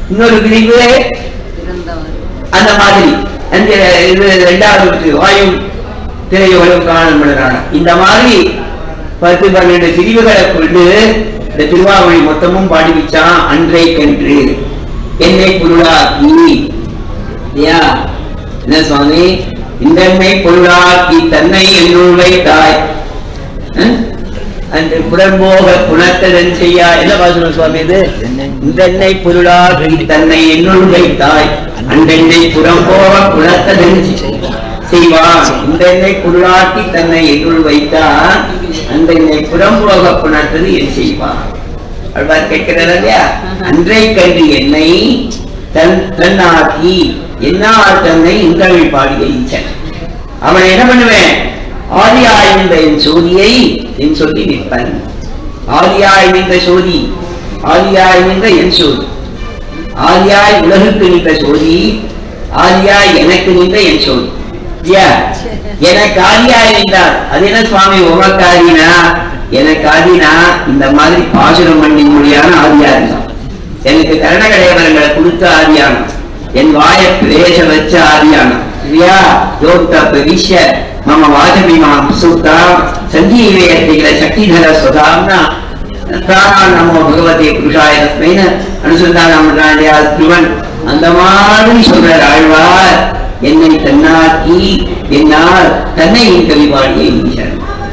இன்னொரு பிரிவு பிறந்தவர் அந்த மாதிரி அந்த இது ரெண்டாவது வாயு திரையுலகம் காணப்படுறாங்க இந்த மாதிரி பத்து பன்னெண்டு பிரிவுகளை கொண்டு இந்த திருவாவணி மொத்தமும் பாடி வச்சான் அன்றைக்கன்று என்னை பொருளாக்கி இல்லையா என்ன சுவாமி இந்தன்மை பொருளாக்கி தன்னை என்னுள் வைத்தாய் அஹ்? அந்த புறம்போக குணத்ததன் செய்யா என்ன பாசனம் சுவாமி இது இந்தென்னை பொருளாகி தன்னை என்னுள் வைத்தாய் அண்டென்னை புறம்போக குணத்ததன் செய்வான் இந்த எண்ணெய் பொருளாக்கி தன்னை என்னுள் வைத்தான் அந்த எண்ணெய் புறம்போக குணத்தது என் செய்வான் அழ்வார் கேட்கிறார் இல்லையா அன்றை கண்டு என்னை தன் தன்னாக்கி என்னால் தன்னை இந்தமிழ் பாடிய ஈச்சன் அவன் என்ன பண்ணுவேன் ஆதியாய் நின்ற என் சோதியை என் சொல்லி நிற்பன் ஆதியாய் நின்ற சோதி ஆதியாய் நின்ற என் சோதி ஆதியாய் உலகுக்கு நின்ற சோதி ஆதியாய் எனக்கு நின்ற என் சோதி இல்லையா? எனக்கு ஆதியாய் நின்றார் அது என்ன சுவாமி உமக்கு ஆதினா எனக்கு ஆதினா இந்த மாதிரி பாசுரம் பண்ணி முடியான ஆதியா இருந்தான் எனக்கு கரணகடையவரங்களை கொடுத்த ஆதியானம் என் வாய பிரேச வச்ச ஆதியானம் இல்லையா யோக்த பிரவிஷ்ய மம வாஜமிமாம் சூத்தா சஞ்சீவேயத்தில சக்திதர சுதாம்னா பிராணா நமோ பகவதே புருஷாய தஸ்மைன அனுசந்தானம் இல்லையா திருவன் அந்த மாதிரி சொல்றார் ஆழ்வார் என்னை தன்னாக்கி என்னால் தன்னை கவி பாடிய ஈசன்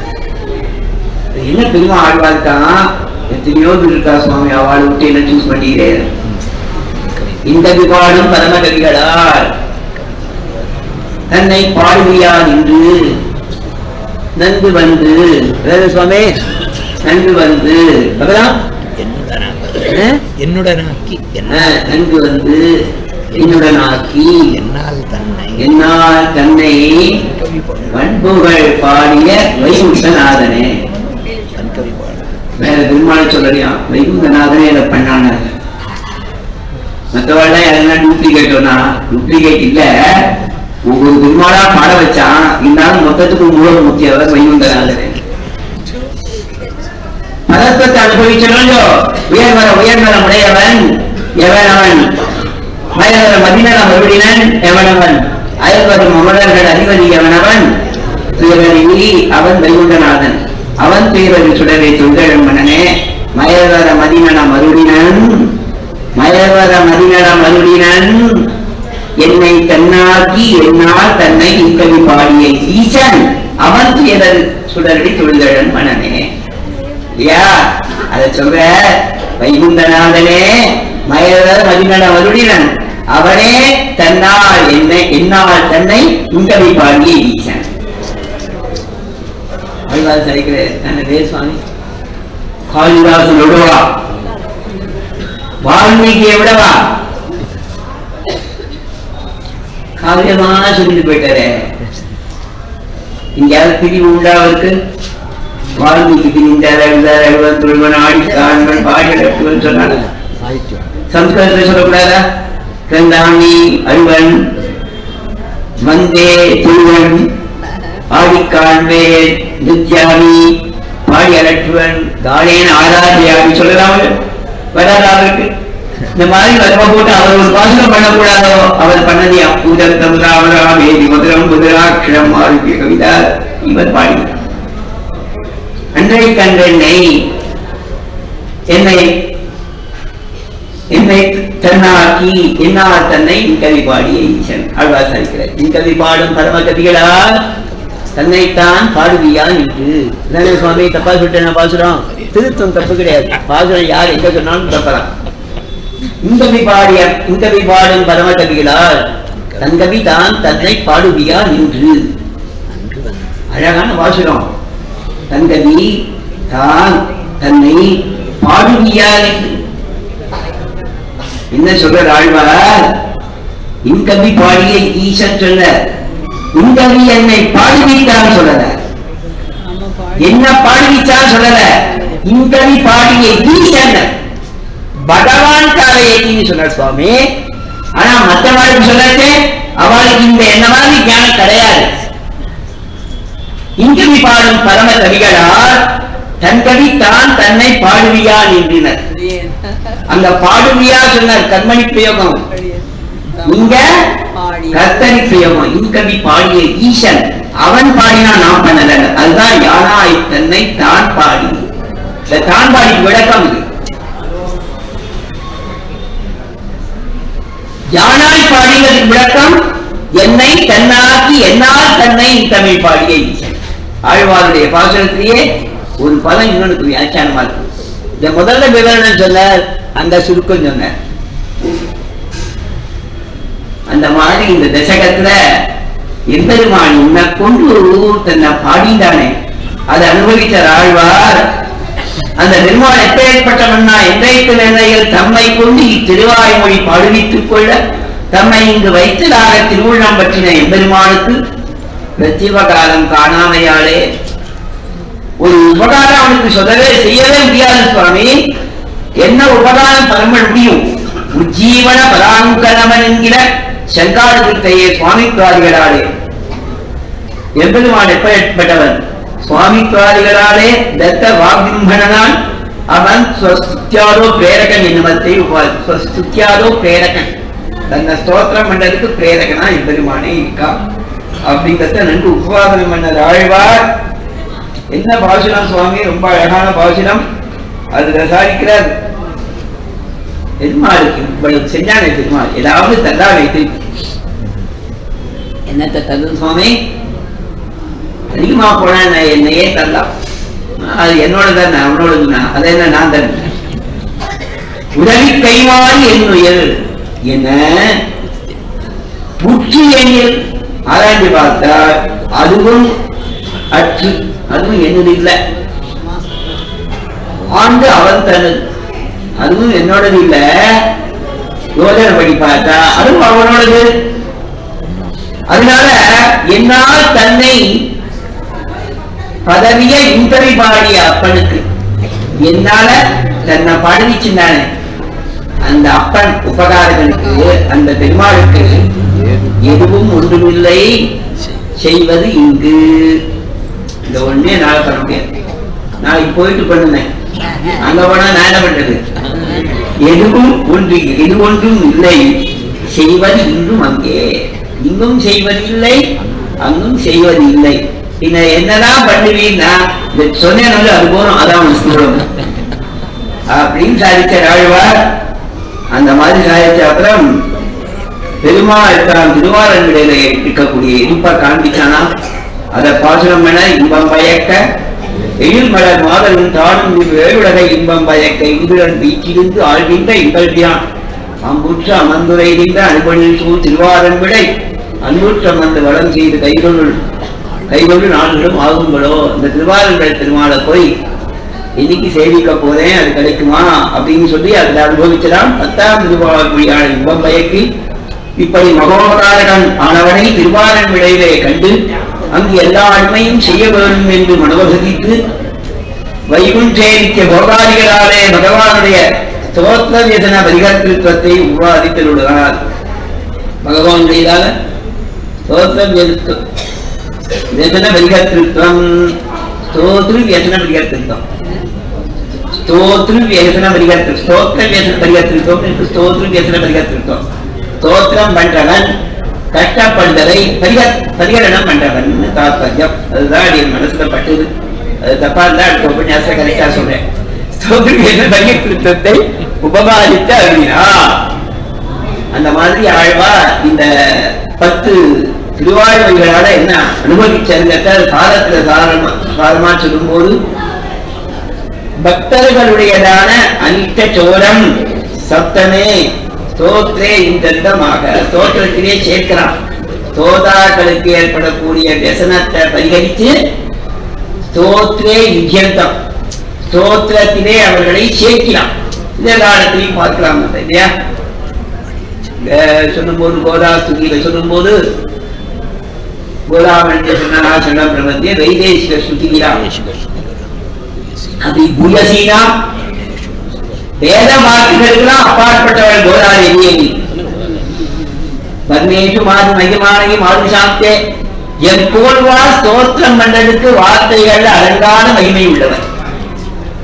என்ன பெருமா ஆழ்வார்க்கான் எத்தனையோ பேர் இருக்கா சுவாமி அவள் விட்டு என்ன சூஸ் பண்ணிக்கிறேன் இந்த விபாடும் பரமகவிகளால் தன்னை பாடுவியா நின்று நன்கு வந்து வேற சுவாமி நன்கு வந்து பகலாம் என்னுடனாக என்னுடனாக்கி என்ன அஹ், நன்கு வந்து என்னுடனாக்கி என்னால் தன்னை என்னால் தன்னை கவி பாடு வன்புகள் பாடிய வைகுண்டநாதனே கவி பாடு வேற பெருமாளை சொல்லலையா வைகுண்டநாதனே இதை பண்ணான மற்றவள்ள எதனா டூப்ளிகேட்டோனா டூப்ளிகேட் இல்ல ஒவ்வொரு பெருமாளா பாட வச்சான் இருந்தாலும் மொத்தத்துக்கு மூல முக்கியவர் வைகுண்டநாதனே பதத்வத்தை அனுபவிச்சனோ உயர்வர உயர்வர உடையவன் எவன் அவன் மயவர மதிநல மறுபடினன் எவனவன் அயல்வரும் அமரர்கள் அதிபதி எவனவன் துயரறிவி அவன் வைகுண்டநாதன் அவன் துயரறி சுடரை தொங்கழம் மன்னனே மயவர மதிநல மறுடினன் மயவர மதிநல மறுடினன் என்னை தன்னாக்கி என்னால் தன்னை இக்கவி பாடிய ஈசன் அவன் துயரறி சுடரடி தொழுதழன் மனனே இல்லையா அத சொல்ற வைகுண்டநாதனே மயவர் மதிநட மருடினன் அவனே தன்னால் என்னை என்னால் தன்னை இங்கவி பாடிய ஈசன் ஆழ்வார் சரிக்கிறேன் நல்லதே சுவாமி காளிதாசன் விடுவா வால்மீகி எவ்வளவா காவியமா சொல்லிட்டு போயிட்டாரே இங்கேயாவது பிரிவு உண்டா அவருக்கு வால்மீகி பிரிந்தார் எழுதார் எழுவன் துழுவன் ஆடி காண்பன் பாடி அடக்குவன் சொன்னாங்க சம்ஸ்கிருதத்தில் சொல்லக்கூடாதா கந்தாமி அழுவன் மந்தே துழுவன் ஆடி காண்பேன் நித்யாமி பாடி அலற்றுவன் தானேன் ஆராதியாமி சொல்லலாம் வராதா அவருக்கு இந்த மாதிரி வர்ம போட்டு அவர் ஒரு பாசனம் பண்ணக்கூடாதோ அவர் பண்ணது பூதத்தம் ராமராமேதி மதுரம் புதராட்சரம் ஆரோக்கிய கவிதா இவர் பாடினார் அன்றை கண்டென்னை என்னை என்னை தன்னாக்கி என்னால் தன்னை இன்கவி பாடிய ஈசன் ஆழ்வார் சாதிக்கிறார் இன்கவி பாடும் பரம கவிகளால் தன்னைத்தான் பாடுவியா என்று தானே சுவாமி தப்பா சொல்லிட்டேன் பாசுரம் திருத்தம் தப்பு கிடையாது பாசுரம் யார் எங்க சொன்னாலும் தப்பலாம் இன்கவி பாடிய இன்கவி பாடும் பரம கவிகளால் தன் கவி தான் தன்னை பாடுவியா என்று அன்று வந்து அழகான வாசுரம் தங்கவி தான் தன்னை பாடுவியார் என்று என்ன சொல்ற ஆழ்வார் இன்கவி பாடிய ஈசன் சொல்ல இன்கவி என்னை பாடுவித்தான் சொல்லல நம்ம பாடி என்ன பாடுவிச்சான் சொல்லல இன்கவி பாடிய ஈசன் பகவான் காலையேன்னு சொன்னார் சுவாமி ஆனா மற்றவர்களுக்கு சொல்லட்டு அவளுக்கு இந்த என்ன மாதிரி ஞானம் கிடையாது இங்கவி பாடும் பரம கவிகளால் தன் கவி தான் தன்னை பாடுவியான் என்றினர் அங்க பாடுவியா சொன்னார் கண்மணி பிரயோகம் இங்க பாடி கர்த்தரி பிரயோகம் இன்கவி பாடிய ஈசன் அவன் பாடினா நான் பண்ணல அதுதான் யானாய் தன்னை தான் பாடி இந்த தான் பாடி விளக்கம் இது யானாய் பாடியதற்கு விளக்கம் என்னை தன்னாக்கி என்னால் தன்னை தமிழ் பாடிய ஈசன் ஆழ்வாருடைய பாசனத்திலேயே ஒரு பதம் இன்னொன்று வியாக்கியானமா இருக்கு இந்த முதல்ல விவரணம் சொன்னார் அந்த சுருக்கம் சொன்னார் அந்த மாதிரி இந்த தசகத்துல எம்பெருமான் உன்னை கொண்டு தன்னை பாடிந்தானே அதை அனுபவித்தார் ஆழ்வார் அந்த நிர்மாணம் எப்பேற்பட்டவன்னா எந்தைக்கு நிலையில் தம்மை கொண்டு இத்திருவாய்மொழி பாடுவித்துக் கொள்ள தம்மை இங்கு வைத்ததாக திருவுள்ளம் பற்றின எம்பெருமானுக்கு பிரத்திவகாலம் காணாமையாலே ஒரு உபகாரம் அவனுக்கு சொல்லவே செய்யவே முடியாது சுவாமி என்ன உபகாரம் பண்ண முடியும் உஜ்ஜீவன பராங்கனவன் என்கிற சங்காரத்தையே சுவாமித்வாதிகளாலே எம்பெருமான் எப்பேற்பட்டவன் சுவாமித்வாதிகளாலே தத்த வாக்பிம்பனான் அவன் ஸ்வஸ்துத்தியாதோ பிரேரகன் என்னுமத்தை உபா- ஸ்வஸ்துத்தியாதோ பிரேரகன் தன்னை ஸ்தோத்திரம் பண்றதுக்கு பிரேரகனா எம்பெருமானே இருக்கா அப்படிங்கிறத நன்கு உபவாதனம் பண்ணது ஆழ்வார் என்ன பாசுரம் சுவாமி ரொம்ப அழகான பாசுரம் அதுல சாதிக்கிறார் பெருமாளுக்கு இவ்வளவு செஞ்சானே பெருமாள் ஏதாவது தந்தா வைத்து என்னத்தை தந்தது சுவாமி அதிகமா போனா நான் என்னையே தரலாம் அது என்னோட தான் அவனோடது நான் அதை என்ன நான் தரேன் உதவி கைமாறி என்னுயர் என்ன புற்றி எண்ணில் ஆராய்ந்து பார்த்தால் அதுவும் அற்று அதுவும் என்னது இல்லை ஆண்டு அவன் தனது அதுவும் என்னோடது இல்ல யோஜனை படி பார்த்தா அதுவும் அவனோடது அதனால என்னால் தன்னை பதவிய இந்தவை பாடிய அப்பனுக்கு என்னால தன்னை பாடுவிச்சுட்டானே அந்த அப்பன் உபகாரங்களுக்கு அந்த பெருமாளுக்கு எதுவும் ஒன்றுமில்லை செய்வது இங்கு இந்த ஒண்ணே என்னால பண்ண முடியாது நாளைக்கு போயிட்டு பண்ணுனேன் அங்க போனா நான் என்ன பண்றது எதுவும் ஒன்று எது ஒன்றும் இல்லை செய்வது இங்கும் அங்கே இங்கும் செய்வது இல்லை அங்கும் செய்வது இல்லை பின்ன என்னதான் பண்ணுவீன்னா இந்த சொன்னேன் அது போறோம் அதான் உனக்கு சொல்லணும் அப்படின்னு சாதிச்ச ஆழ்வார் அந்த மாதிரி சாதிச்ச அப்புறம் பெருமாள் தான் திருவாரன்விடையில இருக்கக்கூடிய இனிப்ப காண்பிச்சானா அதை பாசுரம் என இன்பம் பயக்க எழில் மலர் மாதரும் தானும் வேறுலக இன்பம் பயக்க இங்குடன் வீச்சிருந்து ஆழ்கின்ற இகழ்வியான் அம்புற்று அமர்ந்துரைகின்ற அனுபனில் சூழ் திருவாரன் விடை அன்புற்று அமர்ந்து வளம் செய்து கைகொள் கைகொண்டு நாடுகளும் ஆகுங்களோ இந்த திருவாரன்விடை திருமாலை போய் இன்னைக்கு சேவிக்க போறேன் அது கிடைக்குமா அப்படின்னு சொல்லி அதுல அனுபவிச்சலாம் பத்தாம் திருவாரூரியான இன்பம் பயக்கி இப்படி மகோபகாரகன் ஆனவனை திருவாரன் விளைவிலே கண்டு அங்கு எல்லா அண்மையும் செய்ய வேண்டும் என்று மனவசதித்து வைகுண்டேனிக்க போகாதிகளாலே பகவானுடைய ஸ்தோத்திர வியசன பரிகர்த்திருத்தத்தை உருவாதித்துள்ளார் பகவானுடையதால ஸ்தோத்திர வியச- வியசன பரிகர்த்திருத்தம் ஸ்தோத்ரு வியசன பரிகர்த்திருத்தம் ஸ்தோத்ரு வியசன பரிகர்த்தி ஸ்தோத்திர வியசன பரிகர்த்திருத்தம் என்று ஸ்தோத்ரு வியசன பரிகர்த்திருத்தம் ஸ்தோத்திரம் பண்றவன் கஷ்டப்படுதலை பரிக பரிகரணம் பண்றவன் தாத்பரியம் அதுதான் என் மனசுல பட்டது அது தப்பா இருந்தா அடுத்த உபன்யாசம் கரெக்டா சொல்றேன் ஸ்தோத்ரு வியசன பரிகர்த்திருத்தத்தை உபகாரித்து அருளினா அந்த மாதிரி ஆழ்வா இந்த பத்து திருவாழ்வைகளால என்ன அனுபவிச்சிருந்த காலத்துல சாரமா சாரமா சொல்லும்போது பக்தர்களுடையதான அனிட்ட சோரம் சப்தமே ஸ்தோத்ரே இந்தமாக ஸ்தோத்திரத்திலே சேர்க்கிறான் ஸ்தோதாக்களுக்கு ஏற்படக்கூடிய व्यसனத்தை பரிகரித்து ஸ்தோத்ரே விஜயந்தம் ஸ்தோத்திரத்திலே அவர்களை சேர்க்கிறான் இந்த காலத்திலையும் பார்க்கலாம் நம்ம, இல்லையா அஹ் சொல்லும்போது கோதா ஸ்துதியில சொல்லும்போது கோதாமணிய சொன்னா சொன்ன பிரபந்திய வைதேசிக ஸ்துதிகிறா அது புயசீனா வேத வாக்குகளுக்கெல்லாம் அப்பாற்பட்டவள் கோதாதேவி நீ பர்மேஷு மாது மகிமானகி மாது சாந்தே எப்போல்வா ஸ்தோத்திரம் பண்றதுக்கு வார்த்தைகள் அலங்கான மகிமை உள்ளவர்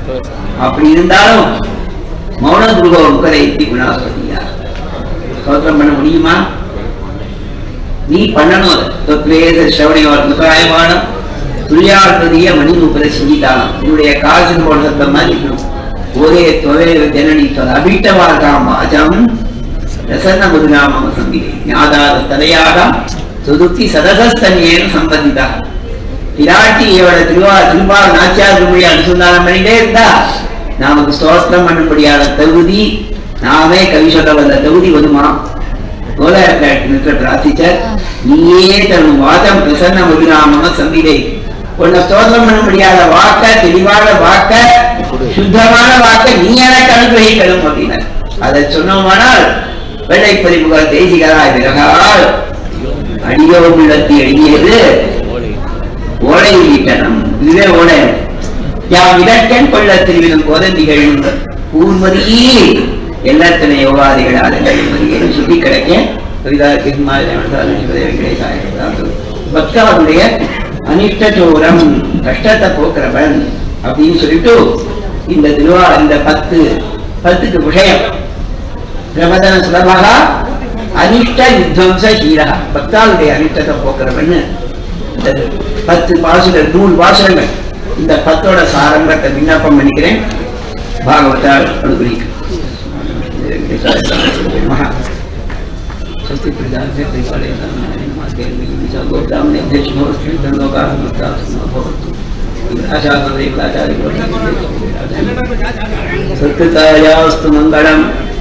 அப்படி இருந்தாலும் மௌன துருக உக்கரைத்தி குணாஸ்வதியா ஸ்தோத்திரம் பண்ண முடியுமா நீ பண்ணணும் அதை. தொத்வேத சிரவணையோர் முகாயமானம் துரியார்பதிய மணி முப்பதை செஞ்சிட்டாலும் என்னுடைய காசின் போடுறத மாதிரி இருக்கணும் ஒரே தொலை ஜனனி தொலை அபிட்டவாதாம் வாஜம் ரசன்ன முதுநாம சம்பிகை ஞாதாத தலையாகம் சுதுத்தி சதசஸ்தன்யேன சம்பந்திதா பிராட்டி இவட திருவா திருவா நாச்சியார் திருமொழி அனுசந்தானம் பண்ணிட்டே இருந்தா நமக்கு ஸ்தோத்திரம் பண்ணும்படியான தகுதி நாமே கவி சொல்ல வந்த தகுதி வருமா கோலாயக்காட்டு பிரார்த்திச்சார் நீயே தன் வாதம் பிரசன்ன முதுராம சம்பிதை உன்னை ஸ்தோத்திரம் பண்ண முடியாத வாக்க தெளிவான வாக்க சுத்தமான வாக்க நீ எனக்கு அனுகிரகிக்கணும் அப்படின்னார் அதை சொன்னோமானால் வெள்ளை பதிப்புகள் தேசிகராய் விலகால் அடியோ உள்ளத்தி எழுதியது ஓலை ஈட்டனம் இதுவே ஓலை யாம் இதற்கென் கொள்ள திருவிழும் கோதந்திகள் கூர்மதி எல்லாத்தனை யோகாதிகளால் மதியை சுத்தி கிடைக்க பக்தாவுடைய அனிஷ்டச்சோரம் கஷ்டத்தை போக்குறவன் அப்படின்னு சொல்லிட்டு இந்த திருவா இந்த பத்து பத்துக்கு விஷயம் பிரமதன சுலபக அனிஷ்ட வித்வம்ச ஹீரா பக்தாவுடைய அனிஷ்டத்தை போக்குறவன் இந்த பத்து பாசுகள் நூல் பாசுரங்கள் இந்த பத்தோட சாரங்கத்தை விண்ணப்பம் பண்ணிக்கிறேன் பாகவதால் அனுகிரகிக்கும் மகா स्वस्ति प्रजाभ्य परिपालयतां नमस्ते विचा गोब्राह्मणे देशमोऽस्मि धनलोकाः मुक्ताः भवन्तु आचार्यदेवताचार्य सत्कृतायास्तु मङ्गलम्